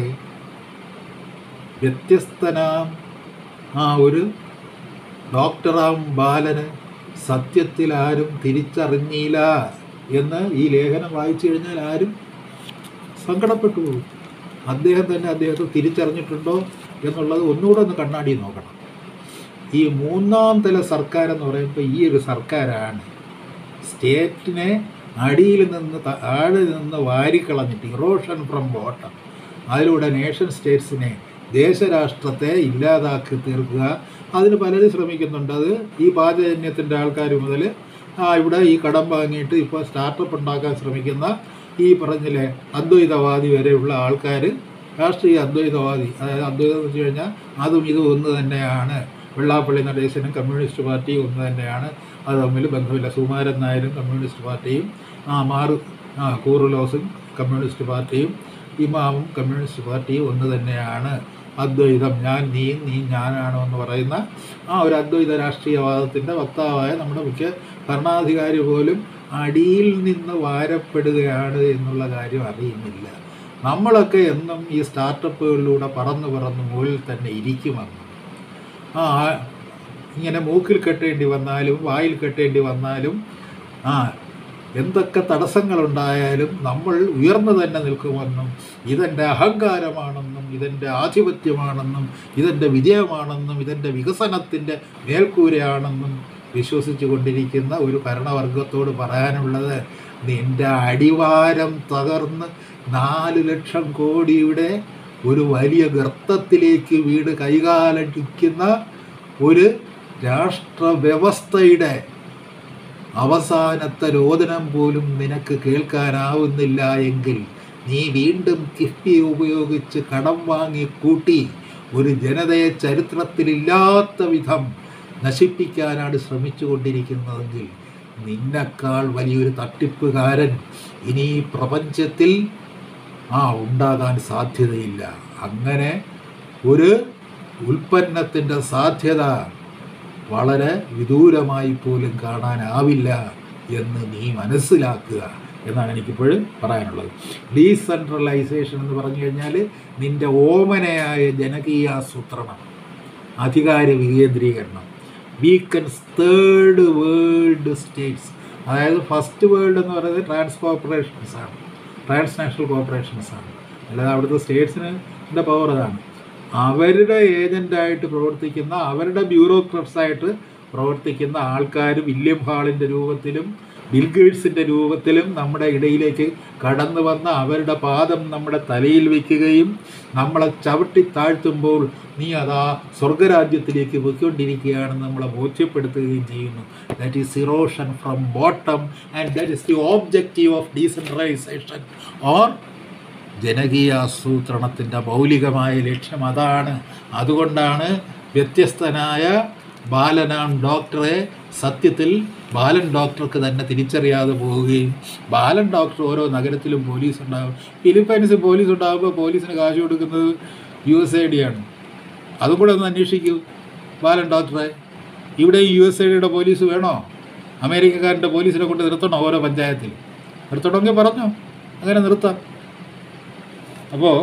[SPEAKER 1] വ്യത്യസ്തനാം ആ ഒരു ഡോക്ടറാം ബാലന് സത്യത്തിൽ ആരും തിരിച്ചറിഞ്ഞില്ല എന്ന് ഈ ലേഖനം വായിച്ചു കഴിഞ്ഞാൽ ആരും സങ്കടപ്പെട്ടു പോകും അദ്ദേഹം തന്നെ അദ്ദേഹത്തെ തിരിച്ചറിഞ്ഞിട്ടുണ്ടോ എന്നുള്ളത് ഒന്നുകൂടെ ഒന്ന് കണ്ണാടി നോക്കണം ഈ മൂന്നാം തല സർക്കാർ എന്ന് പറയുമ്പോൾ ഈ ഒരു സർക്കാരാണ് സ്റ്റേറ്റിനെ അടിയിൽ നിന്ന് താഴെ നിന്ന് വാരിക്കളഞ്ഞിട്ട് ഇറോഷൻ ഫ്രം ബോട്ടം അതിലൂടെ നേഷൻ സ്റ്റേറ്റ്സിനെ ദേശരാഷ്ട്രത്തെ ഇല്ലാതാക്കി തീർക്കുക അതിന് പലരും ശ്രമിക്കുന്നുണ്ട് അത് ഈ പാചകജന്യത്തിൻ്റെ ആൾക്കാർ മുതൽ ആ ഇവിടെ ഈ കടം വാങ്ങിയിട്ട് ഇപ്പോൾ സ്റ്റാർട്ടപ്പ് ഉണ്ടാക്കാൻ ശ്രമിക്കുന്ന ഈ പറഞ്ഞില്ലേ അദ്വൈതവാദി വരെയുള്ള ആൾക്കാർ രാഷ്ട്രീയ അദ്വൈതവാദി അതായത് അദ്വൈതം എന്ന് വെച്ച് കഴിഞ്ഞാൽ അതും ഇതും ഒന്ന് തന്നെയാണ് വെള്ളാപ്പള്ളി നടേശനും കമ്മ്യൂണിസ്റ്റ് പാർട്ടിയും ഒന്ന് തന്നെയാണ് അത് തമ്മിൽ ബന്ധമില്ല സുമാരൻ നായരും കമ്മ്യൂണിസ്റ്റ് പാർട്ടിയും ആ മാറു ആ കൂറുലോസും കമ്മ്യൂണിസ്റ്റ് പാർട്ടിയും ഇമാമും കമ്മ്യൂണിസ്റ്റ് പാർട്ടിയും ഒന്ന് തന്നെയാണ് അദ്വൈതം ഞാൻ നീ നീ ഞാനാണോ എന്ന് പറയുന്ന ആ ഒരു അദ്വൈത രാഷ്ട്രീയവാദത്തിൻ്റെ വക്താവായ നമ്മുടെ മുഖ്യ ഭരണാധികാരി പോലും അടിയിൽ നിന്ന് വാരപ്പെടുകയാണ് എന്നുള്ള കാര്യം അറിയുന്നില്ല നമ്മളൊക്കെ എന്നും ഈ സ്റ്റാർട്ടപ്പുകളിലൂടെ പറന്ന് പറന്ന് മുകളിൽ തന്നെ ഇരിക്കുമെന്ന് ആ ഇങ്ങനെ മൂക്കിൽ കെട്ടേണ്ടി വന്നാലും വായിൽ കെട്ടേണ്ടി വന്നാലും ആ എന്തൊക്കെ തടസ്സങ്ങളുണ്ടായാലും നമ്മൾ ഉയർന്നു തന്നെ നിൽക്കുമെന്നും ഇതെൻ്റെ അഹങ്കാരമാണെന്നും ഇതെൻ്റെ ആധിപത്യമാണെന്നും ഇതെൻ്റെ വിജയമാണെന്നും ഇതെൻ്റെ വികസനത്തിൻ്റെ മേൽക്കൂരയാണെന്നും വിശ്വസിച്ചു കൊണ്ടിരിക്കുന്ന ഒരു ഭരണവർഗത്തോട് പറയാനുള്ളത് നിൻ്റെ അടിവാരം തകർന്ന് നാല് ലക്ഷം കോടിയുടെ ഒരു വലിയ ഗർത്തത്തിലേക്ക് വീട് കൈകാലടിക്കുന്ന ഒരു രാഷ്ട്രവ്യവസ്ഥയുടെ അവസാനത്തെ രോദനം പോലും നിനക്ക് കേൾക്കാനാവുന്നില്ല എങ്കിൽ നീ വീണ്ടും കിഫ്ബി ഉപയോഗിച്ച് കടം വാങ്ങി കൂട്ടി ഒരു ജനതയെ ചരിത്രത്തിലില്ലാത്ത വിധം നശിപ്പിക്കാനാണ് ശ്രമിച്ചു കൊണ്ടിരിക്കുന്നതെങ്കിൽ നിന്നെക്കാൾ വലിയൊരു തട്ടിപ്പുകാരൻ ഇനി ഈ പ്രപഞ്ചത്തിൽ ആ ഉണ്ടാകാൻ സാധ്യതയില്ല അങ്ങനെ ഒരു ഉൽപ്പന്നത്തിൻ്റെ സാധ്യത വളരെ വിദൂരമായി പോലും കാണാനാവില്ല എന്ന് നീ മനസ്സിലാക്കുക എന്നാണ് എനിക്കിപ്പോഴും പറയാനുള്ളത് ഡീസെൻട്രലൈസേഷൻ എന്ന് പറഞ്ഞു കഴിഞ്ഞാൽ നിൻ്റെ ഓമനയായ ജനകീയാസൂത്രണം അധികാര വികേന്ദ്രീകരണം വീക്കൻസ് തേർഡ് വേൾഡ് സ്റ്റേറ്റ്സ് അതായത് ഫസ്റ്റ് വേൾഡ് എന്ന് പറയുന്നത് ട്രാൻസ് കോർപ്പറേഷൻസ് ആണ് ട്രാൻസ്നാഷണൽ കോർപ്പറേഷൻസ് ആണ് അല്ലാതെ അവിടുത്തെ സ്റ്റേറ്റ്സിൻ്റെ പവർ അതാണ് അവരുടെ ഏജൻ്റായിട്ട് പ്രവർത്തിക്കുന്ന അവരുടെ ബ്യൂറോക്രട്സായിട്ട് പ്രവർത്തിക്കുന്ന ആൾക്കാർ വില്യം ഹാളിൻ്റെ രൂപത്തിലും ബിൽഗേറ്റ്സിൻ്റെ രൂപത്തിലും നമ്മുടെ ഇടയിലേക്ക് കടന്നു വന്ന അവരുടെ പാദം നമ്മുടെ തലയിൽ വയ്ക്കുകയും നമ്മളെ ചവിട്ടി താഴ്ത്തുമ്പോൾ നീ അതാ സ്വർഗരാജ്യത്തിലേക്ക് പോയിക്കൊണ്ടിരിക്കുകയാണെന്ന് നമ്മളെ ബോധ്യപ്പെടുത്തുകയും ചെയ്യുന്നു that is erosion from bottom and that is the objective of decentralization or ജനകീയാസൂത്രണത്തിൻ്റെ മൗലികമായ ലക്ഷ്യം അതാണ് അതുകൊണ്ടാണ് വ്യത്യസ്തനായ ബാലനാം ഡോക്ടറെ സത്യത്തിൽ ബാലൻ ഡോക്ടർക്ക് തന്നെ തിരിച്ചറിയാതെ പോവുകയും ബാലൻ ഡോക്ടർ ഓരോ നഗരത്തിലും പോലീസ് ഉണ്ടാകും ഫിലിപ്പൈൻസ് പോലീസ് ഉണ്ടാകുമ്പോൾ പോലീസിന് കാശ് കൊടുക്കുന്നത് യു എസ് ഐ ഡി ആണ് അതും കൂടെ ഒന്ന് അന്വേഷിക്കൂ ബാലൻ ഡോക്ടറെ ഇവിടെ യു എസ് ഐ ഡിയുടെ പോലീസ് വേണോ അമേരിക്കക്കാരൻ്റെ പോലീസിനെ കൊണ്ട് നിർത്തണോ ഓരോ പഞ്ചായത്തിൽ നിർത്തണമെങ്കിൽ പറഞ്ഞോ അങ്ങനെ നിർത്താം അപ്പോൾ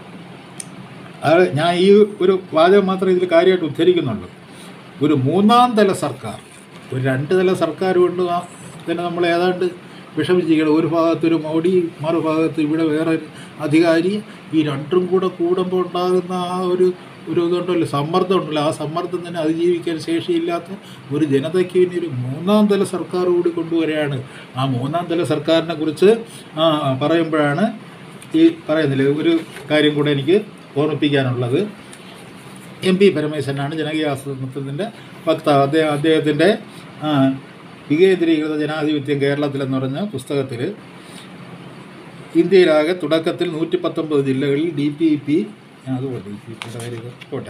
[SPEAKER 1] അത് ഞാൻ ഈ ഒരു വാചകം മാത്രമേ ഇതിൽ കാര്യമായിട്ട് ഉദ്ധരിക്കുന്നുള്ളൂ ഒരു മൂന്നാം തല സർക്കാർ ഒരു രണ്ട് തല സർക്കാർ കൊണ്ട് ആ- തന്നെ നമ്മൾ ഏതാണ്ട് വിഷമിച്ചിരിക്കണം ഒരു ഭാഗത്തൊരു മോഡി മറുഭാഗത്ത് ഇവിടെ വേറെ ഒരു അധികാരി ഈ രണ്ടും കൂടെ കൂടുമ്പോൾ ഉണ്ടാകുന്ന ആ ഒരു ഒരു ഇതുണ്ടല്ലോ സമ്മർദ്ദം ഉണ്ടല്ലോ ആ സമ്മർദ്ദം തന്നെ അതിജീവിക്കാൻ ശേഷിയില്ലാത്ത ഒരു ജനതയ്ക്ക് ഇനി ഒരു മൂന്നാം തല സർക്കാർ കൂടി കൊണ്ടുവരികയാണ് ആ മൂന്നാം തല സർക്കാരിനെ കുറിച്ച് ആ, പറയുമ്പോഴാണ് ഈ പറയുന്നില്ല ഒരു കാര്യം കൂടെ എനിക്ക് ഓർമ്മിപ്പിക്കാനുള്ളത് എം പി പരമേശ്വരനാണ് ജനകീയ ആസൂത്രണത്തിൻ്റെ വക്താവ് അദ്ദേഹം അദ്ദേഹത്തിൻ്റെ ആ, വികേന്ദ്രീകൃത ജനാധിപത്യം കേരളത്തിലെന്ന് പറഞ്ഞ പുസ്തകത്തിൽ ഇന്ത്യയിലാകെ തുടക്കത്തിൽ നൂറ്റി പത്തൊമ്പത് ജില്ലകളിൽ ഡി പി പി അതുപോലെ ഡി പി പിയുടെ കാര്യം പോട്ടെ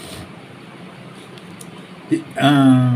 [SPEAKER 1] ഈ, ആ,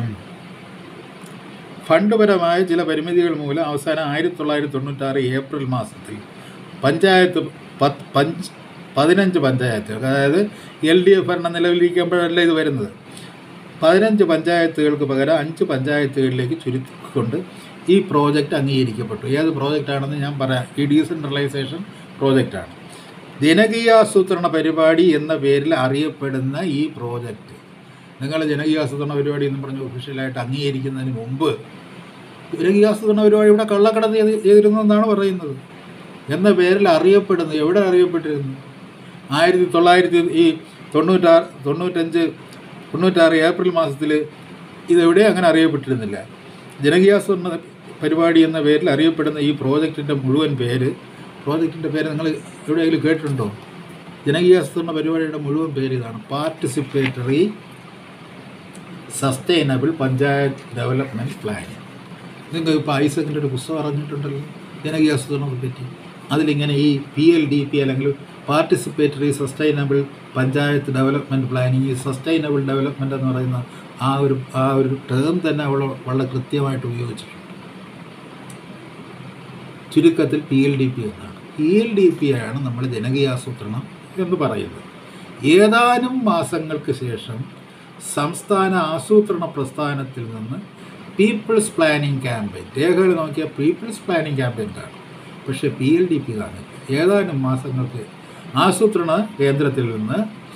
[SPEAKER 1] ഫണ്ടുപരമായ ചില പരിമിതികൾ മൂലം അവസാനം ആയിരത്തി തൊള്ളായിരത്തി തൊണ്ണൂറ്റാറ് ഏപ്രിൽ മാസത്തിൽ പഞ്ചായത്ത് പത്ത് പഞ്ച് പതിനഞ്ച് പഞ്ചായത്തുകൾ അതായത് എൽ ഡി എഫ് ഭരണം നിലവിലിരിക്കുമ്പോഴല്ല ഇത് വരുന്നത് പതിനഞ്ച് പഞ്ചായത്തുകൾക്ക് പകരം അഞ്ച് പഞ്ചായത്തുകളിലേക്ക് ചുരുക്കിക്കൊണ്ട് ഈ പ്രോജക്റ്റ് അംഗീകരിക്കപ്പെട്ടു ഏത് പ്രോജക്റ്റാണെന്ന് ഞാൻ പറയാം ഈ ഡീസെൻട്രലൈസേഷൻ പ്രോജക്റ്റാണ് ജനകീയാസൂത്രണ പരിപാടി എന്ന പേരിൽ അറിയപ്പെടുന്ന ഈ പ്രോജക്റ്റ് നിങ്ങൾ ജനകീയാസൂത്രണ പരിപാടി എന്ന് പറഞ്ഞ് ഒഫീഷ്യലായിട്ട് അംഗീകരിക്കുന്നതിന് മുമ്പ് ജനകീയാസൂത്രണ പരിപാടി ഇവിടെ കള്ളക്കടത്ത് ചെയ്ത് ചെയ്തിരുന്നെന്നാണ് പറയുന്നത് എന്ന പേരിൽ അറിയപ്പെടുന്നു എവിടെ അറിയപ്പെട്ടിരുന്നു ആയിരത്തി തൊള്ളായിരത്തി ഈ തൊണ്ണൂറ്റാറ് തൊണ്ണൂറ്റഞ്ച് തൊണ്ണൂറ്റാറ് ഏപ്രിൽ മാസത്തിൽ ഇതെവിടെ അങ്ങനെ അറിയപ്പെട്ടിരുന്നില്ല ജനകീയാസൂത്രണ പരിപാടി എന്ന പേരിൽ അറിയപ്പെടുന്ന ഈ പ്രോജക്റ്റിൻ്റെ മുഴുവൻ പേര് പ്രോജക്റ്റിൻ്റെ പേര് നിങ്ങൾ എവിടെയെങ്കിലും കേട്ടിട്ടുണ്ടോ ജനകീയാസൂത്രണ പരിപാടിയുടെ മുഴുവൻ പേര് ഇതാണ് participatory sustainable panchayat development plan നിങ്ങൾക്ക് ഇപ്പോൾ ഐസക്കിൻ്റെ ഒരു പുസ്തകം അറിഞ്ഞിട്ടുണ്ടല്ലോ ജനകീയാസൂത്രണത്തെ പറ്റി അതിലിങ്ങനെ ഈ പി എൽ ഡി പി അല്ലെങ്കിൽ participatory sustainable panchayat development planning ഈ സസ്റ്റൈനബിൾ ഡെവലപ്മെൻറ്റ് എന്ന് പറയുന്ന ആ ഒരു ആ ഒരു ടേം തന്നെ അവൾ വളരെ കൃത്യമായിട്ട് ഉപയോഗിച്ചിട്ടുണ്ട് ചുരുക്കത്തിൽ പി എൽ ഡി പി എന്നാണ് പി എൽ ഡി പി ആണ് നമ്മൾ ജനകീയാസൂത്രണം എന്ന് പറയുന്നത് ഏതാനും മാസങ്ങൾക്ക് ശേഷം സംസ്ഥാന ആസൂത്രണ പ്രസ്ഥാനത്തിൽ നിന്ന് പീപ്പിൾസ് പ്ലാനിംഗ് ക്യാമ്പയിൻ രേഖകൾ നോക്കിയാൽ പീപ്പിൾസ് പ്ലാനിംഗ് ക്യാമ്പയിൻ കാണും പക്ഷേ പി എൽ ഡി പി കാണില്ല ഏതാനും മാസങ്ങൾക്ക് ആസൂത്രണ കേന്ദ്രത്തിൽ നിന്ന്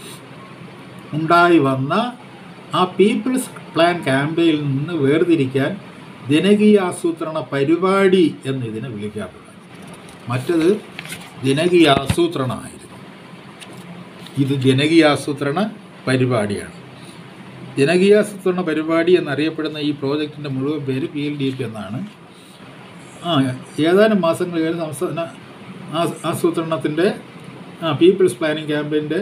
[SPEAKER 1] ഉണ്ടായി വന്ന ആ പീപ്പിൾസ് പ്ലാൻ ക്യാമ്പയിനിൽ നിന്ന് വേർതിരിക്കാൻ ജനകീയ ആസൂത്രണ പരിപാടി എന്ന് ഇതിനെ വിളിക്കാറുള്ളത് മറ്റത് ജനകീയ ആസൂത്രണമായിരുന്നു ഇത് ജനകീയ ആസൂത്രണ പരിപാടിയാണ് ജനകീയാസൂത്രണ പരിപാടി എന്നറിയപ്പെടുന്ന ഈ പ്രോജക്റ്റിൻ്റെ മുഴുവൻ പേര് പി എൽ ഡി പി എന്നാണ് ആ ഏതാനും മാസങ്ങൾ കഴിഞ്ഞ് സംസ്ഥാന ആസ്- ആസൂത്രണത്തിൻ്റെ ആ പീപ്പിൾസ് പ്ലാനിംഗ് ക്യാമ്പയിൻ്റെ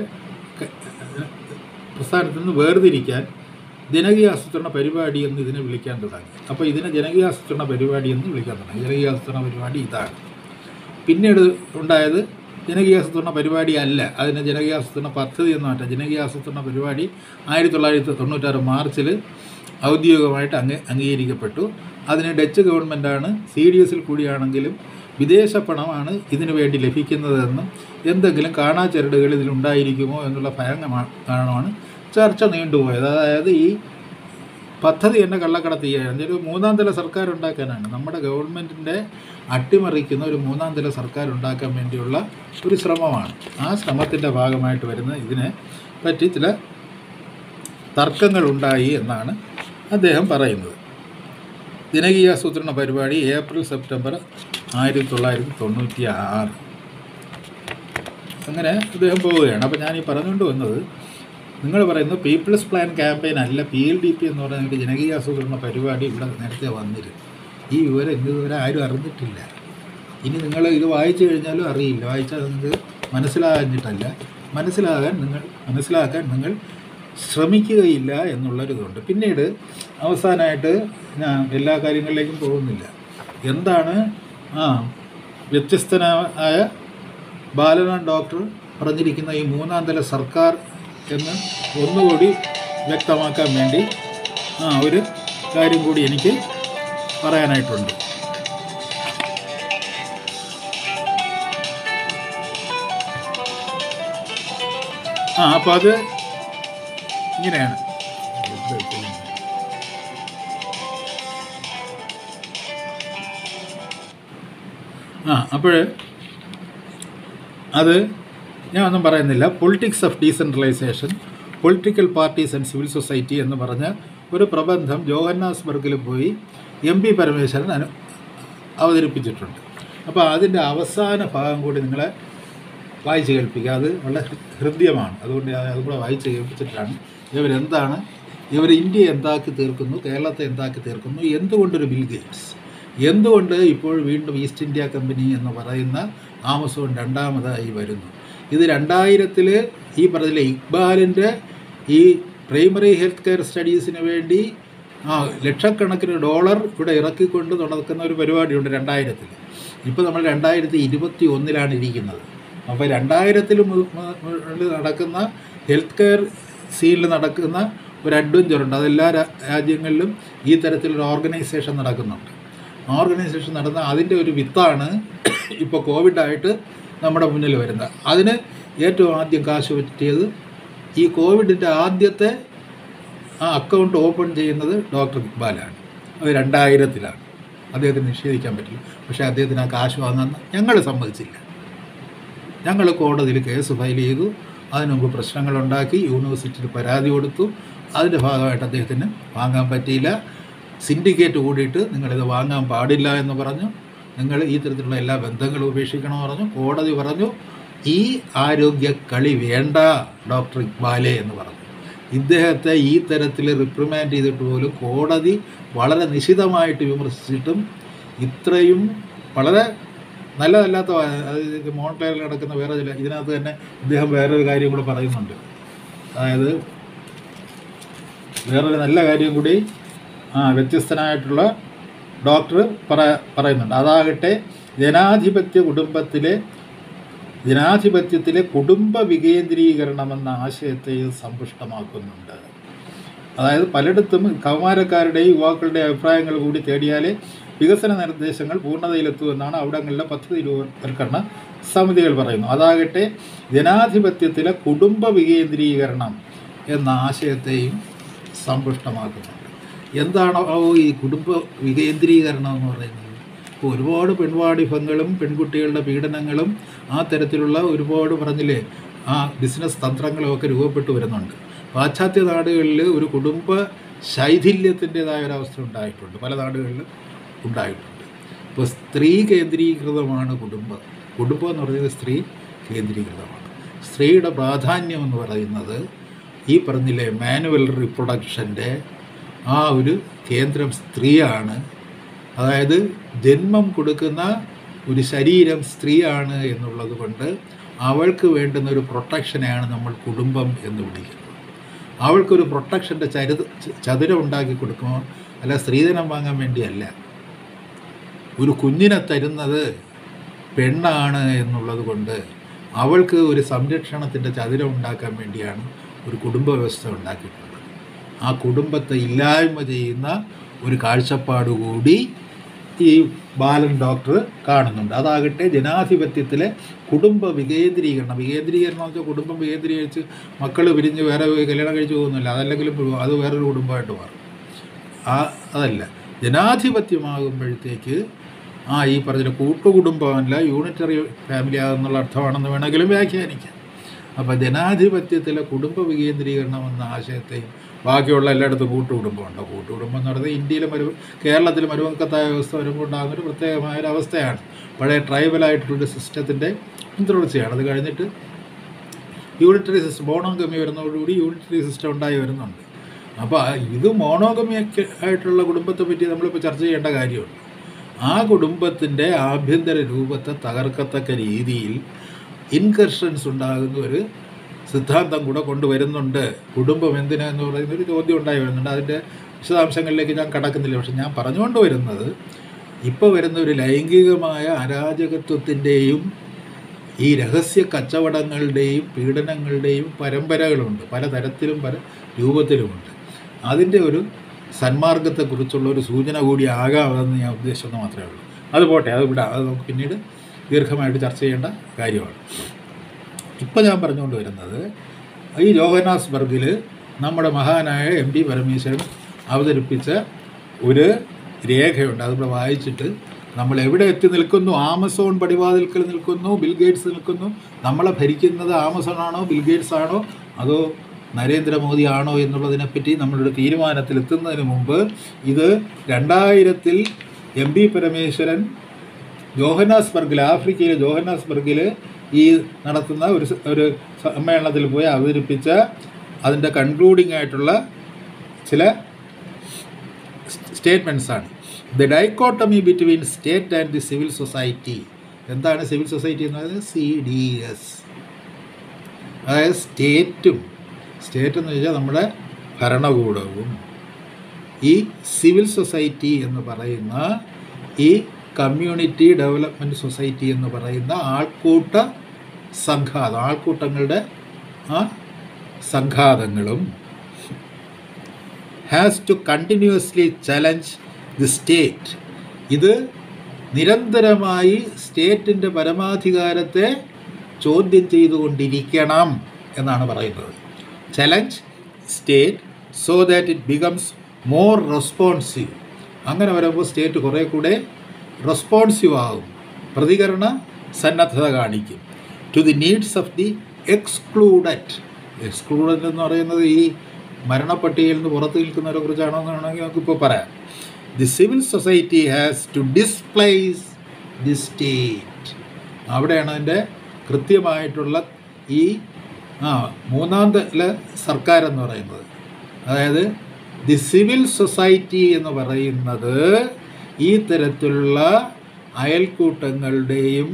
[SPEAKER 1] പ്രസ്ഥാനത്തിൽ നിന്ന് വേർതിരിക്കാൻ ജനകീയാസൂത്രണ പരിപാടി എന്ന് ഇതിനെ വിളിക്കാൻ തുടങ്ങി അപ്പോൾ ഇതിനെ ജനകീയാസൂത്രണ പരിപാടി എന്ന് വിളിക്കാൻ തുടങ്ങി ജനകീയാസൂത്രണ പരിപാടി ഇതാണ് പിന്നീട് ഉണ്ടായത് ജനകീയാസൂത്രണ പരിപാടി അല്ല അതിന് ജനകീയാസൂത്രണ പദ്ധതി എന്ന് മാറ്റാം ജനകീയാസൂത്രണ പരിപാടി ആയിരത്തി തൊള്ളായിരത്തി തൊണ്ണൂറ്റാറ് മാർച്ചിൽ ഔദ്യോഗികമായിട്ട് അങ്ങ് അംഗീകരിക്കപ്പെട്ടു അതിന് ഡച്ച് ഗവൺമെൻറ്റാണ് സി ഡി എസിൽ കൂടിയാണെങ്കിലും വിദേശ പണമാണ് ഇതിനു വേണ്ടി ലഭിക്കുന്നതെന്നും എന്തെങ്കിലും കാണാച്ചരടുകൾ ഇതിലുണ്ടായിരിക്കുമോ എന്നുള്ള ഭയം കാരണമാണ് ചർച്ച നീണ്ടുപോയത് അതായത് ഈ പദ്ധതി എന്നെ കള്ളക്കടത്ത് ചെയ്യാൻ ഒരു മൂന്നാം തല സർക്കാർ ഉണ്ടാക്കാനാണ് നമ്മുടെ ഗവൺമെൻറ്റിൻ്റെ അട്ടിമറിക്കുന്ന ഒരു മൂന്നാം തല സർക്കാർ ഉണ്ടാക്കാൻ വേണ്ടിയുള്ള ഒരു ശ്രമമാണ് ആ ശ്രമത്തിൻ്റെ ഭാഗമായിട്ട് വരുന്ന ഇതിനെ പറ്റി ചില തർക്കങ്ങൾ ഉണ്ടായി എന്നാണ് അദ്ദേഹം പറയുന്നത് ജനകീയാസൂത്രണ പരിപാടി ഏപ്രിൽ സെപ്റ്റംബർ ആയിരത്തി തൊള്ളായിരത്തി തൊണ്ണൂറ്റി ആറ് അങ്ങനെ അദ്ദേഹം പോവുകയാണ് അപ്പോൾ ഞാൻ ഈ പറഞ്ഞുകൊണ്ട് വന്നത് നിങ്ങൾ പറയുന്നത് പീപ്പിൾസ് പ്ലാൻ ക്യാമ്പയിൻ അല്ല പി എൽ ഡി പി എന്ന് പറയുന്ന ജനകീയ ആസൂത്രണ പരിപാടി ഇവിടെ നേരത്തെ വന്നിരുന്നു ഈ വിവരം ഇന്നുവരെ ആരും അറിഞ്ഞിട്ടില്ല ഇനി നിങ്ങൾ ഇത് വായിച്ചു കഴിഞ്ഞാലും അറിയില്ല വായിച്ചാൽ നിങ്ങൾക്ക് മനസ്സിലാകാഞ്ഞിട്ടല്ല മനസ്സിലാകാൻ നിങ്ങൾ മനസ്സിലാക്കാൻ നിങ്ങൾ ശ്രമിക്കുകയില്ല എന്നുള്ളൊരിതുണ്ട് പിന്നീട് അവസാനമായിട്ട് ഞാൻ എല്ലാ കാര്യങ്ങളിലേക്കും പോകുന്നില്ല എന്താണ് ആ വ്യത്യസ്തനായ ബാലനാൻ ഡോക്ടർ പറഞ്ഞിരിക്കുന്ന ഈ മൂന്നാം തല സർക്കാർ എന്ന് ഒന്നുകൂടി വ്യക്തമാക്കാൻ വേണ്ടി ആ ഒരു കാര്യം കൂടി എനിക്ക് പറയാനായിട്ടുണ്ട് ആ അപ്പോൾ അത് ഇങ്ങനെയാണ് ആ അപ്പോൾ അത് ഞാൻ ഒന്നും പറയുന്നില്ല politics of decentralization political parties and civil society എന്ന് പറഞ്ഞ ഒരു പ്രബന്ധം ജോഹന്നാസ്ബർഗിൽ പോയി എം പി പരമേശ്വരൻ അനു അവതരിപ്പിച്ചിട്ടുണ്ട് അപ്പോൾ അതിൻ്റെ അവസാന ഭാഗം കൂടി നിങ്ങളെ വായിച്ച് കേൾപ്പിക്കുക അത് വളരെ ഹൃദ്യമാണ് അതുകൊണ്ട് ഞാൻ അതും കൂടെ വായിച്ച് കേൾപ്പിച്ചിട്ടാണ് ഇവരെന്താണ് ഇവർ ഇന്ത്യ എന്താക്കി തീർക്കുന്നു കേരളത്തെ എന്താക്കി തീർക്കുന്നു എന്തുകൊണ്ടൊരു ബിൽ ഗേറ്റ്സ് എന്തുകൊണ്ട് ഇപ്പോൾ വീണ്ടും ഈസ്റ്റ് ഇന്ത്യ കമ്പനി എന്ന് പറയുന്ന ആമസോൺ രണ്ടാമതായി വരുന്നു ഇത് രണ്ടായിരത്തിൽ ഈ പറഞ്ഞില്ല ഇക്ബാലിൻ്റെ ഈ പ്രൈമറി ഹെൽത്ത് കെയർ സ്റ്റഡീസിന് വേണ്ടി ആ ലക്ഷക്കണക്കിന് ഡോളർ ഇവിടെ ഇറക്കിക്കൊണ്ട് നടക്കുന്ന ഒരു പരിപാടിയുണ്ട് രണ്ടായിരത്തിൽ ഇപ്പോൾ നമ്മൾ രണ്ടായിരത്തി ഇരുപത്തി ഒന്നിലാണ് ഇരിക്കുന്നത് അപ്പോൾ രണ്ടായിരത്തിൽ നടക്കുന്ന ഹെൽത്ത് കെയർ സീനിൽ നടക്കുന്ന ഒരു അഡ്വഞ്ചർ ഉണ്ട് അതെല്ലാ രാ- രാജ്യങ്ങളിലും ഈ തരത്തിലൊരു ഓർഗനൈസേഷൻ നടക്കുന്നുണ്ട് ഓർഗനൈസേഷൻ നടന്ന അതിൻ്റെ ഒരു വിത്താണ് ഇപ്പോൾ കോവിഡായിട്ട് നമ്മുടെ മുന്നിൽ വരുന്നത് അതിന് ഏറ്റവും ആദ്യം കാശ് പറ്റിയത് ഈ കോവിഡിൻ്റെ ആദ്യത്തെ ആ അക്കൗണ്ട് ഓപ്പൺ ചെയ്യുന്നത് ഡോക്ടർ ഇക്ബാലാണ് അത് രണ്ടായിരത്തിലാണ് അദ്ദേഹത്തിന് നിഷേധിക്കാൻ പറ്റില്ല പക്ഷേ അദ്ദേഹത്തിന് ആ കാശ് വാങ്ങാൻ ഞങ്ങൾ സമ്മതിച്ചില്ല ഞങ്ങൾ കോടതിയിൽ കേസ് ഫയൽ ചെയ്തു അതിന് മുമ്പ് പ്രശ്നങ്ങളുണ്ടാക്കി യൂണിവേഴ്സിറ്റിയിൽ പരാതി കൊടുത്തു അതിൻ്റെ ഭാഗമായിട്ട് അദ്ദേഹത്തിന് വാങ്ങാൻ പറ്റിയില്ല സിൻഡിക്കേറ്റ് കൂടിയിട്ട് നിങ്ങളിത് വാങ്ങാൻ പാടില്ല എന്ന് പറഞ്ഞു നിങ്ങൾ ഈ തരത്തിലുള്ള എല്ലാ ബന്ധങ്ങളും ഉപേക്ഷിക്കണം പറഞ്ഞു കോടതി പറഞ്ഞു ഈ ആരോഗ്യ കളി വേണ്ട ഡോക്ടർ ഇക്ബാലെ എന്ന് പറഞ്ഞു ഇദ്ദേഹത്തെ ഈ തരത്തിൽ റിപ്രിമാൻഡ് ചെയ്തിട്ട് പോലും കോടതി വളരെ നിശിതമായിട്ട് വിമർശിച്ചിട്ടും ഇത്രയും വളരെ നല്ലതല്ലാത്ത വാ- അതായത് മോൺക്ലെയറിൽ നടക്കുന്ന വേറെ ചില ഇതിനകത്ത് തന്നെ ഇദ്ദേഹം വേറൊരു കാര്യം കൂടെ പറയുന്നുണ്ട് അതായത് വേറൊരു നല്ല കാര്യം കൂടി ആ വ്യത്യസ്തനായിട്ടുള്ള ഡോക്ടർ പറ പറയുന്നുണ്ട് അതാകട്ടെ ജനാധിപത്യ കുടുംബത്തിലെ ജനാധിപത്യത്തിലെ കുടുംബ വികേന്ദ്രീകരണം എന്ന ആശയത്തെയും സമ്പുഷ്ടമാക്കുന്നുണ്ട് അതായത് പലയിടത്തും കൗമാരക്കാരുടെയും യുവാക്കളുടെയും അഭിപ്രായങ്ങൾ കൂടി തേടിയാലേ വികസന നിർദ്ദേശങ്ങൾ പൂർണ്ണതയിലെത്തൂ എന്നാണ് അവിടങ്ങളിലെ പദ്ധതി രൂപവൽക്കരണ സമിതികൾ പറയുന്നു അതാകട്ടെ ജനാധിപത്യത്തിലെ കുടുംബ വികേന്ദ്രീകരണം എന്ന ആശയത്തെയും സമ്പുഷ്ടമാക്കുന്നുണ്ട് എന്താണോ ഈ കുടുംബ വികേന്ദ്രീകരണം എന്ന് പറയുന്നത് ഇപ്പോൾ ഒരുപാട് പെൺവാടിഭങ്ങളും പെൺകുട്ടികളുടെ പീഡനങ്ങളും ആ തരത്തിലുള്ള ഒരുപാട് പറഞ്ഞില്ലേ ആ ബിസിനസ് തന്ത്രങ്ങളും ഒക്കെ രൂപപ്പെട്ടു വരുന്നുണ്ട് പാശ്ചാത്യ നാടുകളിൽ ഒരു കുടുംബ ശൈഥില്യത്തിൻ്റെതായ ഒരവസ്ഥ ഉണ്ടായിട്ടുണ്ട് പല നാടുകളിലും ഉണ്ടായിട്ടുണ്ട് ഇപ്പോൾ സ്ത്രീ കേന്ദ്രീകൃതമാണ് കുടുംബം കുടുംബം എന്ന് പറയുന്നത് സ്ത്രീ കേന്ദ്രീകൃതമാണ് സ്ത്രീയുടെ പ്രാധാന്യം എന്ന് പറയുന്നത് ഈ പറഞ്ഞില്ലേ മാനുവൽ റിപ്രൊഡക്ഷൻ്റെ ആ ഒരു കേന്ദ്രം സ്ത്രീയാണ് അതായത് ജന്മം കൊടുക്കുന്ന ഒരു ശരീരം സ്ത്രീയാണ് എന്നുള്ളത് കൊണ്ട് അവൾക്ക് വേണ്ടുന്ന ഒരു പ്രൊട്ടക്ഷനെയാണ് നമ്മൾ കുടുംബം എന്ന് വിളിക്കുന്നത് അവൾക്കൊരു പ്രൊട്ടക്ഷൻ്റെ ചരിത ചതുരം ഉണ്ടാക്കി കൊടുക്കുമോ അല്ല സ്ത്രീധനം വാങ്ങാൻ വേണ്ടിയല്ല ഒരു കുഞ്ഞിനെ തരുന്നത് പെണ്ണാണ് എന്നുള്ളത് കൊണ്ട് അവൾക്ക് ഒരു സംരക്ഷണത്തിൻ്റെ ചതുരം ഉണ്ടാക്കാൻ വേണ്ടിയാണ് ഒരു കുടുംബ വ്യവസ്ഥ ഉണ്ടാക്കിയിട്ടുള്ളത് ആ കുടുംബത്തെ ഇല്ലായ്മ ചെയ്യുന്ന ഒരു കാഴ്ചപ്പാട് കൂടി ഈ ബാലൻ ഡോക്ടർ കാണുന്നുണ്ട് അതാകട്ടെ ജനാധിപത്യത്തിലെ കുടുംബ വികേന്ദ്രീകരണം വികേന്ദ്രീകരണം എന്ന് വെച്ചാൽ കുടുംബം വികേന്ദ്രീകരിച്ച് മക്കൾ പിരിഞ്ഞ് വേറെ പോയി കല്യാണം കഴിച്ച് പോകുന്നില്ല അതല്ലെങ്കിലും അത് വേറൊരു കുടുംബമായിട്ട് മാറും ആ അതല്ല ജനാധിപത്യമാകുമ്പോഴത്തേക്ക് ആ ഈ പറഞ്ഞ കൂട്ടുകുടുംബമല്ല യൂണിറ്ററി ഫാമിലി ആകുന്നുള്ള അർത്ഥമാണെന്ന് വേണമെങ്കിലും വ്യാഖ്യാനിക്കാം അപ്പോൾ ജനാധിപത്യത്തിലെ കുടുംബ വികേന്ദ്രീകരണം എന്ന ആശയത്തെയും ബാക്കിയുള്ള എല്ലായിടത്തും കൂട്ടുകുടുംബമുണ്ട് കൂട്ടുകുടുംബം എന്ന് പറയുന്നത് ഇന്ത്യയിലെ മരു കേരളത്തിൽ മരുമക്കത്തായ വ്യവസ്ഥ വരുമ്പോൾ ഉണ്ടാകുന്ന ഒരു പ്രത്യേകമായ ഒരു അവസ്ഥയാണ് പഴയ ട്രൈബലായിട്ടുള്ളൊരു സിസ്റ്റത്തിൻ്റെ തുടർച്ചയാണ് അത് കഴിഞ്ഞിട്ട് യൂണിറ്ററി സിസ്റ്റം മോണോഗമി വരുന്നതോടുകൂടി യൂണിറ്ററി സിസ്റ്റം ഉണ്ടായി വരുന്നുണ്ട് അപ്പോൾ ഇത് മോണോഗമി ഒക്കെ ആയിട്ടുള്ള കുടുംബത്തെ പറ്റി നമ്മളിപ്പോൾ ചർച്ച ചെയ്യേണ്ട കാര്യമുണ്ട് ആ കുടുംബത്തിൻ്റെ ആഭ്യന്തര രൂപത്തെ തകർക്കത്തക്ക രീതിയിൽ ഇൻകർഷൻസ് ഉണ്ടാകുന്ന ഒരു സിദ്ധാന്തം കൂടെ കൊണ്ടുവരുന്നുണ്ട് കുടുംബം എന്തിനാ എന്ന് പറയുന്ന ഒരു ചോദ്യം ഉണ്ടായി വരുന്നുണ്ട് അതിൻ്റെ വിശദാംശങ്ങളിലേക്ക് ഞാൻ കടക്കുന്നില്ല പക്ഷെ ഞാൻ പറഞ്ഞുകൊണ്ട് വരുന്നത് ഇപ്പോൾ വരുന്ന ഒരു ലൈംഗികമായ അരാജകത്വത്തിൻ്റെയും ഈ രഹസ്യ കച്ചവടങ്ങളുടെയും പീഡനങ്ങളുടെയും പരമ്പരകളുണ്ട് പലതരത്തിലും പല രൂപത്തിലുമുണ്ട് അതിൻ്റെ ഒരു സന്മാർഗത്തെക്കുറിച്ചുള്ള ഒരു സൂചന കൂടി ആകാമെന്ന് ഞാൻ ഉദ്ദേശിച്ചെന്ന് മാത്രമേ ഉള്ളൂ അത് പോട്ടെ അത് വിടാം അത് നമുക്ക് പിന്നീട് ദീർഘമായിട്ട് ചർച്ച ചെയ്യേണ്ട കാര്യമാണ് ഇപ്പോൾ ഞാൻ പറഞ്ഞുകൊണ്ട് വരുന്നത് ഈ ജോഹനാസ്ബർഗിൽ നമ്മുടെ മഹാനായ എം പി പരമേശ്വരൻ അവതരിപ്പിച്ച ഒരു രേഖയുണ്ട് അതിവിടെ വായിച്ചിട്ട് നമ്മൾ എവിടെ എത്തി നിൽക്കുന്നു ആമസോൺ പടിവാതിൽക്കൽ നിൽക്കുന്നു ബിൽഗേറ്റ്സ് നിൽക്കുന്നു നമ്മളെ ഭരിക്കുന്നത് ആമസോൺ ആണോ ബിൽഗേറ്റ്സ് ആണോ അതോ നരേന്ദ്രമോദി ആണോ എന്നുള്ളതിനെപ്പറ്റി നമ്മളുടെ തീരുമാനത്തിലെത്തുന്നതിന് മുമ്പ് ഇത് രണ്ടായിരത്തിൽ എം പി പരമേശ്വരൻ ജോഹനാസ്ബർഗിൽ ആഫ്രിക്കയിലെ ജോഹനാസ്ബർഗിൽ ഈ നടത്തുന്ന ഒരു സ- ഒരു സമ്മേളനത്തിൽ പോയി അവതരിപ്പിച്ച അതിൻ്റെ കൺക്ലൂഡിംഗ് ആയിട്ടുള്ള ചില സ്റ്റേറ്റ്മെൻറ്റ്സ് ആണ് the dichotomy between state and the civil society എന്താണ് സിവിൽ സൊസൈറ്റി എന്ന് പറയുന്നത് സി ഡി എസ് അതായത് സ്റ്റേറ്റും സ്റ്റേറ്റ് എന്ന് വെച്ചാൽ നമ്മുടെ ഭരണകൂടവും ഈ സിവിൽ സൊസൈറ്റി എന്ന് പറയുന്ന ഈ കമ്മ്യൂണിറ്റി ഡെവലപ്മെൻറ്റ് സൊസൈറ്റി എന്ന് പറയുന്ന ആൾക്കൂട്ട സംഘാതം ആൾക്കൂട്ടങ്ങളുടെ ആ സംഘാതങ്ങളും has to continuously challenge the state ഇത് നിരന്തരമായി സ്റ്റേറ്റിൻ്റെ പരമാധികാരത്തെ ചോദ്യം ചെയ്തുകൊണ്ടിരിക്കണം എന്നാണ് പറയുന്നത് challenge state so that it becomes more responsive അങ്ങനെ വരുമ്പോൾ സ്റ്റേറ്റ് കുറേ കൂടെ റെസ്പോൺസീവ് ആകും പ്രതികരണ സന്നദ്ധത കാണിക്കും to the needs of the excluded excluded എന്ന് പറയുന്നത് ഈ മരണപ്പട്ടികയിൽ നിന്ന് പുറത്ത് നിൽക്കുന്നവരെ കുറിച്ചാണോ എന്നാണെങ്കിൽ നമുക്കിപ്പോൾ പറയാം the civil society has to displace the state അവിടെയാണ് അതിൻ്റെ കൃത്യമായിട്ടുള്ള ഈ ആ മൂന്നാം തല സർക്കാർ എന്ന് പറയുന്നത് അതായത് ദി സിവിൽ സൊസൈറ്റി എന്ന് പറയുന്നത് ഈ തരത്തിലുള്ള അയൽക്കൂട്ടങ്ങളുടെയും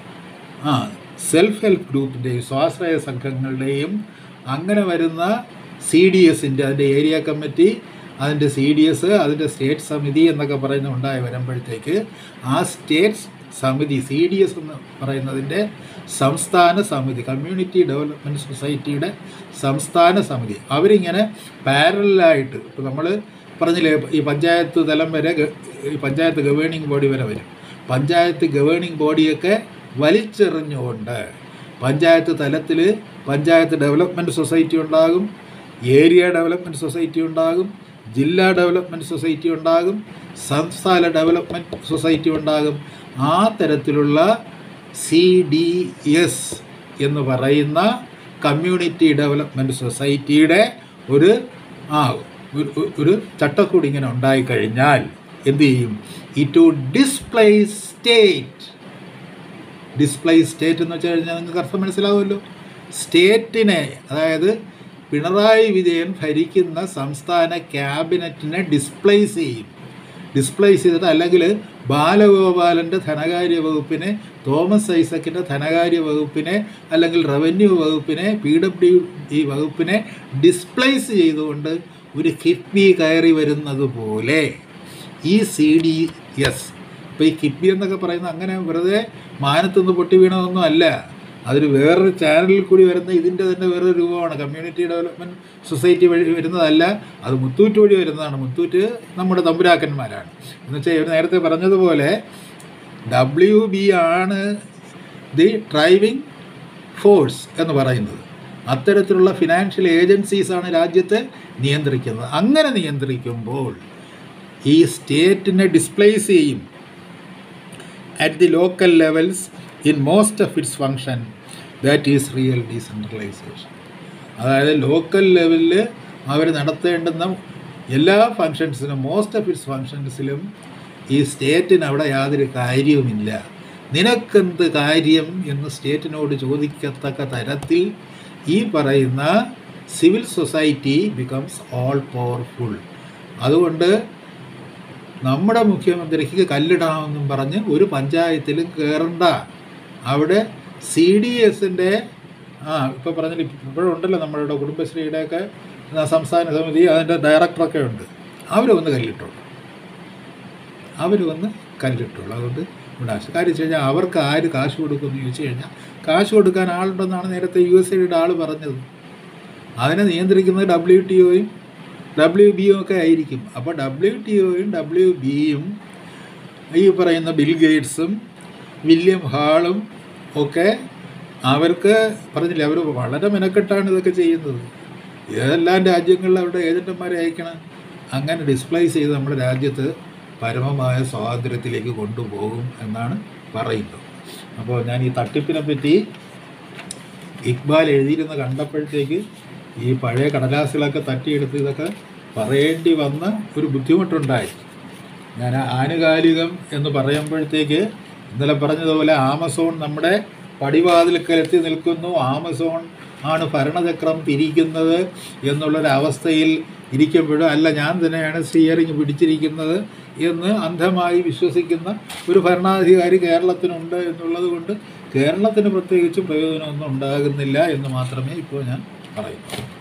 [SPEAKER 1] ആ സെൽഫ് ഹെൽപ്പ് ഗ്രൂപ്പിൻ്റെയും സ്വാശ്രയ സംഘങ്ങളുടെയും അങ്ങനെ വരുന്ന സി ഡി എസിൻ്റെ അതിൻ്റെ ഏരിയ കമ്മിറ്റി അതിൻ്റെ സി ഡി എസ് അതിൻ്റെ സ്റ്റേറ്റ് സമിതി എന്നൊക്കെ പറയുന്ന ഉണ്ടായി വരുമ്പോഴത്തേക്ക് ആ സ്റ്റേറ്റ് സമിതി സി ഡി എസ് എന്ന് പറയുന്നതിൻ്റെ സംസ്ഥാന സമിതി കമ്മ്യൂണിറ്റി ഡെവലപ്മെൻറ്റ് സൊസൈറ്റിയുടെ സംസ്ഥാന സമിതി അവരിങ്ങനെ പാരലായിട്ട് ഇപ്പോൾ നമ്മൾ പറഞ്ഞില്ലേ ഈ പഞ്ചായത്ത് തലം വരെ ഗ- ഈ പഞ്ചായത്ത് ഗവേണിംഗ് ബോഡി വരെ വരും പഞ്ചായത്ത് ഗവേണിംഗ് ബോഡിയൊക്കെ വലിച്ചെറിഞ്ഞുകൊണ്ട് പഞ്ചായത്ത് തലത്തിൽ പഞ്ചായത്ത് ഡെവലപ്മെൻറ്റ് സൊസൈറ്റി ഉണ്ടാകും ഏരിയ ഡെവലപ്മെൻറ്റ് സൊസൈറ്റി ഉണ്ടാകും ജില്ലാ ഡെവലപ്മെൻറ്റ് സൊസൈറ്റി ഉണ്ടാകും സംസ്ഥാന ഡെവലപ്മെൻറ്റ് സൊസൈറ്റി ഉണ്ടാകും ആ തരത്തിലുള്ള സി ഡി എസ് എന്ന് പറയുന്ന കമ്മ്യൂണിറ്റി ഡെവലപ്മെൻറ്റ് സൊസൈറ്റിയുടെ ഒരു ആ ഒരു- ഒരു- ഒരു ചട്ടക്കൂടി ഇങ്ങനെ ഉണ്ടായിക്കഴിഞ്ഞാൽ എന്ത് ചെയ്യും ഈ to displace state display state എന്ന് വെച്ച് കഴിഞ്ഞാൽ നിങ്ങൾക്ക് അർത്ഥം മനസ്സിലാവുമല്ലോ സ്റ്റേറ്റിനെ അതായത് പിണറായി വിജയൻ ഭരിക്കുന്ന സംസ്ഥാന ക്യാബിനറ്റിനെ ഡിസ്പ്ലേസ് ചെയ്യും ഡിസ്പ്ലേസ് ചെയ്തിട്ട് അല്ലെങ്കിൽ ബാലഗോപാലൻ്റെ ധനകാര്യ വകുപ്പിനെ തോമസ് ഐസക്കിൻ്റെ ധനകാര്യ വകുപ്പിനെ അല്ലെങ്കിൽ റവന്യൂ വകുപ്പിനെ പി ഡബ്ല്യു ഡി വകുപ്പിനെ ഡിസ്പ്ലേസ് ചെയ്തുകൊണ്ട് ഒരു കിഫ്ബി കയറി വരുന്നത് പോലെ ഈ സി ഡി എസ് ഇപ്പോൾ ഈ കിഫ്ബി എന്നൊക്കെ പറയുന്നത് അങ്ങനെ വെറുതെ മാനത്തുനിന്ന് പൊട്ടി വീണതൊന്നും അല്ല അതൊരു വേറൊരു ചാനലിൽ കൂടി വരുന്ന ഇതിൻ്റെ തന്നെ വേറൊരു രൂപമാണ് കമ്മ്യൂണിറ്റി ഡെവലപ്മെൻറ്റ് സൊസൈറ്റി വഴി വരുന്നതല്ല അത് മുത്തൂറ്റ് വഴി വരുന്നതാണ് മുത്തൂറ്റ് നമ്മുടെ തമ്പുരാക്കന്മാരാണ് എന്ന് വെച്ചാൽ ഇവർ നേരത്തെ പറഞ്ഞതുപോലെ ഡബ്ല്യു ബി ആണ് ദി ഡ്രൈവിംഗ് ഫോഴ്സ് എന്ന് പറയുന്നത് അത്തരത്തിലുള്ള ഫിനാൻഷ്യൽ ഏജൻസീസാണ് രാജ്യത്തെ നിയന്ത്രിക്കുന്നത് അങ്ങനെ നിയന്ത്രിക്കുമ്പോൾ ഈ സ്റ്റേറ്റിനെ ഡിസ്പ്ലേസ് ചെയ്യും at the local levels in most of its function that is real decentralization അതായത് ലോക്കൽ ലെവലിൽ അവർ നടത്തേണ്ടുന്ന എല്ലാ ഫങ്ഷൻസിനും മോസ്റ്റ് ഓഫ് ഇറ്റ്സ് ഫങ്ഷൻസിലും ഈ സ്റ്റേറ്റിന് അവിടെ യാതൊരു കാര്യവുമില്ല നിനക്കെന്ത് കാര്യം എന്ന് സ്റ്റേറ്റിനോട് ചോദിക്കത്തക്ക തരത്തിൽ ഈ പറയുന്ന civil society becomes all powerful അതുകൊണ്ട് നമ്മുടെ മുഖ്യമന്ത്രിക്ക് കല്ലിടാമെന്നും പറഞ്ഞ് ഒരു പഞ്ചായത്തിലും കയറണ്ട അവിടെ സി ഡി എസിൻ്റെ ആ ഇപ്പോൾ പറഞ്ഞില്ല ഇപ്പോഴുണ്ടല്ലോ നമ്മളുടെ കുടുംബശ്രീയുടെയൊക്കെ ആ, സംസ്ഥാന സമിതി അതിൻ്റെ ഡയറക്ടറൊക്കെ ഉണ്ട് അവർ വന്ന് കല്ലിട്ടോളൂ അവർ വന്ന് കല്ലിട്ടുള്ളൂ അതുകൊണ്ട് ഇവിടെ ആശ- കാര്യം വെച്ച് കഴിഞ്ഞാൽ അവർക്ക് ആര് കാശ് കൊടുക്കുമെന്ന് ചോദിച്ചു കഴിഞ്ഞാൽ കാശ് കൊടുക്കാൻ ആളുണ്ടെന്നാണ് നേരത്തെ യു എസ് എയുടെ ആൾ പറഞ്ഞത് അതിനെ നിയന്ത്രിക്കുന്നത് ഡബ്ല്യു ടി ഒയും ഡബ്ല്യു ബിയും ഒക്കെ ആയിരിക്കും അപ്പോൾ ഡബ്ല്യു ടി ഒയും ഡബ്ല്യു ബിയും ഈ പറയുന്ന ബിൽ ഗേറ്റ്സും വില്യം ഹാളും ഒക്കെ അവർക്ക് പറഞ്ഞില്ലേ അവർ വളരെ മെനക്കെട്ടാണ് ഇതൊക്കെ ചെയ്യുന്നത് ഏതെല്ലാം രാജ്യങ്ങളിൽ അവരുടെ ഏജൻറ്റന്മാരെ അയക്കണം അങ്ങനെ ഡിസ്പ്ലേസ് ചെയ്ത് നമ്മുടെ രാജ്യത്ത് പരമമായ സ്വാതന്ത്ര്യത്തിലേക്ക് കൊണ്ടുപോകും എന്നാണ് പറയുന്നത് അപ്പോൾ ഞാൻ ഈ തട്ടിപ്പിനെ പറ്റി ഇക്ബാൽ എഴുതിയിരുന്ന കണ്ടപ്പോഴത്തേക്ക് ഈ പഴയ കടലാസുകളൊക്കെ തട്ടിയെടുത്ത് ഇതൊക്കെ പറയേണ്ടി വന്ന ഒരു ബുദ്ധിമുട്ടുണ്ടായി ഞാൻ ആനുകാലികം എന്ന് പറയുമ്പോഴത്തേക്ക് ഇന്നലെ പറഞ്ഞതുപോലെ ആമസോൺ നമ്മുടെ പടിവാതിൽക്കൽ എത്തി നിൽക്കുന്നു ആമസോൺ ആണ് ഭരണചക്രം തിരിക്കുന്നത് എന്നുള്ളൊരവസ്ഥയിൽ ഇരിക്കുമ്പോഴും അല്ല ഞാൻ തന്നെയാണ് സ്റ്റിയറിംഗ് പിടിച്ചിരിക്കുന്നത് എന്ന് അന്ധമായി വിശ്വസിക്കുന്ന ഒരു ഭരണാധികാരി കേരളത്തിനുണ്ട് എന്നുള്ളത് കൊണ്ട് കേരളത്തിന് പ്രത്യേകിച്ചും പ്രയോജനമൊന്നും ഉണ്ടാകുന്നില്ല എന്ന് മാത്രമേ ഇപ്പോൾ ഞാൻ പറയുന്നു